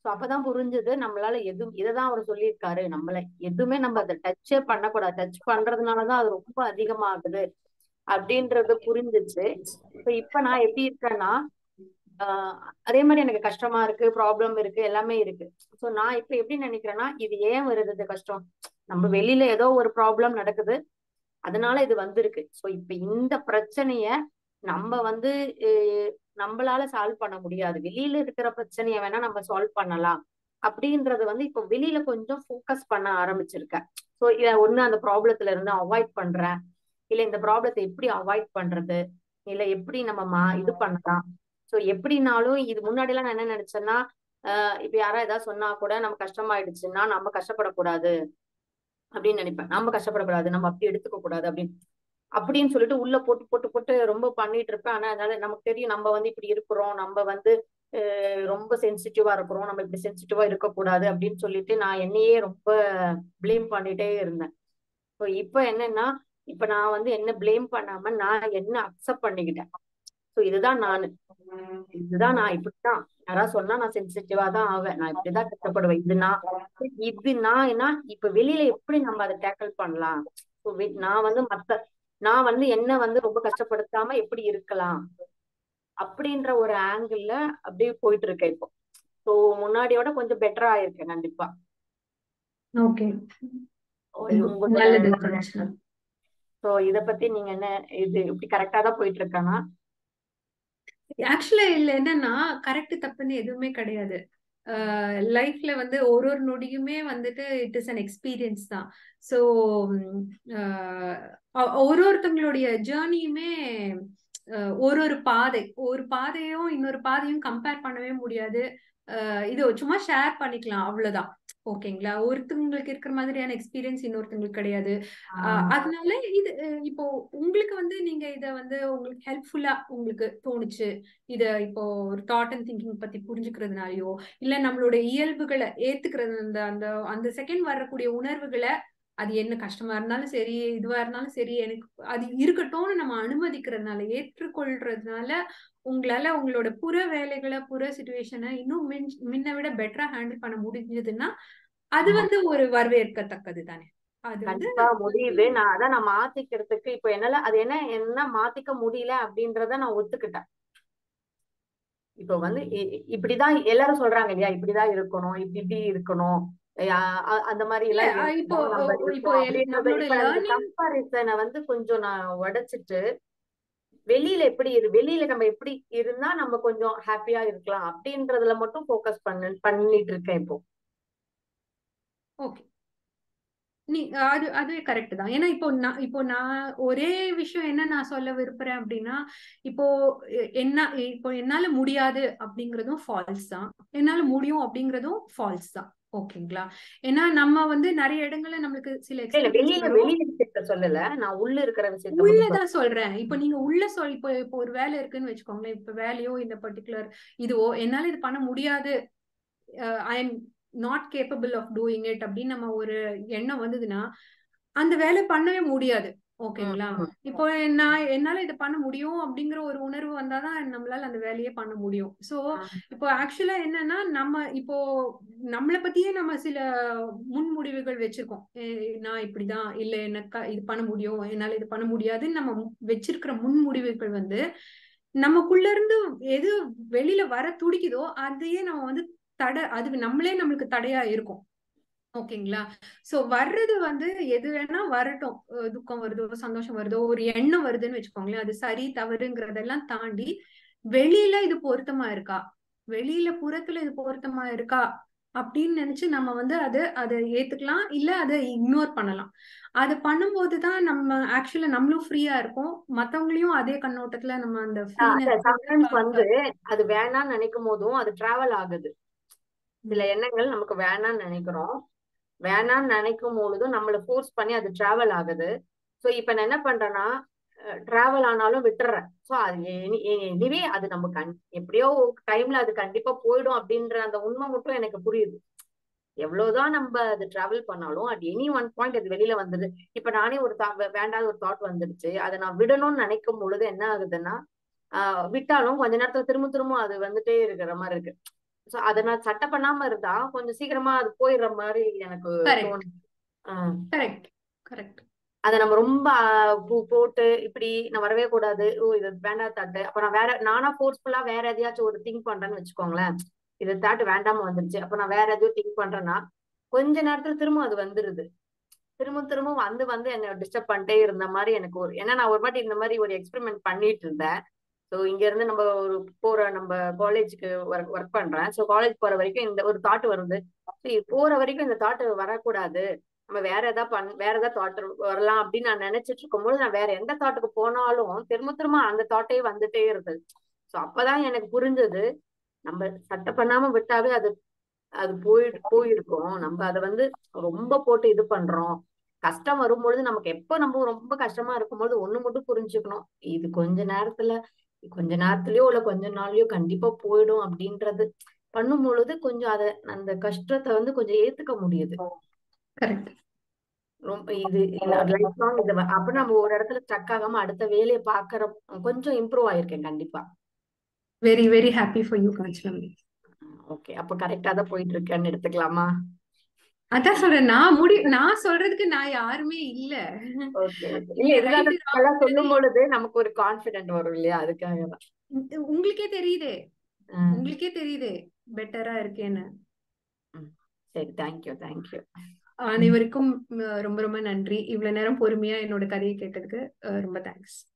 சோ அப்பதான் புரிஞ்சது நம்மளால எது இதைதான் அவர் சொல்லியிருக்காரு நம்மள எதுவுமே நம்ம அதை டச்சே பண்ணக்கூடாது டச் பண்றதுனாலதான் அது ரொம்ப அதிகமாகுது அப்படின்றது புரிஞ்சுச்சு இப்ப இப்ப நான் எப்படி இருக்கேன்னா ஆஹ் அதே மாதிரி எனக்கு கஷ்டமா இருக்கு ப்ராப்ளம் இருக்கு எல்லாமே இருக்கு சோ நான் இப்ப எப்படி நினைக்கிறேன்னா இது ஏன் வருது இது கஷ்டம் நம்ம வெளியில ஏதோ ஒரு ப்ராப்ளம் நடக்குது அதனால இது வந்திருக்கு சோ இப்ப இந்த பிரச்சனைய நம்ம வந்து அஹ் நம்மளால சால்வ் பண்ண முடியாது வெளியில இருக்கிற பிரச்சனைய வேணா நம்ம சால்வ் பண்ணலாம் அப்படின்றது வந்து இப்ப வெளியில கொஞ்சம் ஃபோக்கஸ் பண்ண ஆரம்பிச்சிருக்கேன் சோ இத ஒண்ணு அந்த ப்ராப்ளத்துல இருந்து அவாய்ட் பண்றேன் இல்ல இந்த ப்ராப்ளத்தை எப்படி அவாய்ட் பண்றது இல்ல எப்படி நம்ம மா இது பண்ணலாம் சோ எப்படினாலும் இது முன்னாடி எல்லாம் நான் என்ன நினைச்சேன்னா ஆஹ் இப்ப யாரா ஏதாவது சொன்னா கூட நம்ம கஷ்டமாயிடுச்சுன்னா நம்ம கஷ்டப்படக்கூடாது அப்படின்னு நினைப்பேன் நம்ம கஷ்டப்படக்கூடாது நம்ம அப்படி எடுத்துக்க கூடாது அப்படின்னு அப்படின்னு சொல்லிட்டு உள்ள போட்டு போட்டு போட்டு ரொம்ப பண்ணிட்டு இருப்பேன் ஆனா அதனால நமக்கு தெரியும் நம்ம வந்து இப்படி இருக்கிறோம் நம்ம வந்து அஹ் ரொம்ப சென்சிட்டிவா இருக்கிறோம் நம்ம இப்படி சென்சிட்டிவா இருக்கக்கூடாது அப்படின்னு சொல்லிட்டு நான் என்னையே ரொம்ப ப்ளேம் பண்ணிட்டே இருந்தேன் ஸோ இப்போ என்னன்னா இப்ப நான் வந்து என்ன ப்ளேம் பண்ணாம நான் என்ன அக்செப்ட் பண்ணிக்கிட்டேன் ஸோ இதுதான் நானு இதுதான் நான் இப்படிதான் யாராவது சொன்னா நான் சென்சிட்டிவா தான் ஆவேன் நான் இப்படிதான் கஷ்டப்படுவேன் இது நான் இது நான் என்ன இப்ப வெளியில எப்படி நம்ம அதை டேக்கிள் பண்ணலாம் So, வி- நான் வந்து மத்த நான் வந்து என்ன வந்து ரொம்ப கஷ்டப்படுத்தாம எப்படி இருக்கலாம் அப்படின்ற ஒரு ஆங்கிள் அப்படியே போயிட்டு இருக்கேன் இப்போ ஸோ முன்னாடியோட கொஞ்சம் பெட்டரா ஆயிருக்கேன் கண்டிப்பா ஓகே உங்களோட நல்லது கரெக்ட் ஸோ இத பத்தி நீங்க என்ன இது இப்படி கரெக்டா தான் போயிட்டு இருக்கானா ஆக்சுவலா இல்ல என்னன்னா கரெக்ட் தப்புன்னு எதுவுமே கிடையாது லைஃப்ல வந்து ஒரு ஒரு நொடியுமே வந்துட்டு இட் இஸ் அன் எக்ஸ்பீரியன்ஸ் தான் ஸோ ஒரு ஒருத்தவங்களுடைய ஜேர்னியுமே ஒரு ஒரு பாதை ஒரு பாதையும் இன்னொரு பாதையும் கம்பேர் பண்ணவே முடியாது அஹ் இது சும்மா ஷேர் பண்ணிக்கலாம் அவ்வளவுதான் ஓகேங்களா ஒருத்தவங்களுக்கு இருக்கிற மாதிரியான எக்ஸ்பீரியன்ஸ் இன்னொருத்தவங்களுக்கு கிடையாது அஹ் அதனால இது அஹ் இப்போ உங்களுக்கு வந்து நீங்க இத வந்து உங்களுக்கு ஹெல்ப்ஃபுல்லா உங்களுக்கு தோணுச்சு இத இப்போ ஒரு தாட் அண்ட் திங்கிங் பத்தி புரிஞ்சுக்கிறதுனாலயோ இல்ல நம்மளோட இயல்புகளை ஏத்துக்கிறது அந்த அந்த அந்த செகண்ட் வரக்கூடிய உணர்வுகளை அது என்ன கஷ்டமா இருந்தாலும் சரி இதுவா இருந்தாலும் சரி எனக்கு அது இருக்கட்டும்னு நம்ம அனுமதிக்கிறதுனால ஏற்றுக்கொள்றதுனால உங்களால உங்களோட புற வேலைகளை புற சுச்சுவேஷனை இன்னும் மின் முன்ன விட பெட்டரா ஹேண்டில் பண்ண முடிஞ்சதுன்னா அது வந்து ஒரு வரவேற்கத்தக்கது தானே அது வந்து கண்டிப்பா முடியுது நான் அதான் நான் மாத்திக்கிறதுக்கு இப்ப என்னால அது என்ன என்ன மாத்திக்க முடியல அப்படின்றத நான் ஒத்துக்கிட்டேன் இப்ப வந்து இ- இ- இப்படிதான் எல்லாரும் சொல்றாங்க இல்லையா இப்படிதான் இருக்கணும் இப்படி இப்படி இருக்கணும் அஹ் அ- அந்த மாதிரி இல்ல எல்லாம் அஹ் இப்போ இருக்கணும் நம்ம இப்போ இருக்கோம் எல்- அப்படின்றத நம்மளோட இப்ப அந்த லேர்னிங் கம்பாரிசனை வந்து கொஞ்சம் நான் உடைச்சிட்டு வெளியில எப்படி இரு வெளியில நம்ம எப்படி இருந்தா நம்ம கொஞ்சம் ஹாப்பியா இருக்கலாம் அப்படின்றதுல மட்டும் ஃபோக்கஸ் பண்ண பண்ணிட்டு இருக்கேன் இப்போ ஓகே நீ அது அதுவே கரெக்ட் தான் ஏன்னா இப்போ நான் இப்போ நான் ஒரே விஷயம் என்ன நான் சொல்ல விரும்புறேன் அப்படின்னா இப்போ எ- என்ன இப்போ என்னால முடியாது அப்படிங்கறதும் ஃபால்ஸ் தான் என்னால முடியும் அப்படிங்கறதும் ஃபால்ஸ் தான் ஓகேங்களா ஏன்னா நம்ம வந்து நிறைய இடங்கள்ல நம்மளுக்கு சில இல்ல இல்ல எக்ஸ்பீரியன்ஸ் வெளியில வரும் வெளியில விஷயத்த சொல்லல நான் உள்ள இருக்கிற விஷயத்த மட்டும் சொல்றேன் உள்ளதான் சொல்றேன் இப்ப நீங்க உள்ள சொல் இப்போ இப்போ ஒரு வேலை இருக்குன்னு வச்சுக்கோங்களேன் இப்ப வேலையோ இந்த பர்டிகுலர் இதுவோ என்னால இது பண்ண முடியாது I am not capable of doing it அப்படின்னு நம்ம ஒரு எண்ணம் வந்ததுன்னா அந்த வேலை பண்ணவே முடியாது ம், ஓகேங்களா ம். இப்போ நான் என்னால இதை பண்ண முடியும் அப்படிங்கிற ஒரு உணர்வு வந்தாதான் நம்மளால அந்த வேலையே பண்ண முடியும் சோ ம். இப்போ ஆக்சுவலா என்னன்னா நம்ம இப்போ நம்மளை பத்தியே நம்ம சில முன்முடிவுகள் வச்சிருக்கோம் ஏ- நான் இப்படிதான் இல்ல எனக்கு இது பண்ண முடியும் என்னால இது பண்ண முடியாதுன்னு நம்ம மு- வச்சிருக்கிற முன்முடிவுகள் வந்து நமக்குள்ள இருந்து எது வெளியில வர துடிக்குதோ அதையே நம்ம வந்து தடை அது நம்மளே நம்மளுக்கு தடையா இருக்கும் ஓகேங்களா சோ வர்றது வந்து எது வேணா வரட்டும் அஹ் துக்கம் வருதோ சந்தோஷம் வருதோ ஒரு எண்ணம் வருதுன்னு வச்சுக்கோங்களேன் அது சரி தவறுங்கிறதெல்லாம் தாண்டி வெளியில இது பொருத்தமா இருக்கா வெளியில புறத்துல இது பொருத்தமா இருக்கா அப்படின்னு நினைச்சு நம்ம வந்து அதை அதை ஏத்துக்கலாம் இல்ல அதை இக்னோர் பண்ணலாம் அது பண்ணும்போது தான் நம்ம ஆக்சுவலா நம்மளும் ஃப்ரீயா இருப்போம் மத்தவங்களையும் அதே கண்ணோட்டத்துல நம்ம அந்த ஆஹ் அந்த ஃப்ரீனஸ் சம்டைம்ஸ் வந்து அது வேணாம்னு நினைக்கும் போதும் அது டிராவல் ஆகுது சில எண்ணங்கள் நமக்கு வேணாம்னு நினைக்கிறோம் வேணாம்னு நினைக்கும் பொழுதும் நம்மள ஃபோர்ஸ் பண்ணி அது டிராவல் ஆகுது சோ இப்ப நான் என்ன பண்றேன்னா டிராவல் ஆனாலும் விட்டுறேன் சோ அது எனிவே அது நம்ம கண் எப்படியோ டைம்ல அது கண்டிப்பா போயிடும் அப்படின்ற அந்த உண்மை மட்டும் எனக்கு புரியுது எவ்வளவுதான் நம்ம அது டிராவல் பண்ணாலும் அட் எனி ஒன் பாயிண்ட் அது வெளியில வந்துடுது இப்ப நானே ஒரு thought- வேண்டாத ஒரு தாட் வந்துடுச்சு அதை நான் விடணும்னு நினைக்கும் பொழுது என்ன ஆகுதுன்னா ஆஹ் விட்டாலும் கொஞ்ச நேரத்துல திரும்ப திரும்ப அது வந்துட்டே இருக்கிற மாதிரி இருக்கு சோ அதை நான் சட்டை பண்ணாம இருந்தா கொஞ்சம் சீக்கிரமா அது போயிடுற மாதிரி எனக்கு கரெக்ட் தோணுது ஆஹ் கரெக்ட் கரெக்ட் அதை நம்ம ரொம்ப ஆஹ் பூ போட்டு இப்படி நான் வரவே கூடாது ஓ இது வேண்டாம் தாட்டு அப்ப நான் வேற நானா ஃபோர்ஸ்ஃபுல்லா வேற எதையாச்சும் ஒரு திங்க் பண்றேன்னு வச்சுக்கோங்களேன் இது தாட்டு வேண்டாம வந்துருச்சு அப்ப நான் வேற எதையும் திங்க் பண்றேன்னா கொஞ்ச நேரத்துல திரும்ப அது வந்துருது திரும்ப திரும்ப வந்து வந்து என்ன டிஸ்டர்ப் பண்ணிட்டே இருந்த மாதிரி எனக்கு ஒரு ஏன்னா நான் ஒரு வாட்டி இந்த மாதிரி ஒரு எக்ஸ்பெரிமெண்ட் பண்ணிட்டு இருந்தேன் ஸோ இங்க இருந்து நம்ம ஒரு போற நம்ம காலேஜுக்கு ஒர்க் ஒர்க் பண்றேன் ஸோ காலேஜ் போற வரைக்கும் இந்த ஒரு தாட் வருது சரி, போற வரைக்கும் இந்த தாட் வரக்கூடாது நம்ம வேற ஏதாவது பண் வேற ஏதாவது தாட் வரலாம் அப்படின்னு நான் நினைச்சிட்டு இருக்கும்போது நான் வேற எந்த தாட்டுக்கு போனாலும் திரும்ப திரும்ப அந்த தாட்டே வந்துட்டே இருந்தது ஸோ அப்பதான் எனக்கு புரிஞ்சது நம்ம சட்டை பண்ணாம விட்டாவே அது அது போய் போயிருக்கும் நம்ம அதை வந்து ரொம்ப போட்டு இது பண்றோம் கஷ்டம் வரும்பொழுது நமக்கு எப்ப நம்ம ரொம்ப கஷ்டமா இருக்கும்போது ஒண்ணு மட்டும் புரிஞ்சுக்கணும் இது கொஞ்ச நேரத்துல கொஞ்ச நேரத்துலயோ இல்ல கொஞ்ச நாள்லயோ கண்டிப்பா போயிடும் அப்படின்றது பண்ணும் பொழுது கொஞ்சம் அத அந்த கஷ்டத்தை வந்து கொஞ்சம் ஏத்துக்க முடியுது கரெக்ட் ரொம்ப இது லைஃப் லாங் இது வ- அப்ப நம்ம ஒரு இடத்துல ஸ்டக் ஆகாம அடுத்த வேலையை பாக்குற கொஞ்சம் இம்ப்ரூவ் ஆயிருக்கேன் கண்டிப்பா very very happy for you Kanchana okay அப்ப கரெக்டா தான் போயிட்டு இருக்கேன்னு எடுத்துக்கலாமா அதான் சொல்றேன் நான் முடி நான் சொல்றதுக்கு நான் யாருமே இல்ல ஓகே இல்ல நீங்க இதெல்லாம் ரைட் இதெல்லாம் சொல்லும் பொழுது நமக்கு ஒரு கான்பிடென்ட் வரும் இல்லையா அதுக்காக தான் உங்களுக்கே தெரியுதே ஆஹ் உங்களுக்கே தெரியுதே பெட்டரா இருக்கேன்னு உம் சரி தேங்க்யூ தேங்க்யூ அனைவருக்கும் அஹ், ரொம்ப ரொம்ப நன்றி இவ்வளவு நேரம் பொறுமையா என்னோட கதையை கேட்டதுக்கு அஹ், ரொம்ப தேங்க்ஸ்